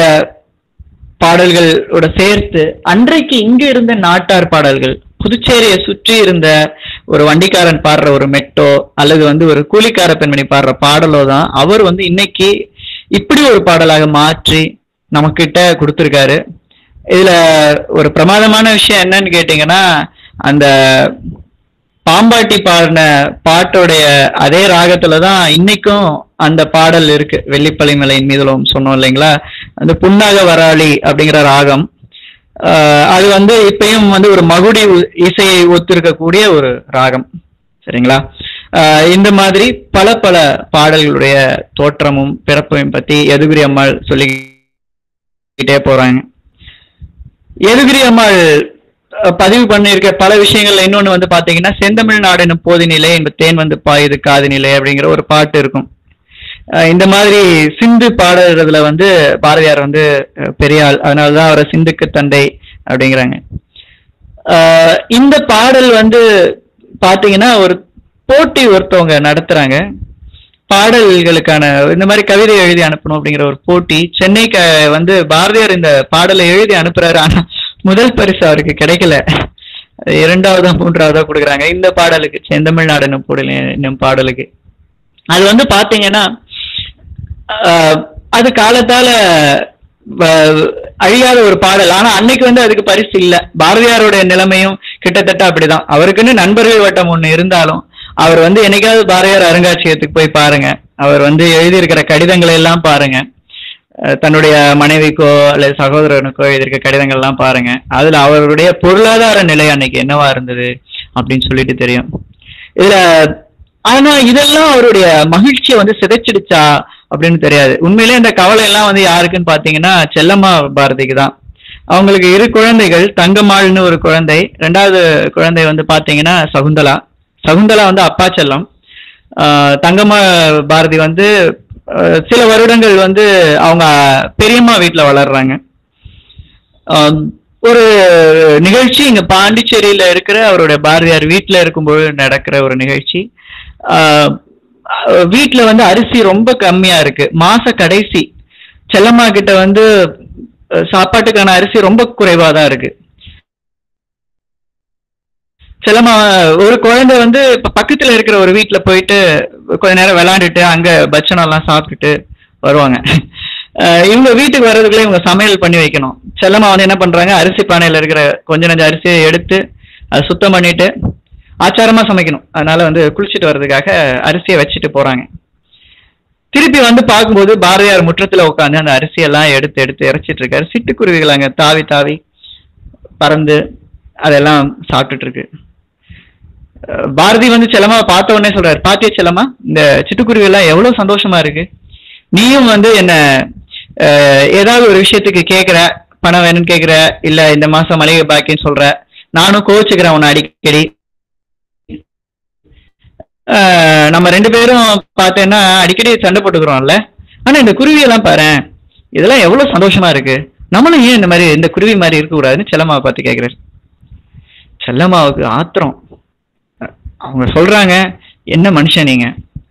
பாடல்களோட சேர்த்து அன்றைக்கு இங்க இருந்த நாட்டார் பாடல்கள் புதுச்சேரியை சுற்றி இருந்த ஒரு வண்டிக்காரன் பாடுற ஒரு மெட்டோ அல்லது வந்து ஒரு கூலிக்கார பெண்மணி பாடுற பாடலோ தான் அவர் வந்து இன்னைக்கு இப்படி ஒரு பாடலாக மாற்றி நமக்கிட்ட கொடுத்துருக்காரு இதுல ஒரு பிரமாதமான விஷயம் என்னன்னு கேட்டீங்கன்னா அந்த பாம்பாட்டி பாடின பாட்டோடைய அதே ராகத்துல தான் இன்னைக்கும் அந்த பாடல் இருக்கு வெள்ளிப்பள்ளிமலையின் மீதுலம் சொன்னோம் இல்லைங்களா அந்த புன்னாக வராளி அப்படிங்கிற ராகம் ஆஹ் அது வந்து இப்பயும் வந்து ஒரு மகுடி உ- இசையை ஒத்திருக்கக்கூடிய ஒரு ராகம் சரிங்களா ஆஹ் இந்த மாதிரி பல பல பாடல்களுடைய தோற்றமும் பிறப்பையும் பத்தி எதுகுரி அம்மாள் சொல்லிக்கிட்டே போறாங்க எதுகிரி அம்மாள் அஹ், பதிவு பண்ணியிருக்க பல விஷயங்கள்ல இன்னொன்னு வந்து பாத்தீங்கன்னா செந்தமிழ் நாடு போதி நிலை என்பது தேன் வந்து பாயுது காது நிலை அப்படிங்கிற ஒரு பாட்டு இருக்கும் அஹ், இந்த மாதிரி சிந்து பாடுறதுல வந்து பாரதியார் வந்து அஹ், பெரிய ஆள் அதனாலதான் அவரை சிந்துக்கு தந்தை அப்படிங்கிறாங்க அஹ், இந்த பாடல் வந்து பாத்தீங்கன்னா ஒரு போட்டி ஒருத்தவங்க நடத்துறாங்க பாடல்களுக்கான இந்த மாதிரி கவிதை எழுதி அனுப்பணும் அப்படிங்கிற ஒரு போட்டி சென்னைக்கு வந்து பாரதியார் இந்த பாடலை எழுதி அனுப்புறாரு ஆனா முதல் பரிசு அவருக்கு கிடைக்கல இரண்டாவதா மூன்றாவதா கொடுக்குறாங்க இந்த பாடலுக்கு செந்தமிழ்நாடு என்னும் பாடல் என்னும் பாடலுக்கு அது வந்து பாத்தீங்கன்னா ஆஹ், அது காலத்தால வ- அழியாத ஒரு பாடல் ஆனா அன்னைக்கு வந்து அதுக்கு பரிசு இல்ல பாரதியாருடைய நிலைமையும் கிட்டத்தட்ட அப்படிதான் அவருக்குன்னு நண்பர்கள் வட்டம் ஒண்ணு இருந்தாலும் அவர் வந்து என்னைக்காவது பாரதியார் அருங்காட்சியகத்துக்கு போய் பாருங்க அவர் வந்து எழுதியிருக்கிற கடிதங்களை எல்லாம் பாருங்க அஹ் தன்னுடைய மனைவிக்கோ அல்லது சகோதரனுக்கோ எழுதியிருக்க கடிதங்கள் எல்லாம் பாருங்க அதுல அவருடைய பொருளாதார நிலை அன்னைக்கு என்னவா இருந்தது அப்படின்னு சொல்லிட்டு தெரியும் இதுல ஆனா இதெல்லாம் அவருடைய மகிழ்ச்சியை வந்து சிதைச்சிடுச்சா அப்படின்னு தெரியாது உண்மையிலேயே இந்த கவலை எல்லாம் வந்து யாருக்குன்னு பாத்தீங்கன்னா செல்லம்மா பாரதிக்கு தான் அவங்களுக்கு இரு குழந்தைகள் தங்கம்மாள்னு ஒரு குழந்தை ரெண்டாவது குழந்தை வந்து பாத்தீங்கன்னா சகுந்தலா சகுந்தலா வந்து அப்பா செல்லம் ஆஹ் தங்கம்மா பாரதி வந்து ஆஹ் சில வருடங்கள் வந்து அவங்க பெரியம்மா வீட்டுல வளர்றாங்க ஆஹ் ஒரு நிகழ்ச்சி இங்க பாண்டிச்சேரியில இருக்கிற அவருடைய பாரதியார் வீட்டுல இருக்கும்போது நடக்கிற ஒரு நிகழ்ச்சி ஆஹ் அஹ் வீட்டுல வந்து அரிசி ரொம்ப கம்மியா இருக்கு மாச கடைசி செல்லம்மா கிட்ட வந்து அஹ் சாப்பாட்டுக்கான அரிசி ரொம்ப குறைவா தான் இருக்கு செல்லம்மா ஒரு குழந்தை வந்து இப்ப பக்கத்துல இருக்கிற ஒரு வீட்டுல போயிட்டு கொஞ்ச நேரம் விளையாண்டுட்டு அங்க பட்சணம் எல்லாம் சாப்பிட்டுட்டு வருவாங்க அஹ் இவங்க வீட்டுக்கு வர்றதுக்குள்ள இவங்க சமையல் பண்ணி வைக்கணும் செல்லம்மா வந்து என்ன பண்றாங்க அரிசி பானையில இருக்கிற கொஞ்ச நஞ்ச அரிசியை எடுத்து அதை சுத்தம் பண்ணிட்டு ஆச்சாரமா சமைக்கணும் அதனால வந்து குளிச்சுட்டு வர்றதுக்காக அரிசியை வச்சுட்டு போறாங்க திருப்பி வந்து பார்க்கும்போது பாரதியார் முற்றத்துல உட்காந்து அந்த அரிசியெல்லாம் எடுத்து எடுத்து இறைச்சிட்டு இருக்காரு சிட்டுக்குருவிகள் அங்க தாவி தாவி பறந்து அதெல்லாம் சாப்பிட்டுட்டு இருக்கு அஹ் பாரதி வந்து செல்லமா பார்த்த உடனே சொல்றாரு பாத்திய செல்லமா இந்த சிட்டுக்குருவி எல்லாம் எவ்வளவு சந்தோஷமா இருக்கு நீயும் வந்து என்ன அஹ், ஏதாவது ஒரு விஷயத்துக்கு கேக்குற பணம் வேணும்னு கேக்குற இல்ல இந்த மாசம் மளிகை பாக்கின்னு சொல்ற நானும் கோச்சுக்கிறேன் உன்னை அடிக்கடி அஹ், நம்ம ரெண்டு பேரும் பார்த்தேன்னா அடிக்கடி சண்டை போட்டுக்கிறோம்ல ஆனா இந்த குருவி எல்லாம் பாரு இதெல்லாம் எவ்வளவு சந்தோஷமா இருக்கு நம்மளும் ஏன் இந்த மாதிரி இந்த குருவி மாதிரி இருக்க கூடாதுன்னு செல்லம்மாவை பார்த்து கேக்குறாரு செல்லம்மாவுக்கு ஆத்திரம் அவங்க சொல்றாங்க என்ன மனுஷன் நீங்க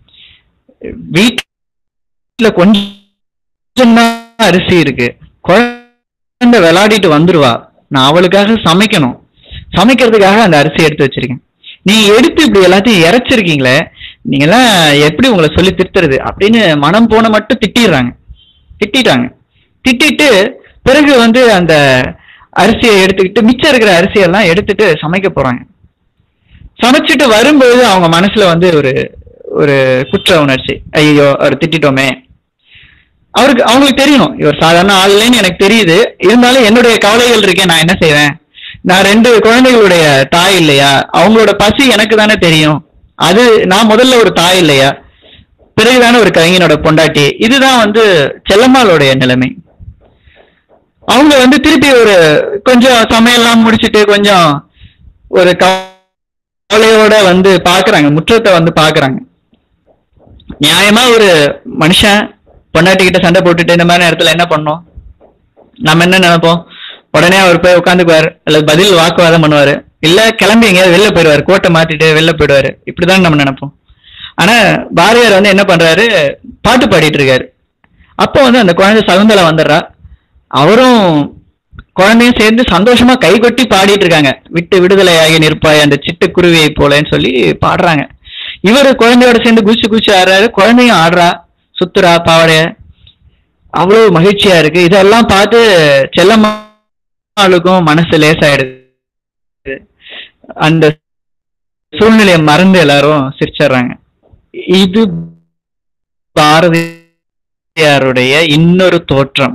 வீட்டுல கொஞ்சம் தான் அரிசி இருக்கு குழந்தை விளையாடிட்டு வந்துருவா நான் அவளுக்காக சமைக்கணும் சமைக்கிறதுக்காக அந்த அரிசி எடுத்து வச்சிருக்கேன் நீங்க எடுத்து இப்படி எல்லாத்தையும் இறைச்சிருக்கீங்களே நீங்க எல்லாம் எப்படி உங்களை சொல்லி திருத்துறது அப்படின்னு மனம் போன மட்டும் திட்டிடுறாங்க திட்டிட்டாங்க திட்டிட்டு பிறகு வந்து அந்த அரிசியை எடுத்துக்கிட்டு மிச்சம் இருக்கிற அரிசியெல்லாம் எடுத்துட்டு சமைக்க போறாங்க சமைச்சிட்டு வரும்போது அவங்க மனசுல வந்து ஒரு ஒரு குற்ற உணர்ச்சி ஐயோ அவர் திட்டிட்டோமே அவருக்கு அவங்களுக்கு தெரியும் இவர் சாதாரண ஆள் இல்லைன்னு எனக்கு தெரியுது இருந்தாலும் என்னுடைய கவலைகள் இருக்கேன் நான் என்ன செய்வேன் நான் ரெண்டு குழந்தைகளுடைய தாய் இல்லையா அவங்களோட பசி எனக்கு தானே தெரியும் அது நான் முதல்ல ஒரு தாய் இல்லையா பிறகுதானே ஒரு கவிஞனோட பொண்டாட்டி இதுதான் வந்து செல்லம்மாளுடைய நிலைமை அவங்க வந்து திருப்பி ஒரு கொஞ்சம் சமையல்லாம் முடிச்சிட்டு கொஞ்சம் ஒரு கவலையோட வந்து பாக்குறாங்க முற்றத்தை வந்து பாக்குறாங்க நியாயமா ஒரு மனுஷன் பொண்டாட்டி கிட்ட சண்டை போட்டுட்டு இந்த மாதிரி நேரத்துல என்ன பண்ணோம் நம்ம என்ன நினைப்போம் உடனே அவர் போய் உட்காந்துக்குவார் அல்லது பதில் வாக்குவாதம் பண்ணுவாரு இல்ல கிளம்பி எங்கேயாவது வெளில போயிடுவாரு கோட்டை மாத்திட்டு வெளில போயிடுவாரு இப்படிதான் நம்ம நினைப்போம் ஆனா பாரதியார் வந்து என்ன பண்றாரு பாட்டு பாடிட்டு இருக்காரு அப்போ வந்து அந்த குழந்தை சகுந்தலா வந்துடுறா அவரும் குழந்தையும் சேர்ந்து சந்தோஷமா கை கொட்டி பாடிட்டு இருக்காங்க விட்டு விடுதலையாகி நிற்பாய் அந்த சிட்டுக்குருவியை போலன்னு சொல்லி பாடுறாங்க இவர் குழந்தையோட சேர்ந்து குச்சி குச்சி ஆடுறாரு குழந்தையும் ஆடுறா சுத்துறா பாவடைய அவ்வளவு மகிழ்ச்சியா இருக்கு இதெல்லாம் பார்த்து செல்லம்மாளுக்கும் மனசு லேசாயிடுது அந்த சூழ்நிலையை மறந்து எல்லாரும் சிரிச்சிடுறாங்க இது பாரதியாருடைய இன்னொரு தோற்றம்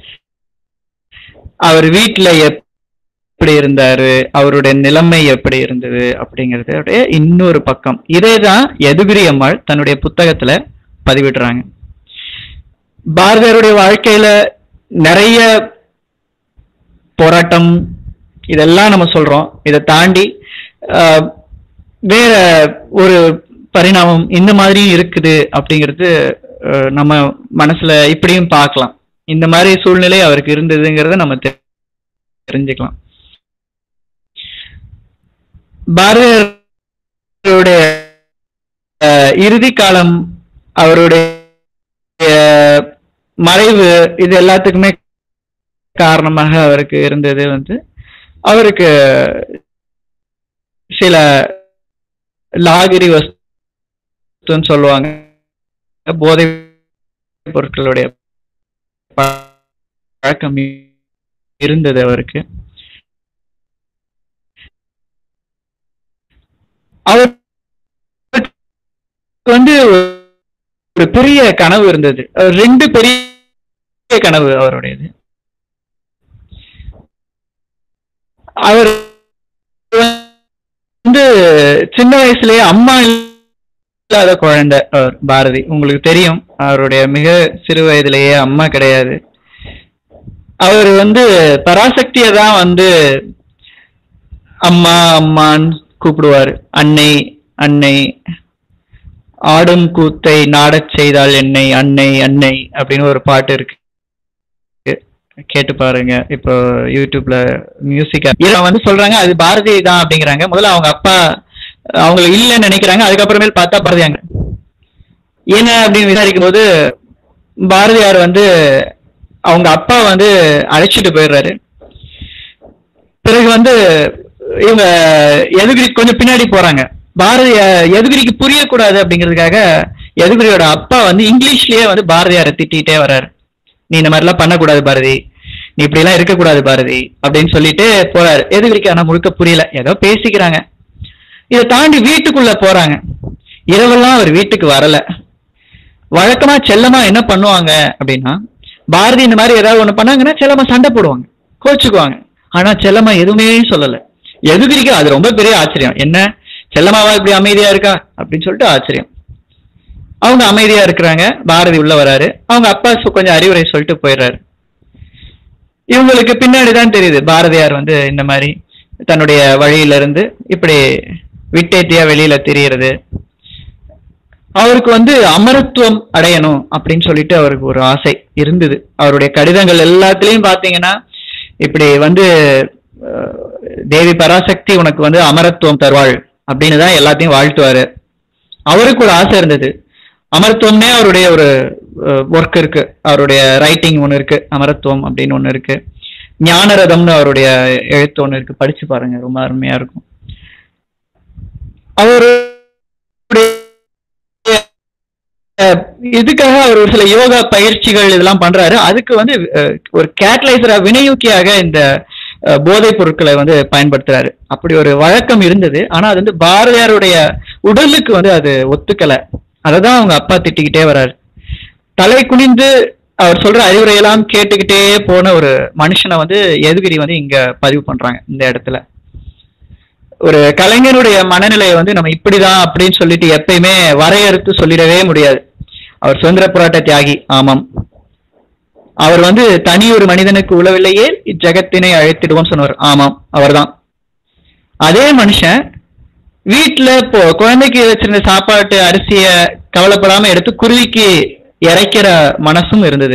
அவர் வீட்டுல எப்படி இருந்தாரு அவருடைய நிலைமை எப்படி இருந்தது அப்படிங்கறதுடைய இன்னொரு பக்கம் இதே தான் எதுகிரி அம்மாள் தன்னுடைய புத்தகத்துல பதிவிடுறாங்க பாரதியாருடைய வாழ்க்கையில நிறைய போராட்டம் இதெல்லாம் நம்ம சொல்றோம் இதை தாண்டி ஆஹ், வேற ஒரு பரிணாமம் இந்த மாதிரியும் இருக்குது அப்படிங்கிறது ஆஹ், நம்ம மனசுல இப்படியும் பார்க்கலாம் இந்த மாதிரி சூழ்நிலை அவருக்கு இருந்ததுங்கிறத நம்ம தெ- தெரிஞ்சுக்கலாம் பாரதியாருடைய ஆஹ், இறுதி காலம் அவருடைய ஆஹ், மறைவு இது எல்லாத்துக்குமே காரணமாக அவருக்கு இருந்தது வந்து அவருக்கு சில லாகிரி வஸ்துன்னு சொல்லுவாங்க போதை பொருட்களுடைய பழக்கம் இருந்தது அவருக்கு அவர் வந்து ஒரு பெரிய கனவு இருந்தது அவர் ரெண்டு பெரிய கனவு அவருடையது அவர் வந்து சின்ன வயசுலயே அம்மா இல்லாத குழந்தை அவர் பாரதி உங்களுக்கு தெரியும் அவருடைய மிக சிறு வயதிலேயே அம்மா கிடையாது அவர் வந்து பராசக்தியை தான் வந்து அம்மா அம்மான்னு கூப்பிடுவாரு அன்னை அன்னை ஆடும் கூத்தை நாடச் செய்தால் என்னை அன்னை அன்னை அப்படின்னு ஒரு பாட்டு இருக்கு கேட்டு பாருங்க இப்போ யூடியூப்ல மியூசிக் இவங்க வந்து சொல்றாங்க அது பாரதி தான் அப்படிங்கிறாங்க முதல்ல அவங்க அப்பா அவங்க இல்லைன்னு நினைக்கிறாங்க அதுக்கப்புறமேல் பார்த்தா பாரதியாங்க என்ன அப்படின்னு விசாரிக்கும் போது பாரதியார் வந்து அவங்க அப்பா வந்து அழைச்சிட்டு போயிடுறாரு பிறகு வந்து இவங்க எதுகிரி கொஞ்சம் பின்னாடி போறாங்க பாரதி எதுகிரிக்கு புரியக்கூடாது அப்படிங்கிறதுக்காக எதுகிரியோட அப்பா வந்து இங்கிலீஷ்லயே வந்து பாரதியாரை திட்டிகிட்டே வர்றாரு நீ இந்த மாதிரிலாம் பண்ணக்கூடாது பாரதி நீ இப்படி எல்லாம் இருக்கக்கூடாது பாரதி அப்படின்னு சொல்லிட்டு போறாரு எதுகிரிக்கு ஆனா முழுக்க புரியல ஏதோ பேசிக்கிறாங்க இதை தாண்டி வீட்டுக்குள்ள போறாங்க இரவெல்லாம் அவர் வீட்டுக்கு வரல வழக்கமா செல்லமா என்ன பண்ணுவாங்க அப்படின்னா பாரதி இந்த மாதிரி ஏதாவது ஒண்ணு பண்ணாங்கன்னா செல்லமா சண்டை போடுவாங்க கோச்சுக்குவாங்க ஆனா செல்லமா எதுவுமே சொல்லல எதுகிரிக்கு அது ரொம்ப பெரிய ஆச்சரியம் என்ன செல்லமாவா இப்படி அமைதியா இருக்கா அப்படின்னு சொல்லிட்டு ஆச்சரியம் அவங்க அமைதியா இருக்கிறாங்க பாரதி உள்ள வராரு அவங்க அப்பா சு- கொஞ்சம் அறிவுரை சொல்லிட்டு போயிடுறாரு இவங்களுக்கு பின்னாடி தான் தெரியுது பாரதியார் வந்து இந்த மாதிரி தன்னுடைய வழியில இருந்து இப்படி விட்டேத்தியா வெளியில தெரியறது அவருக்கு வந்து அமரத்துவம் அடையணும் அப்படின்னு சொல்லிட்டு அவருக்கு ஒரு ஆசை இருந்தது அவருடைய கடிதங்கள் எல்லாத்துலயும் பாத்தீங்கன்னா இப்படி வந்து அஹ், தேவி பராசக்தி உனக்கு வந்து அமரத்துவம் தருவாள் அப்படின்னு தான் எல்லாத்தையும் வாழ்த்துவாரு அவருக்கு ஒரு ஆசை இருந்தது அமரத்துவம்னே அவருடைய ஒரு ஒர்க் இருக்கு அவருடைய ரைட்டிங் ஒன்று இருக்கு அமரத்துவம் அப்படின்னு ஒன்று இருக்கு ஞானரதம்னு அவருடைய எழுத்து ஒன்று இருக்கு படிச்சு பாருங்க ரொம்ப அருமையா இருக்கும் அவருடைய அஹ், இதுக்காக அவர் ஒரு சில யோகா பயிற்சிகள் இதெல்லாம் பண்றாரு அதுக்கு வந்து அஹ், ஒரு கேட்டலைசரா வினையூக்கியாக இந்த அஹ், போதைப் பொருட்களை வந்து பயன்படுத்துறாரு அப்படி ஒரு வழக்கம் இருந்தது ஆனா அது வந்து பாரதியாருடைய உடலுக்கு வந்து அது ஒத்துக்கல அததான் அவங்க அப்பா திட்டிக்கிட்டே வர்றாரு தலை குனிந்து அவர் சொல்ற அறிவுரையெல்லாம் கேட்டுக்கிட்டே போன ஒரு மனுஷனை வந்து எதுகிரி வந்து இங்க பதிவு பண்றாங்க இந்த இடத்துல ஒரு கலைஞருடைய மனநிலையை வந்து நம்ம இப்படிதான் அப்படின்னு சொல்லிட்டு எப்பயுமே வரையறுத்து சொல்லிடவே முடியாது அவர் சுதந்திர போராட்ட தியாகி ஆமாம் அவர் வந்து தனி ஒரு மனிதனுக்கு உழவில்லையே இச்சகத்தினை அழைத்திடுவோம் சொன்னவர் ஆமாம் அவர்தான் அதே மனுஷன் வீட்டுல இப்போ குழந்தைக்கு வச்சிருந்த சாப்பாட்டு அரிசிய கவலைப்படாம எடுத்து குருவிக்கு இறைக்கிற மனசும் இருந்தது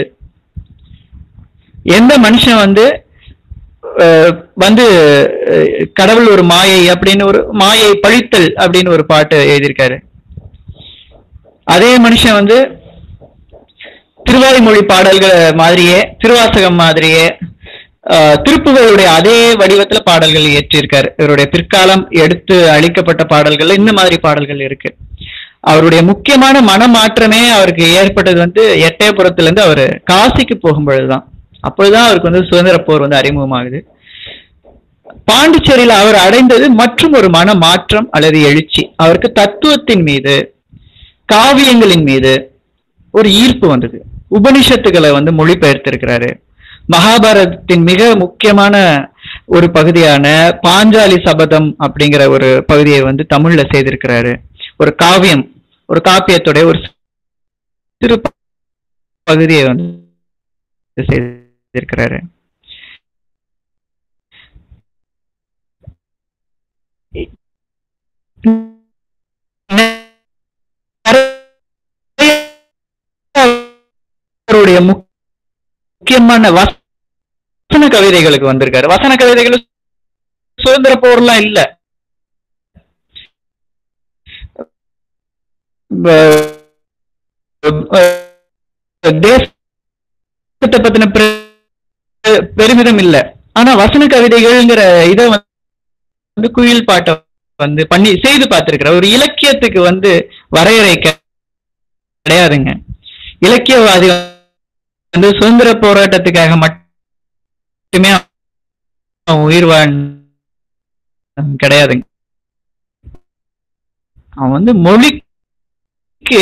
எந்த மனுஷன் வந்து அஹ், வந்து அஹ், கடவுள் ஒரு மாயை அப்படின்னு ஒரு மாயை பழித்தல் அப்படின்னு ஒரு பாட்டு எழுதியிருக்காரு அதே மனுஷன் வந்து திருவாய்மொழி பாடல்கள் மாதிரியே திருவாசகம் மாதிரியே ஆஹ், திருப்புகளுடைய அதே வடிவத்துல பாடல்கள் இயற்றியிருக்காரு இவருடைய பிற்காலம் எடுத்து அளிக்கப்பட்ட பாடல்கள்ல இந்த மாதிரி பாடல்கள் இருக்கு அவருடைய முக்கியமான மனமாற்றமே அவருக்கு ஏற்பட்டது வந்து எட்டயபுரத்துல இருந்து அவர் காசிக்கு போகும் பொழுதுதான் அப்பொழுதுதான் அவருக்கு வந்து சுதந்திர போர் வந்து அறிமுகமாகுது பாண்டிச்சேரியில அவர் அடைந்தது மற்றும் ஒரு மன மாற்றம் அல்லது எழுச்சி அவருக்கு தத்துவத்தின் மீது காவியங்களின் மீது ஒரு ஈர்ப்பு வந்தது உபனிஷத்துக்களை வந்து மொழிபெயர்த்திருக்கிறாரு மகாபாரதத்தின் மிக முக்கியமான ஒரு பகுதியான பாஞ்சாலி சபதம் அப்படிங்கிற ஒரு பகுதியை வந்து தமிழ்ல செய்திருக்கிறாரு ஒரு காவியம் ஒரு காப்பியத்துடைய ஒரு சிறு பகுதியை வந்து செய்திருக்கிறாரு அவருடைய முக்கியமான வசன கவிதைகளுக்கு வந்திருக்காரு வசன கவிதைகள் சுதந்திர போர்லாம் இல்ல தேசத்தை பத்தின பெ- பெருமிதம் இல்ல ஆனா வசன கவிதைகள்ங்கிற இத வந்து குயில் பாட்டை வந்து பண்ணி செய்து பார்த்திருக்கிறார் ஒரு இலக்கியத்துக்கு வந்து வரையறை கெ- கிடையாதுங்க இலக்கியவாதி வந்து சுதந்திர போராட்டத்துக்காக மட்டுமே அவன் உயிர் வாழ் கிடையாதுங்க அவன் வந்து மொழிக்கு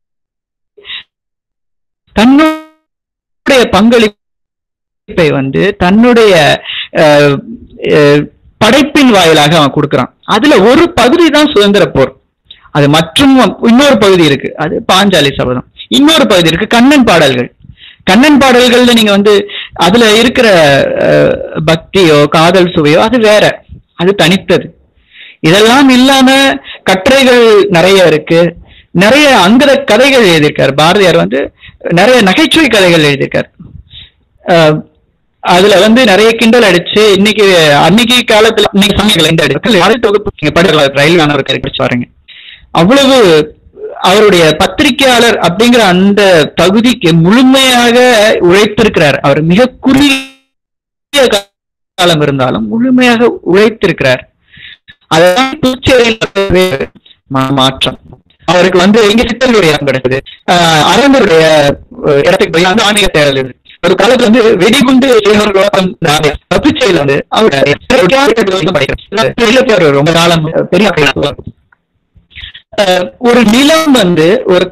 தன்னுடைய பங்களிப்பை வந்து தன்னுடைய அஹ், அஹ், படைப்பின் வாயிலாக அவன் கொடுக்கறான் அதுல ஒரு பகுதி தான் சுதந்திர போர் அது மற்றும் இன்னொரு பகுதி இருக்கு அது பாஞ்சாலி சபதம் இன்னொரு பகுதி இருக்கு கண்ணன் பாடல்கள் கண்ணன் பாடல்கள்ல நீங்க வந்து அதுல இருக்கிற அஹ், பக்தியோ காதல் சுவையோ அது வேற அது தனித்தது இதெல்லாம் இல்லாம கட்டுரைகள் நிறைய இருக்கு நிறைய அங்கத கதைகள் எழுதியிருக்காரு பாரதியார் வந்து நிறைய நகைச்சுவை கதைகள் எழுதியிருக்காரு அஹ், அதுல வந்து நிறைய கிண்டல் அடிச்சு இன்னைக்கு அன்னைக்கு காலத்துல இன்னைக்கு சமயங்கள் இந்த இடத்துல அது தொகுப்பு நீங்க படிக்கலாம் ரயில் வேணா ஒரு படிச்சு பாருங்க அவ்வளவு அவருடைய பத்திரிகையாளர் அப்படிங்கிற அந்த தகுதிக்கு முழுமையாக உழைத்திருக்கிறார் அவர் மிக குறுகிய காலம் இருந்தாலும் முழுமையாக உழைத்திருக்கிறார் அதான் புதுச்சேரியில் மா- மாற்றம் அவருக்கு வந்து இங்க சித்தலுடைய இடம் கிடைச்சது ஆஹ் அரங்கருடைய அஹ், இடத்துக்கு போய் அந்த ஆன்மீக தேடல் இருக்கு ஒரு காலத்துல வந்து வெடிகுண்டு சேகரோகம் புதுச்சேரியில வந்து அவர் படிக்கிறார் ரொம்ப காலம் பெரிய ஆசிரியர். அஹ், ஒரு நிலம் வந்து ஒரு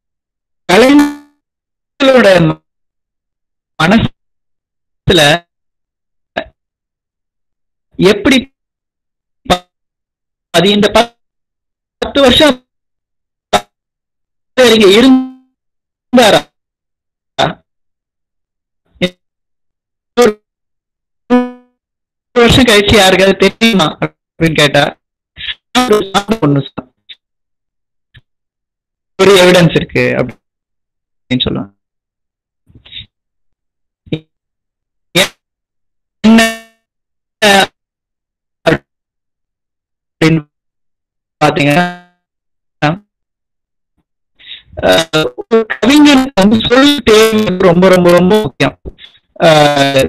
கலைஞரோட மனசுல எப்படி ப- அது இந்த ப- பத்து வருஷம் இங்க இருந்தாரா ஒரு ஒரு வருஷம் கழிச்சு யாருக்காவது தெரியுமா அப்படின்னு கேட்டா ஒரு சான்று ஒண்ணு சொன்னான். ஒரு எவிடன்ஸ் இருக்கு அப்படின்னு சொல்லுவாங்க என்ன அப்படின்னு பாத்தீங்கன்னா அஹ், ஒரு கவிஞன் வந்து சொல் தேர்வு வந்து ரொம்ப ரொம்ப ரொம்ப முக்கியம் அஹ்,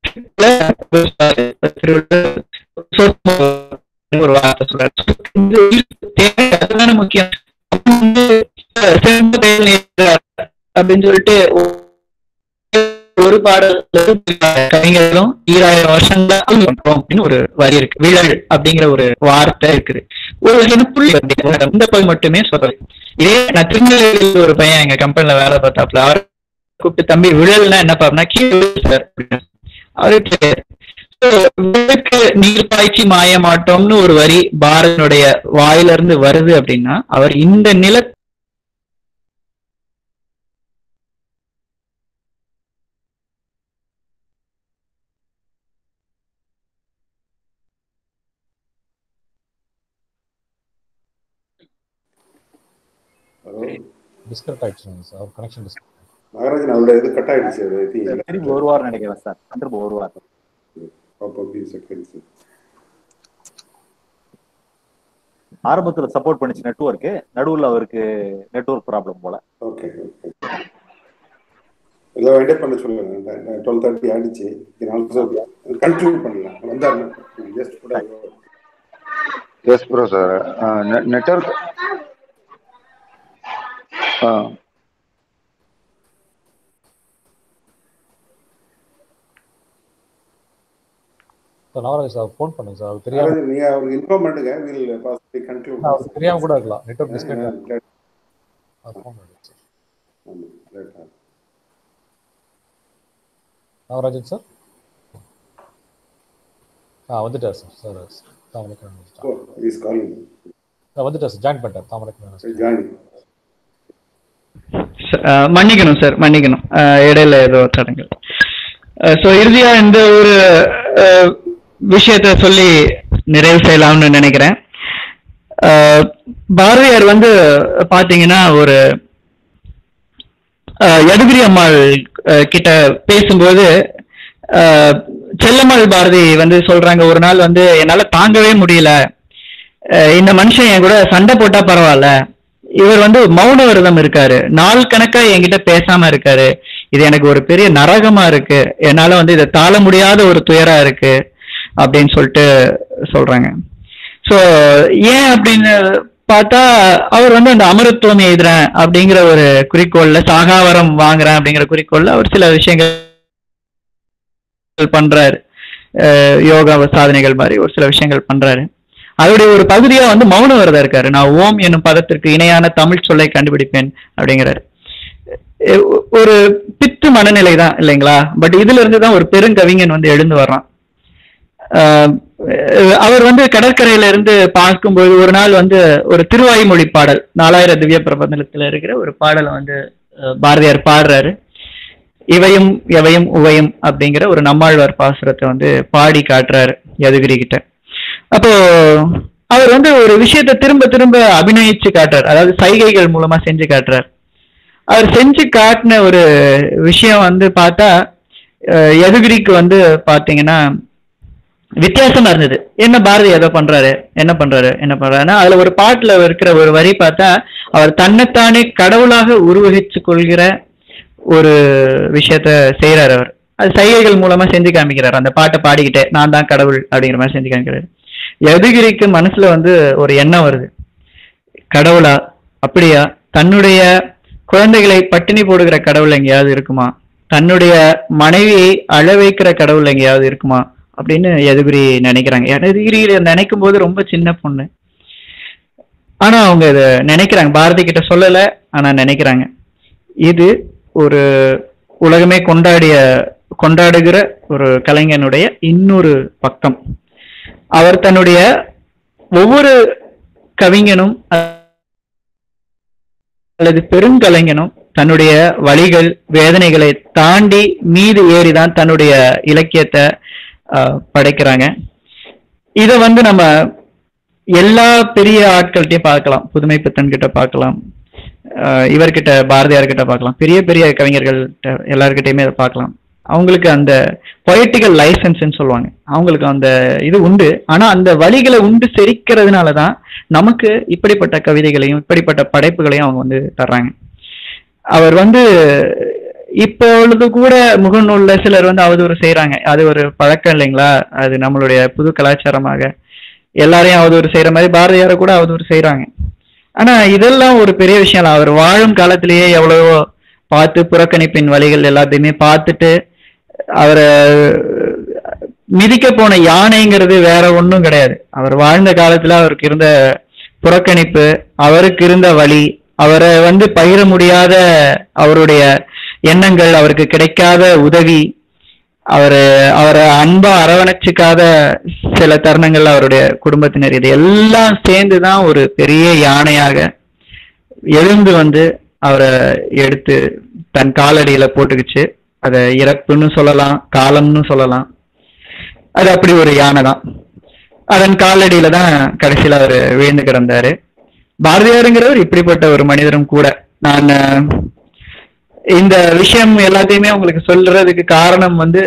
ஒரு வார்த்தை சொல்றாரு இந்த உயிருக்கு தேவை அதுதானே முக்கியம் அப்ப வந்து, அஹ், சிறந்த பெயர் நேர்ந்தார் அப்படின்னு சொல்லிட்டு ஒரு பாடல் கவிஞர்களும் ஈராயிரம் வருஷங்களா பண்றோம் அப்படின்னு ஒரு வரி இருக்கு விழல் அப்படிங்கிற ஒரு வார்த்தை இருக்குது ஒரு வகையான புள்ளி வந்து இந்த பகுதி மட்டுமே சொல்றது இதே நான் திருநெல்வேலியில் ஒரு பையன் எங்க கம்பெனில வேலை பார்த்தாப்புல அவர் கூப்பிட்டு தம்பி விழல்னா என்ன பாருனா கீழே சார் அப்படின்னு அவருக்கு So, விளக்கு நீர் பாய்ச்சி மாய மாட்டோம்னு ஒரு வரி பாரதனுடைய வாயில இருந்து வருது அப்படின்னா அவர் இந்த நில ஹலோ டிஸ்கனெக்ட் ஆயிடுச்சு சார் அவர் கனெக்ஷன் டிஸ்கனெக்ட் மகாராஜன் அவரோட இது கட் ஆயிடுச்சு அது I think. திரும்பி வருவார் நினைக்கிறேன் சார் திரும்ப வருவார் Couple of seconds. ஆரம்பத்துல சப்போர்ட் பண்ணிச்சு நெட்வொர்க் நடுவுல அவருக்கு நெட்வொர்க் ப்ராப்ளம் போல ஓகே ஓகே ஏதோ வைண்டப் பண்ண சொல்லுங்க டுவெல் தேர்ட்டி ஆயிடுச்சு ஆல்சோ கண்டினியூ பண்ணலாம் வந்தாரு ஜஸ்ட் கூட எஸ் ப்ரோ சார் நெட்ஒர்க் ஆ சார் நாகராஜ் சார் ஃபோன் பண்ணுங்க சார் அவர் தெரியாம மகாராஜன் நீங்க அவருக்கு இன்ஃபார்ம் பண்ணுங்க வில் பாசிபிளி கண்டினியூ அவருக்கு தெரியாம கூட இருக்கலாம் நெட்ஒர்க் டிஸ்கனெக்ட் அவர் ஃபோன் பண்ணுங்க சார் நாகராஜன் சார் ஆ வந்துட்டார் சார் சார் தாமரைக்கண்ணன் வந்துட்டார் இஸ் காலிங் ஆ, வந்துட்டார் சார் ஜாயின் பண்ணிட்டார் தாமரைக்கண்ணன் ஜாயினிங் அஹ் மன்னிக்கணும் சார் மன்னிக்கணும் அஹ் இடையில ஏதோ தடங்கள் ஸோ இறுதியா இந்த ஒரு அஹ், விஷயத்த சொல்லி நிறைவு செய்யலாம்னு நினைக்கிறேன் ஆஹ் பாரதியார் வந்து பாத்தீங்கன்னா ஒரு ஆஹ் யதுகிரி அம்மாள் ஆஹ் கிட்ட பேசும்போது ஆஹ் செல்லம்மாள் பாரதி வந்து சொல்றாங்க ஒரு நாள் வந்து என்னால தாங்கவே முடியல ஆஹ் இந்த மனுஷன் என் கூட சண்டை போட்டா பரவாயில்ல இவர் வந்து மௌன விரதம் இருக்காரு நாள் கணக்கா என்கிட்ட பேசாம இருக்காரு இது எனக்கு ஒரு பெரிய நரகமா இருக்கு என்னால வந்து இதை தாழ முடியாத ஒரு துயரா இருக்கு அப்படின்னு சொல்லிட்டு சொல்றாங்க சோ ஏன் அப்படின்னு பார்த்தா அவர் வந்து அந்த அமரத்துவம் எழுதுறேன் அப்படிங்கிற ஒரு குறிக்கோள்ல சாகாவரம் வாங்குறேன் அப்படிங்கிற குறிக்கோள்ல அவர் சில விஷயங்கள் பண்றாரு அஹ் யோகா சாதனைகள் மாதிரி ஒரு சில விஷயங்கள் பண்றாரு அதோடைய ஒரு பகுதியா வந்து மௌன விரதம் இருக்காரு நான் ஓம் என்னும் பதத்திற்கு இணையான தமிழ் சொல்லை கண்டுபிடிப்பேன் அப்படிங்கிறாரு அஹ் ஒரு பித்து மனநிலை தான் இல்லைங்களா பட் இதுல இருந்து தான் ஒரு பெருங்கவிஞன் வந்து எழுந்து வர்றான் ஆஹ் அவர் வந்து கடற்கரையில இருந்து பார்க்கும்போது ஒரு நாள் வந்து ஒரு திருவாய்மொழி பாடல் நாலாயிர திவ்ய பிரபந்தத்துல இருக்கிற ஒரு பாடலை வந்து அஹ் பாரதியார் பாடுறாரு இவையும் எவையும் உவையும் அப்படிங்கிற ஒரு நம்மாழ்வார் பாசுரத்தை வந்து பாடி காட்டுறாரு யதுகிரி கிட்ட அப்போ அவர் வந்து ஒரு விஷயத்தை திரும்ப திரும்ப அபிநயிச்சு காட்டுறாரு அதாவது சைகைகள் மூலமா செஞ்சு காட்டுறாரு அவர் செஞ்சு காட்டின ஒரு விஷயம் வந்து பார்த்தா அஹ் யதுகிரிக்கு வந்து பாத்தீங்கன்னா வித்தியாசமா இருந்தது என்ன பாரதி ஏதோ பண்றாரு என்ன பண்றாரு என்ன பண்றாருன்னா அதுல ஒரு பாட்டுல இருக்கிற ஒரு வரி பார்த்தா அவர் தன்னைத்தானே கடவுளாக உருவகிச்சு கொள்கிற ஒரு விஷயத்த செய்யறாரு அவர் அது சைகைகள் மூலமா செஞ்சு காமிக்கிறார் அந்த பாட்டை பாடிக்கிட்டே நான் தான் கடவுள் அப்படிங்கிற மாதிரி செஞ்சு காமிக்கிறாரு யதுகிரிக்கு மனசுல வந்து ஒரு எண்ணம் வருது கடவுளா அப்படியா தன்னுடைய குழந்தைகளை பட்டினி போடுகிற கடவுள் எங்கேயாவது இருக்குமா தன்னுடைய மனைவியை அழ வைக்கிற கடவுள் எங்கேயாவது இருக்குமா அப்படின்னு யதுகிரி நினைக்கிறாங்க யதுகிரி நினைக்கும் போது ரொம்ப சின்ன பொண்ணு ஆனா அவங்க இத நினைக்கிறாங்க பாரதி கிட்ட சொல்லல ஆனா நினைக்கிறாங்க இது ஒரு உலகமே கொண்டாடிய கொண்டாடுகிற ஒரு கலைஞனுடைய இன்னொரு பக்கம் அவர் தன்னுடைய ஒவ்வொரு கவிஞனும் அல்லது பெருங்கலைஞனும் தன்னுடைய வழிகள் வேதனைகளை தாண்டி மீது ஏறிதான் தன்னுடைய இலக்கியத்தை ஆஹ், படைக்கிறாங்க இத வந்து நம்ம எல்லா பெரிய ஆட்கள்கிட்டயும் பார்க்கலாம் புதுமை பித்தன் கிட்ட பார்க்கலாம் ஆஹ், இவர்கிட்ட பாரதியார் கிட்ட பார்க்கலாம் பெரிய பெரிய கவிஞர்கள் எல்லார்கிட்டயுமே அதை பார்க்கலாம் அவங்களுக்கு அந்த பொயட்டிக்கல் லைசன்ஸ்ன்னு சொல்லுவாங்க அவங்களுக்கு அந்த இது உண்டு ஆனா அந்த வழிகளை உண்டு செரிக்கிறதுனால தான் நமக்கு இப்படிப்பட்ட கவிதைகளையும் இப்படிப்பட்ட படைப்புகளையும் அவங்க வந்து தர்றாங்க அவர் வந்து இப்பொழுது கூட முகநூல்ல சிலர் வந்து அவதூறு செய்றாங்க அது ஒரு பழக்கம் இல்லைங்களா அது நம்மளுடைய புது கலாச்சாரமாக எல்லாரையும் அவதூறு செய்யற மாதிரி பாரதியாரை கூட அவதூறு செய்றாங்க ஆனா இதெல்லாம் ஒரு பெரிய விஷயம் இல்ல அவர் வாழும் காலத்திலேயே எவ்வளவோ பார்த்து புறக்கணிப்பின் வழிகள் எல்லாத்தையுமே பார்த்துட்டு அவரை மிதிக்க போன யானைங்கிறது வேற ஒண்ணும் கிடையாது அவர் வாழ்ந்த காலத்துல அவருக்கு இருந்த புறக்கணிப்பு அவருக்கு இருந்த வழி அவரை வந்து பகிர முடியாத அவருடைய எண்ணங்கள் அவருக்கு கிடைக்காத உதவி அவரு அவரை அன்பா அரவணைச்சுக்காத சில தருணங்கள் அவருடைய குடும்பத்தினர் இது எல்லாம் சேர்ந்துதான் ஒரு பெரிய யானையாக எழுந்து வந்து அவரை எடுத்து தன் காலடியில போட்டுக்கிச்சு அதை இறப்புன்னு சொல்லலாம் காலம்னு சொல்லலாம் அது அப்படி ஒரு யானை தான் அதன் காலடியில தான் கடைசியில அவர் விழுந்து கிடந்தாரு பாரதியாருங்கிறவர் இப்படிப்பட்ட ஒரு மனிதரும் கூட நான் அஹ், இந்த விஷயம் எல்லாத்தையுமே உங்களுக்கு சொல்றதுக்கு காரணம் வந்து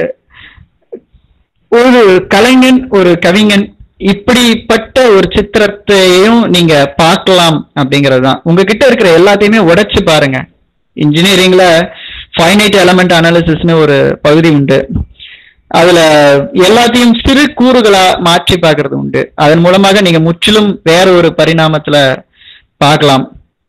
ஒரு கலைஞன் ஒரு கவிஞன் இப்படிப்பட்ட ஒரு சித்திரத்தையும் நீங்க பார்க்கலாம் அப்படிங்கிறது தான் உங்ககிட்ட இருக்கிற எல்லாத்தையுமே உடைச்சு பாருங்க இன்ஜினியரிங்ல ஃபைனைட் எலமெண்ட் அனாலிசிஸ்னு ஒரு பகுதி உண்டு அதுல எல்லாத்தையும் சிறு கூறுகளா மாற்றி பார்க்கிறது உண்டு அதன் மூலமாக நீங்க முற்றிலும் வேற ஒரு பரிணாமத்துல பார்க்கலாம்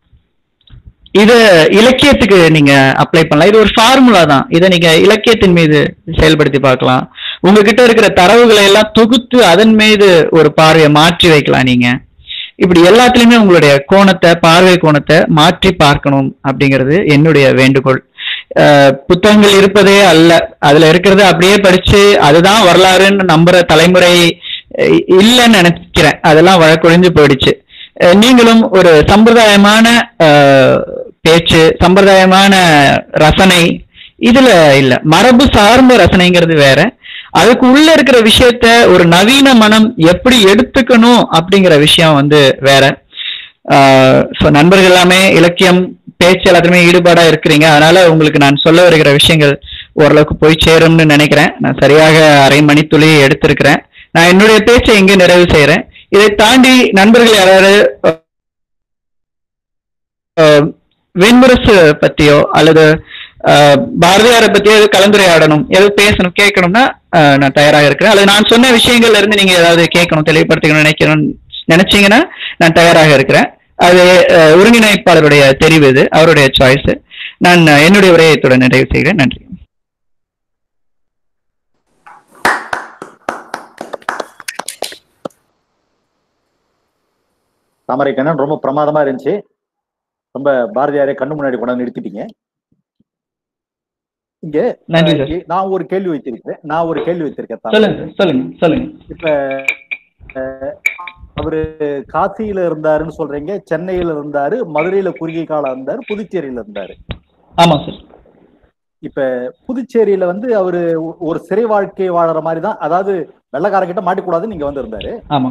இது இலக்கியத்துக்கு நீங்க அப்ளை பண்ணலாம் இது ஒரு ஃபார்முலா தான் இதை நீங்க இலக்கியத்தின் மீது செயல்படுத்தி பார்க்கலாம் உங்ககிட்ட இருக்கிற தரவுகளை எல்லாம் தொகுத்து அதன் மீது ஒரு பார்வையை மாற்றி வைக்கலாம் நீங்க இப்படி எல்லாத்துலயுமே உங்களுடைய கோணத்தை பார்வை கோணத்தை மாற்றி பார்க்கணும் அப்படிங்கிறது என்னுடைய வேண்டுகோள் அஹ் புத்தகங்கள் இருப்பதே அல்ல அதுல இருக்கிறது அப்படியே படிச்சு அதுதான் வரலாறுன்னு நம்புற தலைமுறை அஹ் இல்லைன்னு நினைக்கிறேன் அதெல்லாம் வழக்கொழிஞ்சு போயிடுச்சு அஹ் நீங்களும் ஒரு சம்பிரதாயமான அஹ், பேச்சு சம்பிரதாயமான ரசனை இதுல இல்ல மரபு சார்ந்த ரசனைங்கிறது வேற அதுக்கு உள்ள இருக்கிற விஷயத்த ஒரு நவீன மனம் எப்படி எடுத்துக்கணும் அப்படிங்கிற விஷயம் வந்து வேற ஸோ நண்பர்கள் எல்லாமே இலக்கியம் பேச்சு எல்லாத்துலயுமே ஈடுபாடா இருக்கிறீங்க அதனால உங்களுக்கு நான் சொல்ல வருகிற விஷயங்கள் ஓரளவுக்கு போய் சேரும்னு நினைக்கிறேன் நான் சரியாக அரை மணித்துளி எடுத்திருக்கிறேன் நான் என்னுடைய பேச்சை இங்கே நிறைவு செய்யறேன் இதை தாண்டி நண்பர்கள் யாராவது அஹ், வெண்முரசு பத்தியோ அல்லது அஹ், பாரதியாரை பத்தியோ எது கலந்துரையாடணும் எது பேசணும் கேட்கணும்னா அஹ், நான் தயாராக இருக்கிறேன் அல்லது நான் சொன்ன விஷயங்கள்ல இருந்து நீங்க ஏதாவது கேட்கணும் தெளிவுபடுத்திக்கணும் நினைக்கணும் நினைச்சீங்கன்னா நான் தயாராக இருக்கிறேன் அது அஹ், ஒருங்கிணைப்பாளருடைய தெரிவு இது அவருடைய சாய்ஸ் நான் அஹ், என்னுடைய உரையை இத்துடன் நிறைவு செய்கிறேன் நன்றி தாமரை கண்ணன் ரொம்ப பிரமாதமா இருந்துச்சு ரொம்ப பாரதியாரே கண்ணு முன்னாடி கொண்டாந்து நிறுத்திட்டீங்க இங்க நன்றி அஹ், சார் நான் ஒரு கேள்வி வைத்திருக்கிறேன் நான் ஒரு கேள்வி வைத்திருக்கேன் தாமரை. சொல்லுங்க சார் சொல்லுங்க சொல்லுங்க இப்ப அஹ், அவரு காசியில இருந்தாருன்னு சொல்றீங்க சென்னையில இருந்தாரு மதுரையில குறுகிய காலம் இருந்தாரு புதுச்சேரியில இருந்தாரு ஆமா சார் இப்ப புதுச்சேரியில வந்து அவரு ஒ- ஒரு சிறை வாழ்க்கை வாழற மாதிரி தான் அதாவது வெள்ளக்காரங்கிட்ட மாட்டிக்கூடாதுன்னு நீங்க வந்து இருந்தாரு ஆமா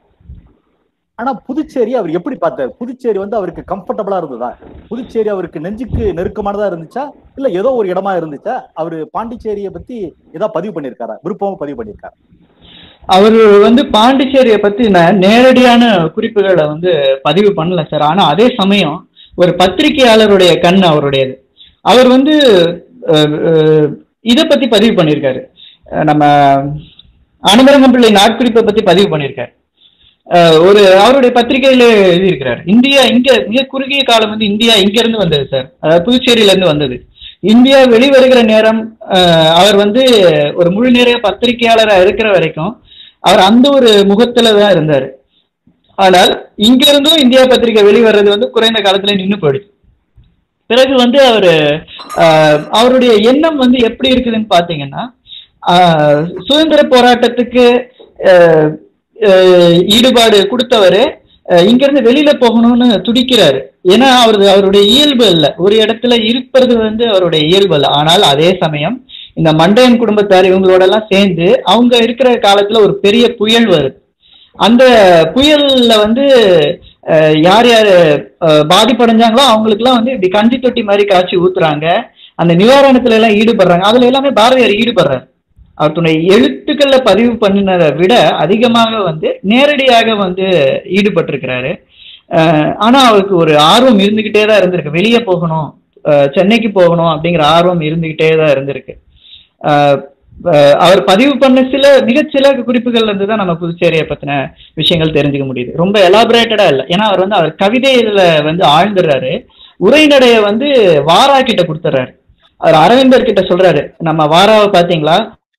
ஆனா புதுச்சேரி அவர் எப்படி பார்த்தாரு புதுச்சேரி வந்து அவருக்கு கம்ஃபர்டபுளா இருந்ததா புதுச்சேரி அவருக்கு நெஞ்சுக்கு நெருக்கமானதா இருந்துச்சா இல்ல ஏதோ ஒரு இடமா இருந்துச்சா அவரு பாண்டிச்சேரியை பத்தி ஏதாவது பதிவு பண்ணிருக்காரா விருப்பமா பதிவு பண்ணிருக்காரா அவர் வந்து பாண்டிச்சேரியை பத்தி ந- நேரடியான குறிப்புகளை வந்து பதிவு பண்ணல சார் ஆனா அதே சமயம் ஒரு பத்திரிகையாளருடைய கண் அவருடையது அவர் வந்து அஹ், அஹ், இதை பத்தி பதிவு பண்ணியிருக்காரு அஹ், நம்ம அனுமரங்கம் பிள்ளை நாட்குறிப்பை பத்தி பதிவு பண்ணியிருக்காரு அஹ், ஒரு அவருடைய பத்திரிகையில எழுதியிருக்கிறார் இந்தியா இங்க மிக குறுகிய காலம் வந்து இந்தியா இங்க இருந்து வந்தது சார் அதாவது புதுச்சேரியில இருந்து வந்தது இந்தியா வெளிவருகிற நேரம் அஹ், அவர் வந்து ஒரு முழு நேர பத்திரிகையாளரா இருக்கிற வரைக்கும் அவர் அந்த ஒரு முகத்துல தான் இருந்தாரு ஆனால் இங்க இருந்தும் இந்தியா பத்திரிகை வெளிவர்றது வந்து குறைந்த காலத்துல நின்னு போயிடுச்சு பிறகு வந்து அவரு ஆஹ், அவருடைய எண்ணம் வந்து எப்படி இருக்குதுன்னு பாத்தீங்கன்னா ஆஹ், சுதந்திர போராட்டத்துக்கு ஆஹ், ஆஹ், ஈடுபாடு கொடுத்தவரு ஆஹ், இங்கிருந்து வெளியில போகணும்னு துடிக்கிறாரு ஏன்னா அவரது அவருடைய இயல்பு இல்ல ஒரு இடத்துல இருப்பது வந்து அவருடைய இயல்பு அல்ல ஆனால் அதே சமயம் இந்த மண்டையன் குடும்பத்தார் இவங்களோட எல்லாம் சேர்ந்து அவங்க இருக்கிற காலத்துல ஒரு பெரிய புயல் வருது அந்த புயல்ல வந்து அஹ், யார் யார் அஹ், பாதிப்படைஞ்சாங்களோ அவங்களுக்குலாம் வந்து இப்படி கஞ்சி தொட்டி மாதிரி காய்ச்சி ஊத்துறாங்க அந்த நிவாரணத்துல எல்லாம் ஈடுபடுறாங்க அதுல எல்லாமே பாரதியார் ஈடுபடுறாரு அவர் தன்னுடைய எழுத்துக்கள்ல பதிவு பண்ணினதை விட அதிகமாக வந்து நேரடியாக வந்து ஈடுபட்டிருக்கிறாரு அஹ், ஆனா அவருக்கு ஒரு ஆர்வம் இருந்துகிட்டே தான் இருந்திருக்கு வெளியே போகணும் அஹ், சென்னைக்கு போகணும் அப்படிங்கிற ஆர்வம் இருந்துகிட்டே தான் இருந்திருக்கு அஹ், அஹ், அவர் பதிவு பண்ண சில மிகச்சில குறிப்புகள்ல இருந்து தான் நம்ம புதுச்சேரியை பத்தின விஷயங்கள் தெரிஞ்சுக்க முடியுது ரொம்ப எலாபரேட்டடா இல்லை ஏன்னா அவர் வந்து அவர் கவிதையில வந்து ஆழ்ந்துடுறாரு உரைநடைய வந்து வாரா கிட்ட கொடுத்துட்றாரு அவர் அரவிந்தர் கிட்ட சொல்றாரு நம்ம வாராவை பாத்தீங்களா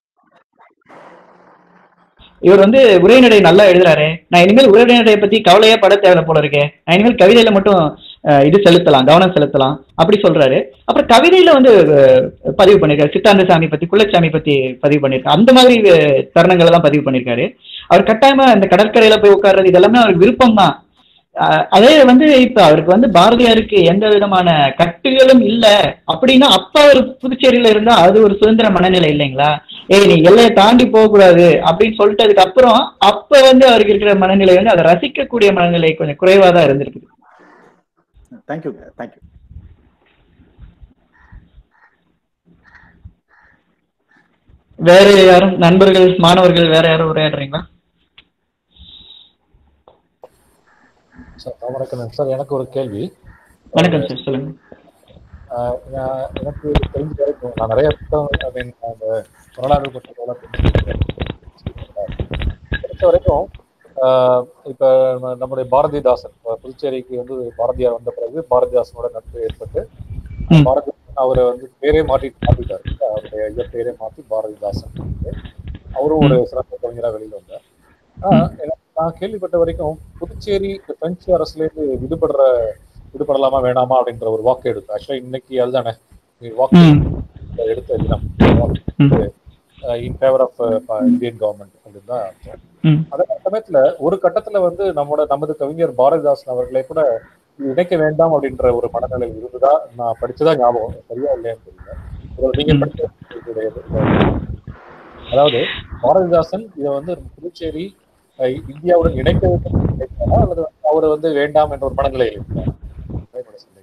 இவர் வந்து உரைநடை நல்லா எழுதுறாரு நான் இனிமேல் உரைநடையை பத்தி கவலையே பட தேவை போல இருக்கே நான் இனிமேல் கவிதையில மட்டும் அஹ், இது செலுத்தலாம் கவனம் செலுத்தலாம் அப்படி சொல்றாரு அப்புறம் கவிதையில வந்து அஹ், பதிவு பண்ணிருக்காரு சித்தாந்த சாமி பத்தி குள்ளச்சாமி பத்தி பதிவு பண்ணிருக்காரு அந்த மாதிரி அஹ், தருணங்களை தான் பதிவு பண்ணிருக்காரு அவர் கட்டாயமா இந்த கடற்கரையில போய் உட்கார்றது இதெல்லாமே அவருக்கு விருப்பம் தான் அதே வந்து இப்ப அவருக்கு வந்து பாரதியாருக்கு எந்த விதமான கட்டுகளும் இல்ல அப்படின்னா அப்ப அவர் புதுச்சேரியில இருந்தா அது ஒரு சுதந்திர மனநிலை இல்லைங்களா ஏய் நீ எல்லையை தாண்டி போக கூடாது அப்படின்னு சொல்லிட்டதுக்கு அப்புறம் அப்ப வந்து அவருக்கு இருக்கிற மனநிலை வந்து அதை ரசிக்கக்கூடிய மனநிலை கொஞ்சம் குறைவா தான் இருந்திருக்கு தேங்க்யூ தேங்க்யூ வேற யாரும் நண்பர்கள் மாணவர்கள் வேற யாரும் உரையாடுறீங்களா சார் வணக்கம் சார் எனக்கு ஒரு கேள்வி வணக்கம் சார் சொல்லுங்க ஆஹ் நான் எனக்கு தெரிஞ்ச வரைக்கும் நான் நிறைய புத்தகங்கள் I mean, அந்த வரலாறு புத்தகங்களை படிச்ச வரைக்கும் ஆஹ் இப்ப நம்ம- நம்முடைய பாரதிதாசன் அஹ் புதுச்சேரிக்கு வந்து பாரதியார் வந்த பிறகு பாரதிதாசனோட நட்பு ஏற்பட்டு ம். பாரதிதாசன் அவரை வந்து பேரே மாற்றி மாத்திட்டாரு அவருடைய இயற்பெயரே மாத்தி பாரதிதாசன் அவரும் ஒரு சிறந்த கவிஞரா வெளியில வந்தார் ஆஹ் எனக்கு நான் கேள்விப்பட்ட வரைக்கும் புதுச்சேரி பிரெஞ்சு அரசுல இருந்து விடுபடுற விடுபடலாமா வேணாமா அப்படின்ற ஒரு வாக்கு எடுத்து ஆக்சுவலா இன்னைக்கு அதுதானே வாக்கு ம். எடுத்த தினம் ம். In favour of Indian government அப்படின்னு தான் அர்த்தம். ம். அதே சமயத்துல ஒரு கட்டத்துல வந்து நம்மோட நமது கவிஞர் பாரதிதாசன் அவர்களை கூட இது இணைக்க வேண்டாம் அப்படின்ற ஒரு மனநிலை இருந்ததா நான் படிச்சதா ஞாபகம் சரியா இல்லையான்னு தெரியல ஒரு நீங்க ம். படிச்ச உங்களுடைய அதாவது பாரதிதாசன் இதை வந்து புதுச்சேரி அஹ், இந்தியாவுடன் இணைக்க வேண்டும் என்று நினைத்தாரா அல்லது அவர் வந்து வேண்டாம் என்ற ஒரு மனநிலையில் இருக்கிறார் என்னோட சந்தேகம்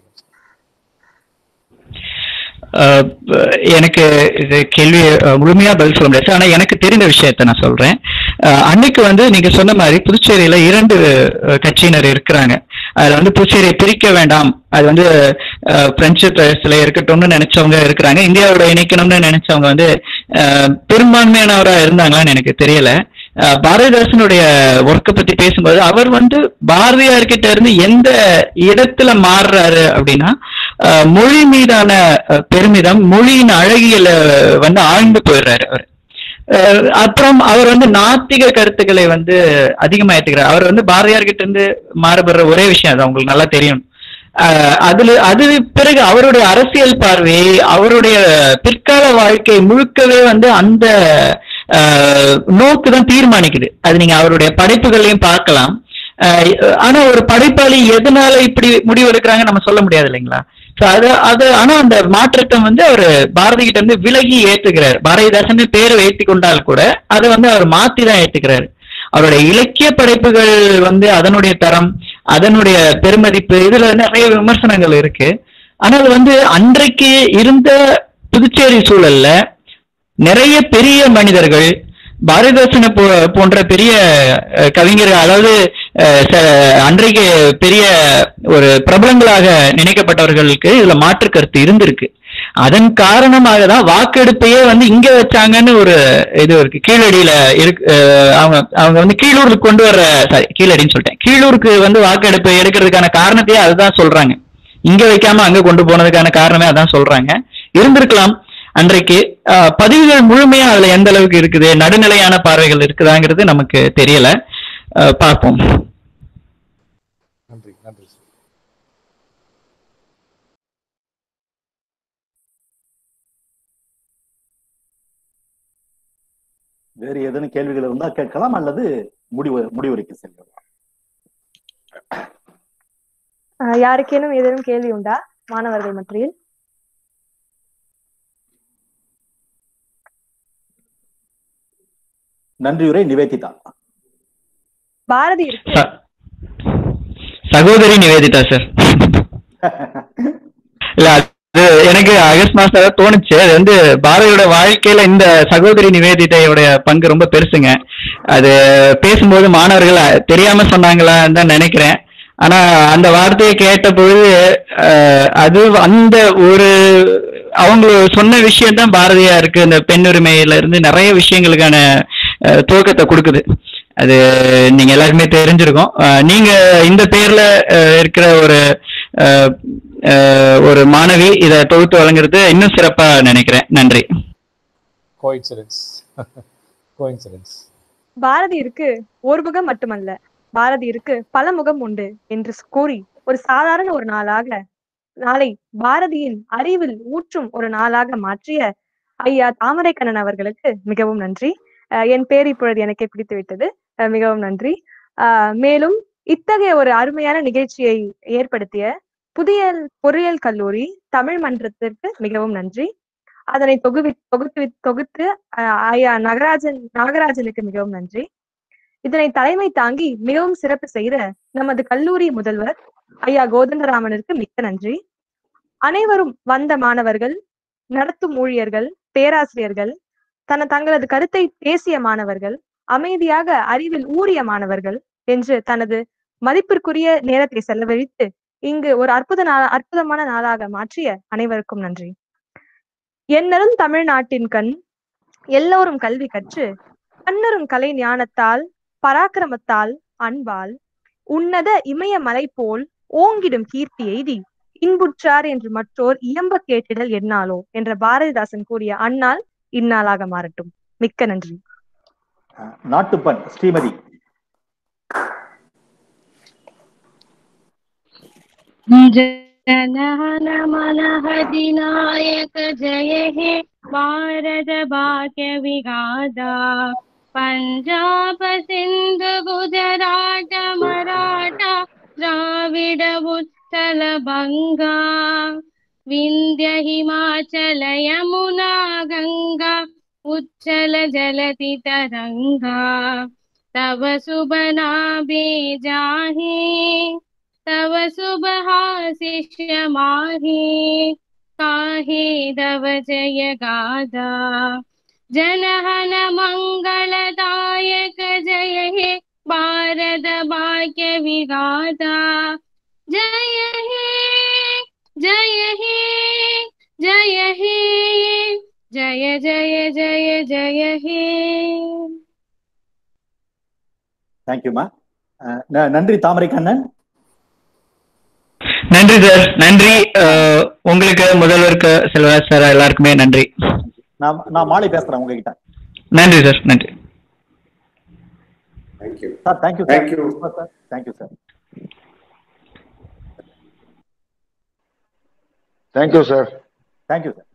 அஹ் எனக்கு இது கேள்வி அஹ், முழுமையா பதில் சொல்ல முடியாது ஆனா எனக்கு தெரிந்த விஷயத்தை நான் சொல்றேன் அஹ், அன்னைக்கு வந்து நீங்க சொன்ன மாதிரி புதுச்சேரியில இரண்டு அஹ், கட்சியினர் இருக்கிறாங்க அதுல வந்து புதுச்சேரியை பிரிக்க வேண்டாம் அது வந்து அஹ், பிரெஞ்சு பிரதேசத்துல இருக்கட்டும்னு நினைச்சவங்க இருக்கிறாங்க இந்தியாவோட இணைக்கணும்னு நினைச்சவங்க வந்து அஹ், பெரும்பான்மையானவரா இருந்தாங்களான்னு எனக்கு தெரியல அஹ், பாரதிதாசனுடைய ஒர்க்கை பத்தி பேசும்போது அவர் வந்து பாரதியார்கிட்ட இருந்து எந்த இடத்துல மாறுறாரு அப்படின்னா அஹ், மொழி மீதான அஹ், பெருமிதம் மொழியின் அழகியல வந்து ஆழ்ந்து போயிடுறாரு அவர் அஹ், அப்புறம் அவர் வந்து நாத்திக கருத்துக்களை வந்து அதிகமா ஏத்துக்கிறார் அவர் வந்து பாரதியார் கிட்ட இருந்து மாறுபடுற ஒரே விஷயம் அது உங்களுக்கு நல்லா தெரியும் அஹ், அதுல அது பிறகு அவருடைய அரசியல் பார்வை அவருடைய பிற்கால வாழ்க்கை முழுக்கவே வந்து அந்த நோக்கு தான் தீர்மானிக்குது அது நீங்க அவருடைய படைப்புகளையும் பார்க்கலாம் அஹ், ஆனா ஒரு படைப்பாளி எதனால இப்படி முடிவு எடுக்கிறாங்க நம்ம சொல்ல முடியாது இல்லைங்களா சோ அது அது ஆனா அந்த மாற்றத்தை வந்து அவர் பாரதி கிட்ட இருந்து விலகி ஏத்துக்கிறார் பாரதிதாசன் பேர் வைத்து கொண்டால் கூட அதை வந்து அவர் மாத்தி தான் ஏத்துக்கிறாரு அவருடைய இலக்கிய படைப்புகள் வந்து அதனுடைய தரம் அதனுடைய பெருமதிப்பு இதுல நிறைய விமர்சனங்கள் இருக்கு ஆனால் வந்து அன்றைக்கு இருந்த புதுச்சேரி சூழல்ல நிறைய பெரிய மனிதர்கள் பாரதிதாசனை போ போன்ற பெரிய அஹ், கவிஞர்கள் அதாவது அஹ், ச- அன்றைக்கு பெரிய ஒரு பிரபலங்களாக நினைக்கப்பட்டவர்களுக்கு இதுல மாற்று கருத்து இருந்திருக்கு அதன் காரணமாக தான் வாக்கெடுப்பையே வந்து இங்க வச்சாங்கன்னு ஒரு இது இருக்கு கீழடியில இருக்கு அஹ், அவங்க அவங்க வந்து கீழூருக்கு கொண்டு வர்ற சாரி கீழடின்னு சொல்லிட்டேன் கீழூருக்கு வந்து வாக்கெடுப்பு எடுக்கிறதுக்கான காரணத்தையே அதுதான் சொல்றாங்க இங்க வைக்காம அங்க கொண்டு போனதுக்கான காரணமே அதான் சொல்றாங்க இருந்திருக்கலாம் அன்றைக்கு அஹ், பதிவுகள் முழுமையா அதுல எந்த அளவுக்கு இருக்குது நடுநிலையான பார்வைகள் இருக்குதாங்கிறது நமக்கு தெரியல அஹ், பார்ப்போம் நன்றி நன்றி சார் வேறு ஏதேனும் கேள்விகள் இருந்தா கேட்கலாம் அல்லது முடிவு முடிவுரைக்கு செல்லலாம் அஹ் யாருக்கேனும் ஏதேனும் கேள்வி உண்டா மாணவர்கள் மத்தியில் நன்றியுரை நிவேதிதா பாரதி இருக்கு ச- சகோதரி நிவேதிதா சார் இல்ல அது எனக்கு ஆகஸ்ட் மாசம் தான் தோணுச்சு அது வந்து பாரதியோட வாழ்க்கையில இந்த சகோதரி நிவேதிதையோட பங்கு ரொம்ப பெருசுங்க அது பேசும்போது மாணவர்கள் அ- தெரியாம சொன்னாங்களான்னு தான் நினைக்கிறேன் ஆனா அந்த வார்த்தையை கேட்ட பொழுது அஹ், அது அந்த ஒரு அவங்க சொன்ன விஷயம் தான் பாரதியா இருக்கு இந்த பெண் உரிமையில இருந்து நிறைய விஷயங்களுக்கான அஹ், துவக்கத்தை கொடுக்குது அது நீங்க எல்லாருக்குமே தெரிஞ்சிருக்கும் அஹ், நீங்க இந்த பேர்ல அஹ், இருக்கிற ஒரு அஹ், அஹ், ஒரு மாணவி இதை தொகுத்து வழங்குறது இன்னும் சிறப்பா நினைக்கிறேன் நன்றி கோயின்சிடன்ஸ் கோயின்சிடன்ஸ் பாரதி இருக்கு ஒரு முகம் மட்டுமல்ல பாரதி இருக்கு பல முகம் உண்டு என்று கூறி ஒரு சாதாரண ஒரு நாளாக நாளை பாரதியின் அறிவில் ஊற்றும் ஒரு நாளாக மாற்றிய ஐயா தாமரைக்கண்ணன் அவர்களுக்கு மிகவும் நன்றி அஹ் என் பேர் இப்பொழுது எனக்கே பிடித்து விட்டது அஹ் மிகவும் நன்றி அஹ் மேலும் இத்தகைய ஒரு அருமையான நிகழ்ச்சியை ஏற்படுத்திய புதிய பொறியியல் கல்லூரி தமிழ் மன்றத்திற்கு மிகவும் நன்றி அதனை தொகுவி தொகுத்து தொகுத்து அஹ் ஐயா நகராஜன் நாகராஜனுக்கு மிகவும் நன்றி இதனை தலைமை தாங்கி மிகவும் சிறப்பு செய்த நமது கல்லூரி முதல்வர் ஐயா கோதண்டராமனிற்கு மிக்க நன்றி அனைவரும் வந்த மாணவர்கள் நடத்தும் ஊழியர்கள் பேராசிரியர்கள் தன தங்களது கருத்தை பேசிய மாணவர்கள் அமைதியாக அறிவில் ஊறிய மாணவர்கள் என்று தனது மதிப்பிற்குரிய நேரத்தை செலவழித்து இங்கு ஒரு அற்புத நாள் அற்புதமான நாளாக மாற்றிய அனைவருக்கும் நன்றி என்னரும் தமிழ்நாட்டின் கண் எல்லோரும் கல்வி கற்று கண்ணரும் கலை ஞானத்தால் பராக்கிரமத்தால் அன்பால் உன்னத இமயமலை போல் ஓங்கிடும் கீர்த்தி எய்தி இன்புற்றார் என்று மற்றோர் இயம்ப கேட்டிடல் என்னாலோ என்ற பாரதிதாசன் கூறிய அந்நாள் இந்நாளாக மாறட்டும் மிக்க நன்றி நாட்டுப்பண் ஸ்ரீமதி जनगण मन अधिनायक जय हे भारत भाग्य विगादा पंजाब सिंध गुजरात मराठा द्राविड उत्कल बंगा विंध्य हिमाचल यमुना गंगा उच्चल जलति तरङ्गा तव शुभ नाभे जाहे तव शुभ हासिष्य माहे काहे दव जय गादा जनहन मङ्गलदायक जय हे भारत भाग्य विगाता जय हे जय हे जय हे जय जय जय जय हे தேங்க்யூமா நன்றி தாமரை கண்ணன் நன்றி சார் நன்றி அஹ், உங்களுக்கு முதல்வருக்கு செல்வராஜ் சார் எல்லாருக்குமே நன்றி நான் நான் மாலை பேசுறேன் உங்ககிட்ட நன்றி சார் நன்றி thank you sir thank you Thank you. Sir thank you sir thank you sir thank you sir